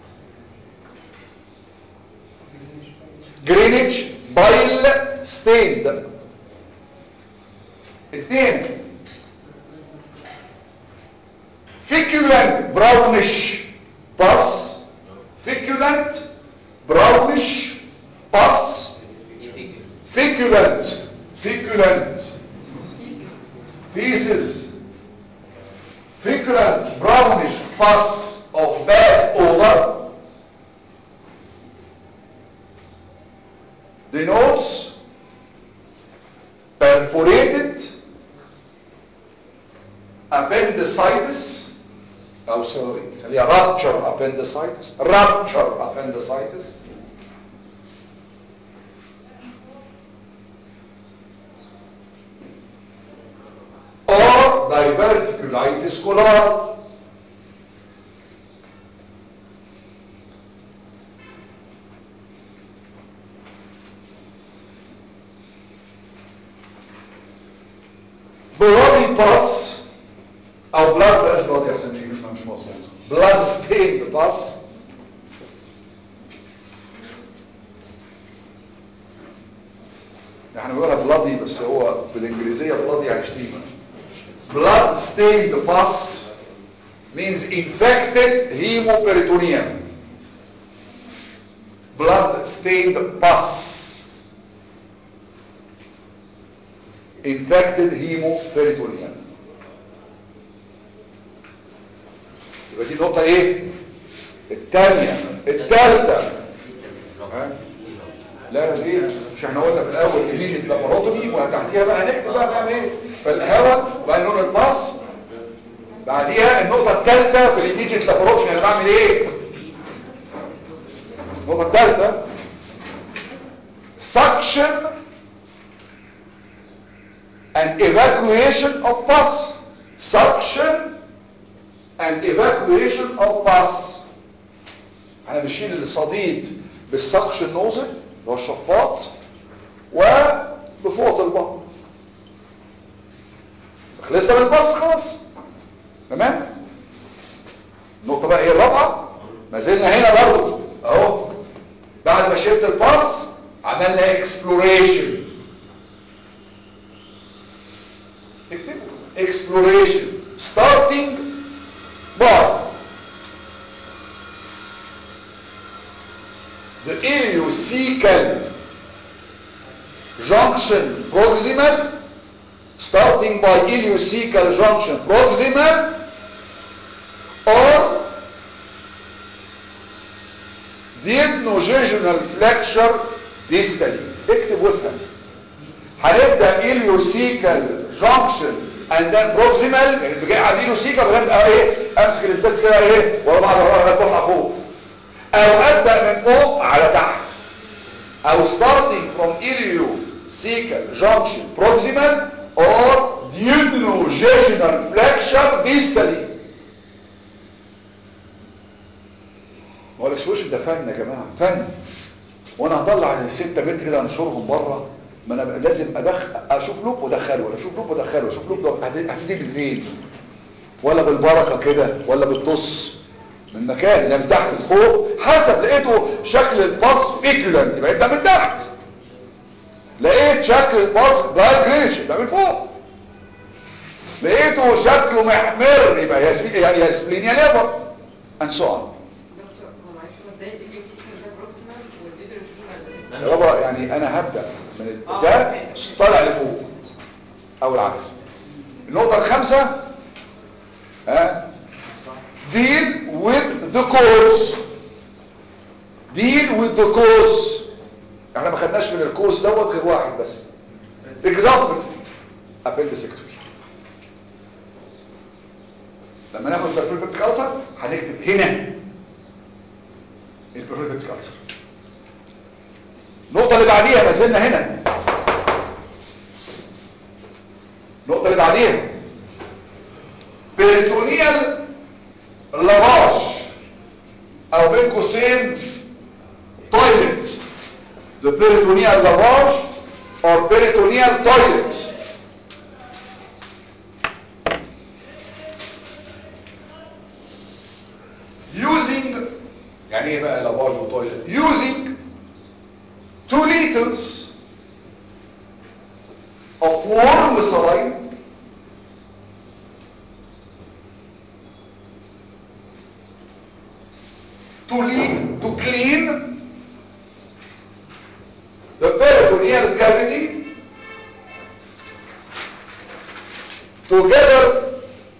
Greenwich bile stained. اثنين feculent brownish pus feculent brownish pus feculent feculent pieces feculent brownish pus of bad odor denotes perforated appendicitis oh sorry خليها rupture appendicitis rupture appendicitis or diverticulitis coli bloody pus او blood بلاش bloody عشان في كلمه مش مظبوط blood stained pus احنا بنقولها bloody بس هو بالانجليزيه bloody يعني شتيمه blood stained pus means infected hemoperitoneum blood stained pus infected hemoperitoneum يبقى دي النقطة ايه الثانية الثالثة ها؟ لا ليه مش احنا قلنا في الاول immediate laparotomy وتحتيها بقى هنكتب بقى نعمل ايه فالهواء وبعدين نقول الباص بعديها النقطه الثالثه في immediate laparotomy انا بعمل ايه النقطه الثالثه suction and evacuation of pus suction and evacuation of pus احنا بنشيل الصديد بالسكشن نوزل اللي هو الشفاط وبفوط البطن خلصنا من الباص خلاص تمام النقطه بقى ايه الرابعه ما زلنا هنا برضه اهو بعد ما شلت الباص عملنا اكسبلوريشن اكتبوا exploration starting by the ileocecal junction proximal starting by ileocecal junction proximal or diagnostical flexure distally اكتب وافهم هنبدا ileocecal junction and then proximal يعني جاي على ileocecal وبعدين بقى ايه امسك الاسباس كده ايه ورا بعض ورا بعض بطلع فوق او ابدا من فوق على تحت او starting from ileocecal junction proximal or duodenal flexure distally هو الاكسبوشن ده فن يا جماعه فن وانا هطلع الستة متر كده انشرهم بره ما انا بقى لازم ادخل اشوف لوب وادخله ولا اشوف لوب وادخله اشوف لوب ده هتدي بالفين ولا بالبركه كده ولا بالطص من مكان ده من تحت لفوق حسب لقيته شكل الباص فيكولنت يبقى انت من تحت لقيت شكل الباص دايجريش يبقى من فوق لقيته شكله محمر يبقى يا سي- يا يا سبلين يا ليفر and so on دكتور هو معلش هو ازاي اللي جبتي ده بروكسيمال والفيديو ريجيونال يا بابا يعني انا هبدأ من ال- آه، ده أوكي. طالع لفوق او العكس النقطة الخامسة ها deal with the cause deal with the cause احنا ما خدناش من الكوز دوت غير واحد بس example appendicectomy لما ناخد البرفكت كالسر هنكتب هنا البرفكت كالسر النقطة اللي بعديها ما زلنا هنا النقطة اللي بعديها بيريتونيال لافاج او بين قوسين تويلت the peritoneal lavage or peritoneal toilet using يعني ايه بقى لافاج وتويلت using 2 liters of warm saline to lean, to clean the peritoneal cavity together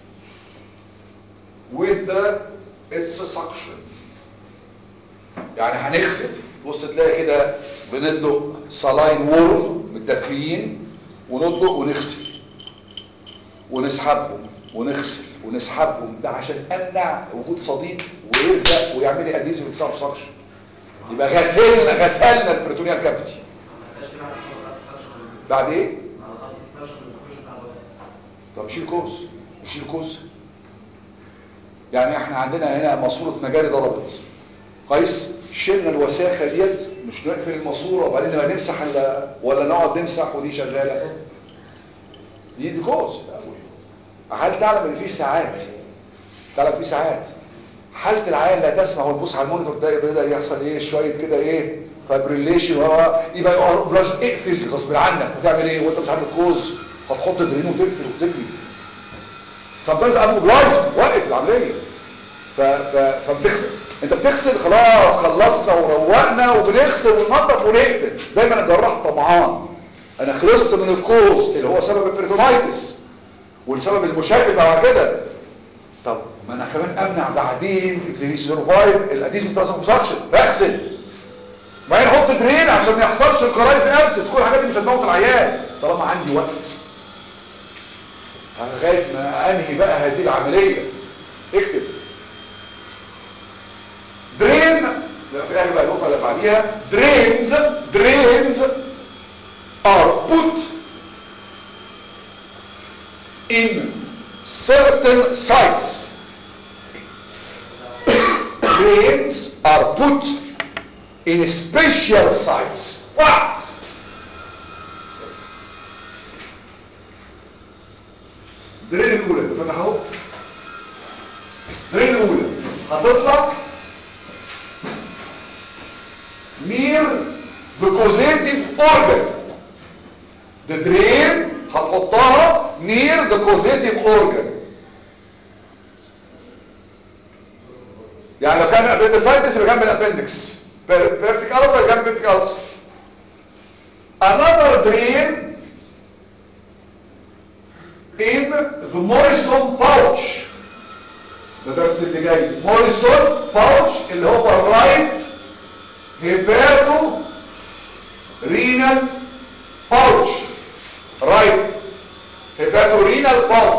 with the its suction يعني هنغسل بص تلاقي كده بندلق صلاين وورم متدفيين وندلق ونغسل ونسحبهم ونغسل ونسحبهم ده عشان امنع وجود صديد ويلزق ويعمل لي اديزيف سبسكشن يبقى غسلنا غسلنا البريتونيال كافيتي بعد ايه طب شيل كوز شيل كوز يعني احنا عندنا هنا ماسوره مجاري ضربت كويس شلنا الوساخه ديت مش نقفل الماسوره وبعدين نبقى نمسح ال- ولا نقعد نمسح ودي شغاله دي دي كوز الاول هل تعلم ان في ساعات تعلم في ساعات حاله العيان لا تسمع وتبص على المونيتور ده يبدا يحصل ايه شويه كده ايه فابريليشن وهو يبقى يقع بلاش اقفل غصب عنك وتعمل ايه وانت مش عندك كوز هتحط الدرين وتقفل وتجري sometimes ابو بلايف واقف العمليه ف... ف... فبتغسل انت بتغسل خلاص خلصنا وروقنا وبنغسل وننظف ونقفل دايما الجراح طمعان انا خلصت من الكوز اللي هو سبب البريتونايتس والسبب المشكل بعد كده طب ما انا كمان امنع بعدين في سيرفايف الاديسيف ترانسفوسكشن بغسل ما نحط درين عشان ما يحصلش الكرايز ابسس كل الحاجات دي مش هتموت العيان طالما عندي وقت لغايه ما انهي بقى هذه العمليه اكتب درين لا في الاخر بقى النقطه اللي بعديها درينز درينز are put in certain sites drains are put in special sites what درين الاولى فتح اهو درين الاولى هتطلع near the causative organ the drain هتحطها near the causative organ يعني لو كان appendicitis يبقى جنب الابندكس peptic ulcer يبقى جنب peptic ulcer another drain in the Morrison pouch ده درس اللي جاي Morrison pouch اللي هو الرايت هيباتو رينال باوتش رايت هيباتو رينال باوتش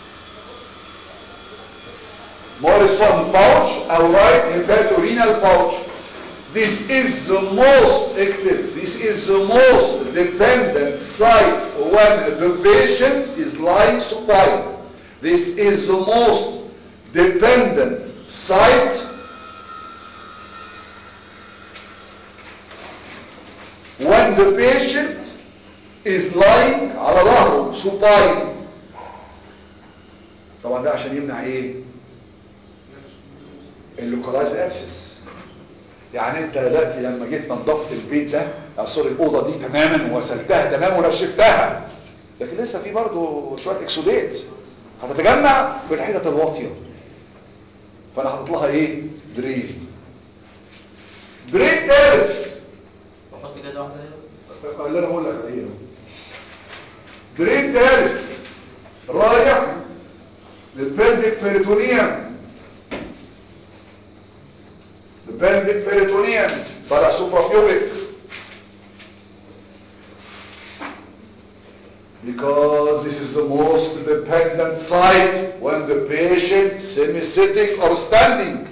موريسون باوتش او رايت هيباتو رينال باوتش This is the most active, this is the most dependent site when the patient is lying supine. This is the most dependent site when the patient is lying على ظهره supine طبعا ده عشان يمنع ايه اللوكالايز ابسس يعني انت دلوقتي لما جيت نظفت البيت ده أو سوري الاوضه دي تماما وغسلتها تماما ونشفتها لكن لسه في برضه شويه اكسودات هتتجمع في الحتت الواطيه فانا حاطط لها ايه درين درين ثالث بحط كده واحده هنا اللي انا بقول لك عليه درين ثالث رايح للبلدك بيريتونيوم البلدك بيريتونيوم طالع سوبرا بيوبيك because this is the most dependent site when the patient semi-sitting or standing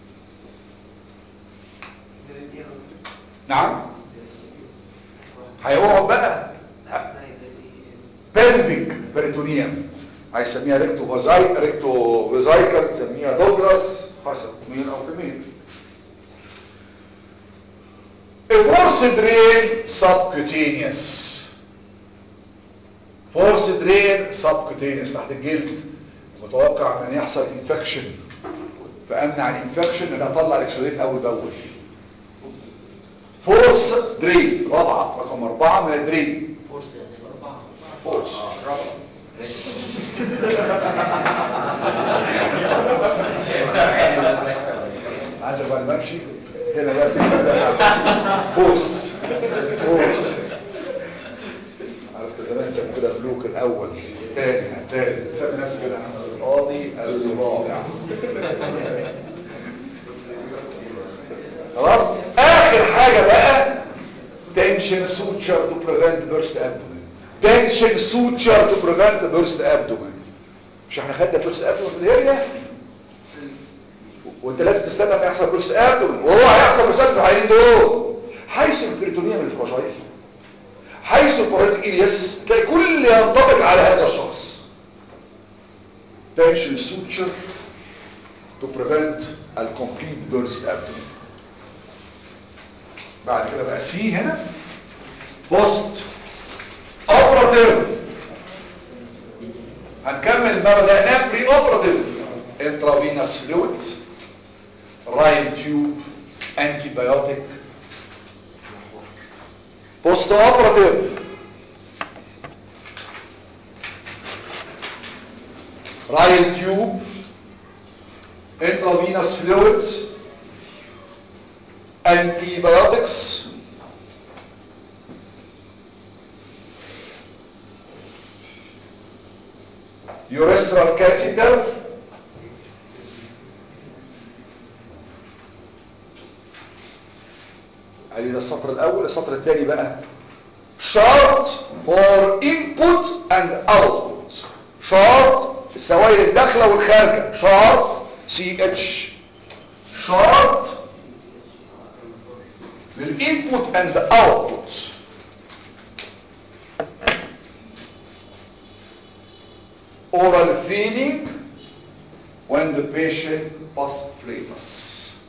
نعم هيقعد بقى بلفيك بريتونيوم هيسميها ريكتو فازاي ريكتو فازايكا تسميها دوجلاس حسب مين او في مين الفورس درين سبكوتينيوس فورس درين سبكوتينيوس تحت الجلد متوقع ان يحصل انفكشن فامنع الانفكشن ان اطلع الاكسوديت اول باول فورس درين رابعه رقم اربعه من الدرين فورس يعني اربعه فورس رابعه عايزك بعد ما امشي هنا بقى بتبقى فورس فورس عرفت زمان سموا كده ملوك الاول الثاني الثالث سمي نفسك كده القاضي الرابع خلاص اخر حاجه بقى tension suture to prevent burst abdomen tension suture to prevent burst abdomen مش احنا خدنا burst abdomen في الهريه وانت لازم تستنى ما يحصل برست ابدومن وهو هيحصل برست في العينين دول حيث البريتونيوم الفراجايل حيث الباراتيك الياس تلاقي كل ينطبق على هذا الشخص tension suture to prevent a complete burst abdomen بعد كده بقى سي هنا بوست اوبراتيف هنكمل المره ده هناك بري اوبراتيف انترافينوس فلويد راين تيوب انتي بايوتيك بوست اوبراتيف راين تيوب intravenous fluids antibiotics urethral catheter ادي ده السطر الاول السطر الثاني بقى chart for input and output chart السوائل الداخله والخارجه chart سي اتش chart للانبوت اند اوتبوت oral feeding when the patient was flatus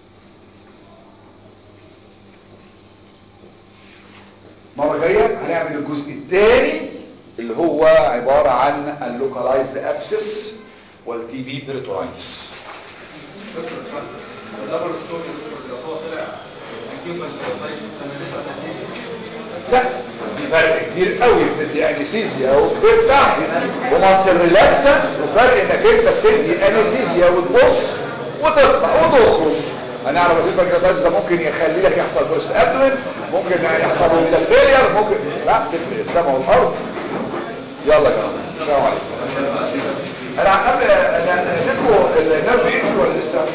مرة جاية هنعمل الجزء الثاني اللي هو عبارة عن اللوكالايزد ابسس والتي بي بريتورايتس دكتور اسمع اللابوراتوري لو هو طلع اكيد لا دي فرق كبير قوي بتدي انستيزيا وبتفتح ومصر ريلاكسنت وفرق انك انت بتدي انستيزيا وتبص وتطلع وتخرج هنعرف الريبر كده ده ممكن يخلي لك يحصل بوست ابدومن ممكن يحصل له فيلير ممكن لا تفرق السماء والارض يلا يا جماعه السلام عليكم انا قبل انا اديتكم النيرف ايج ولا لسه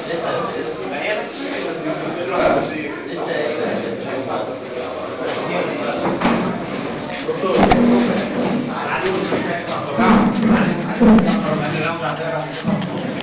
دكتور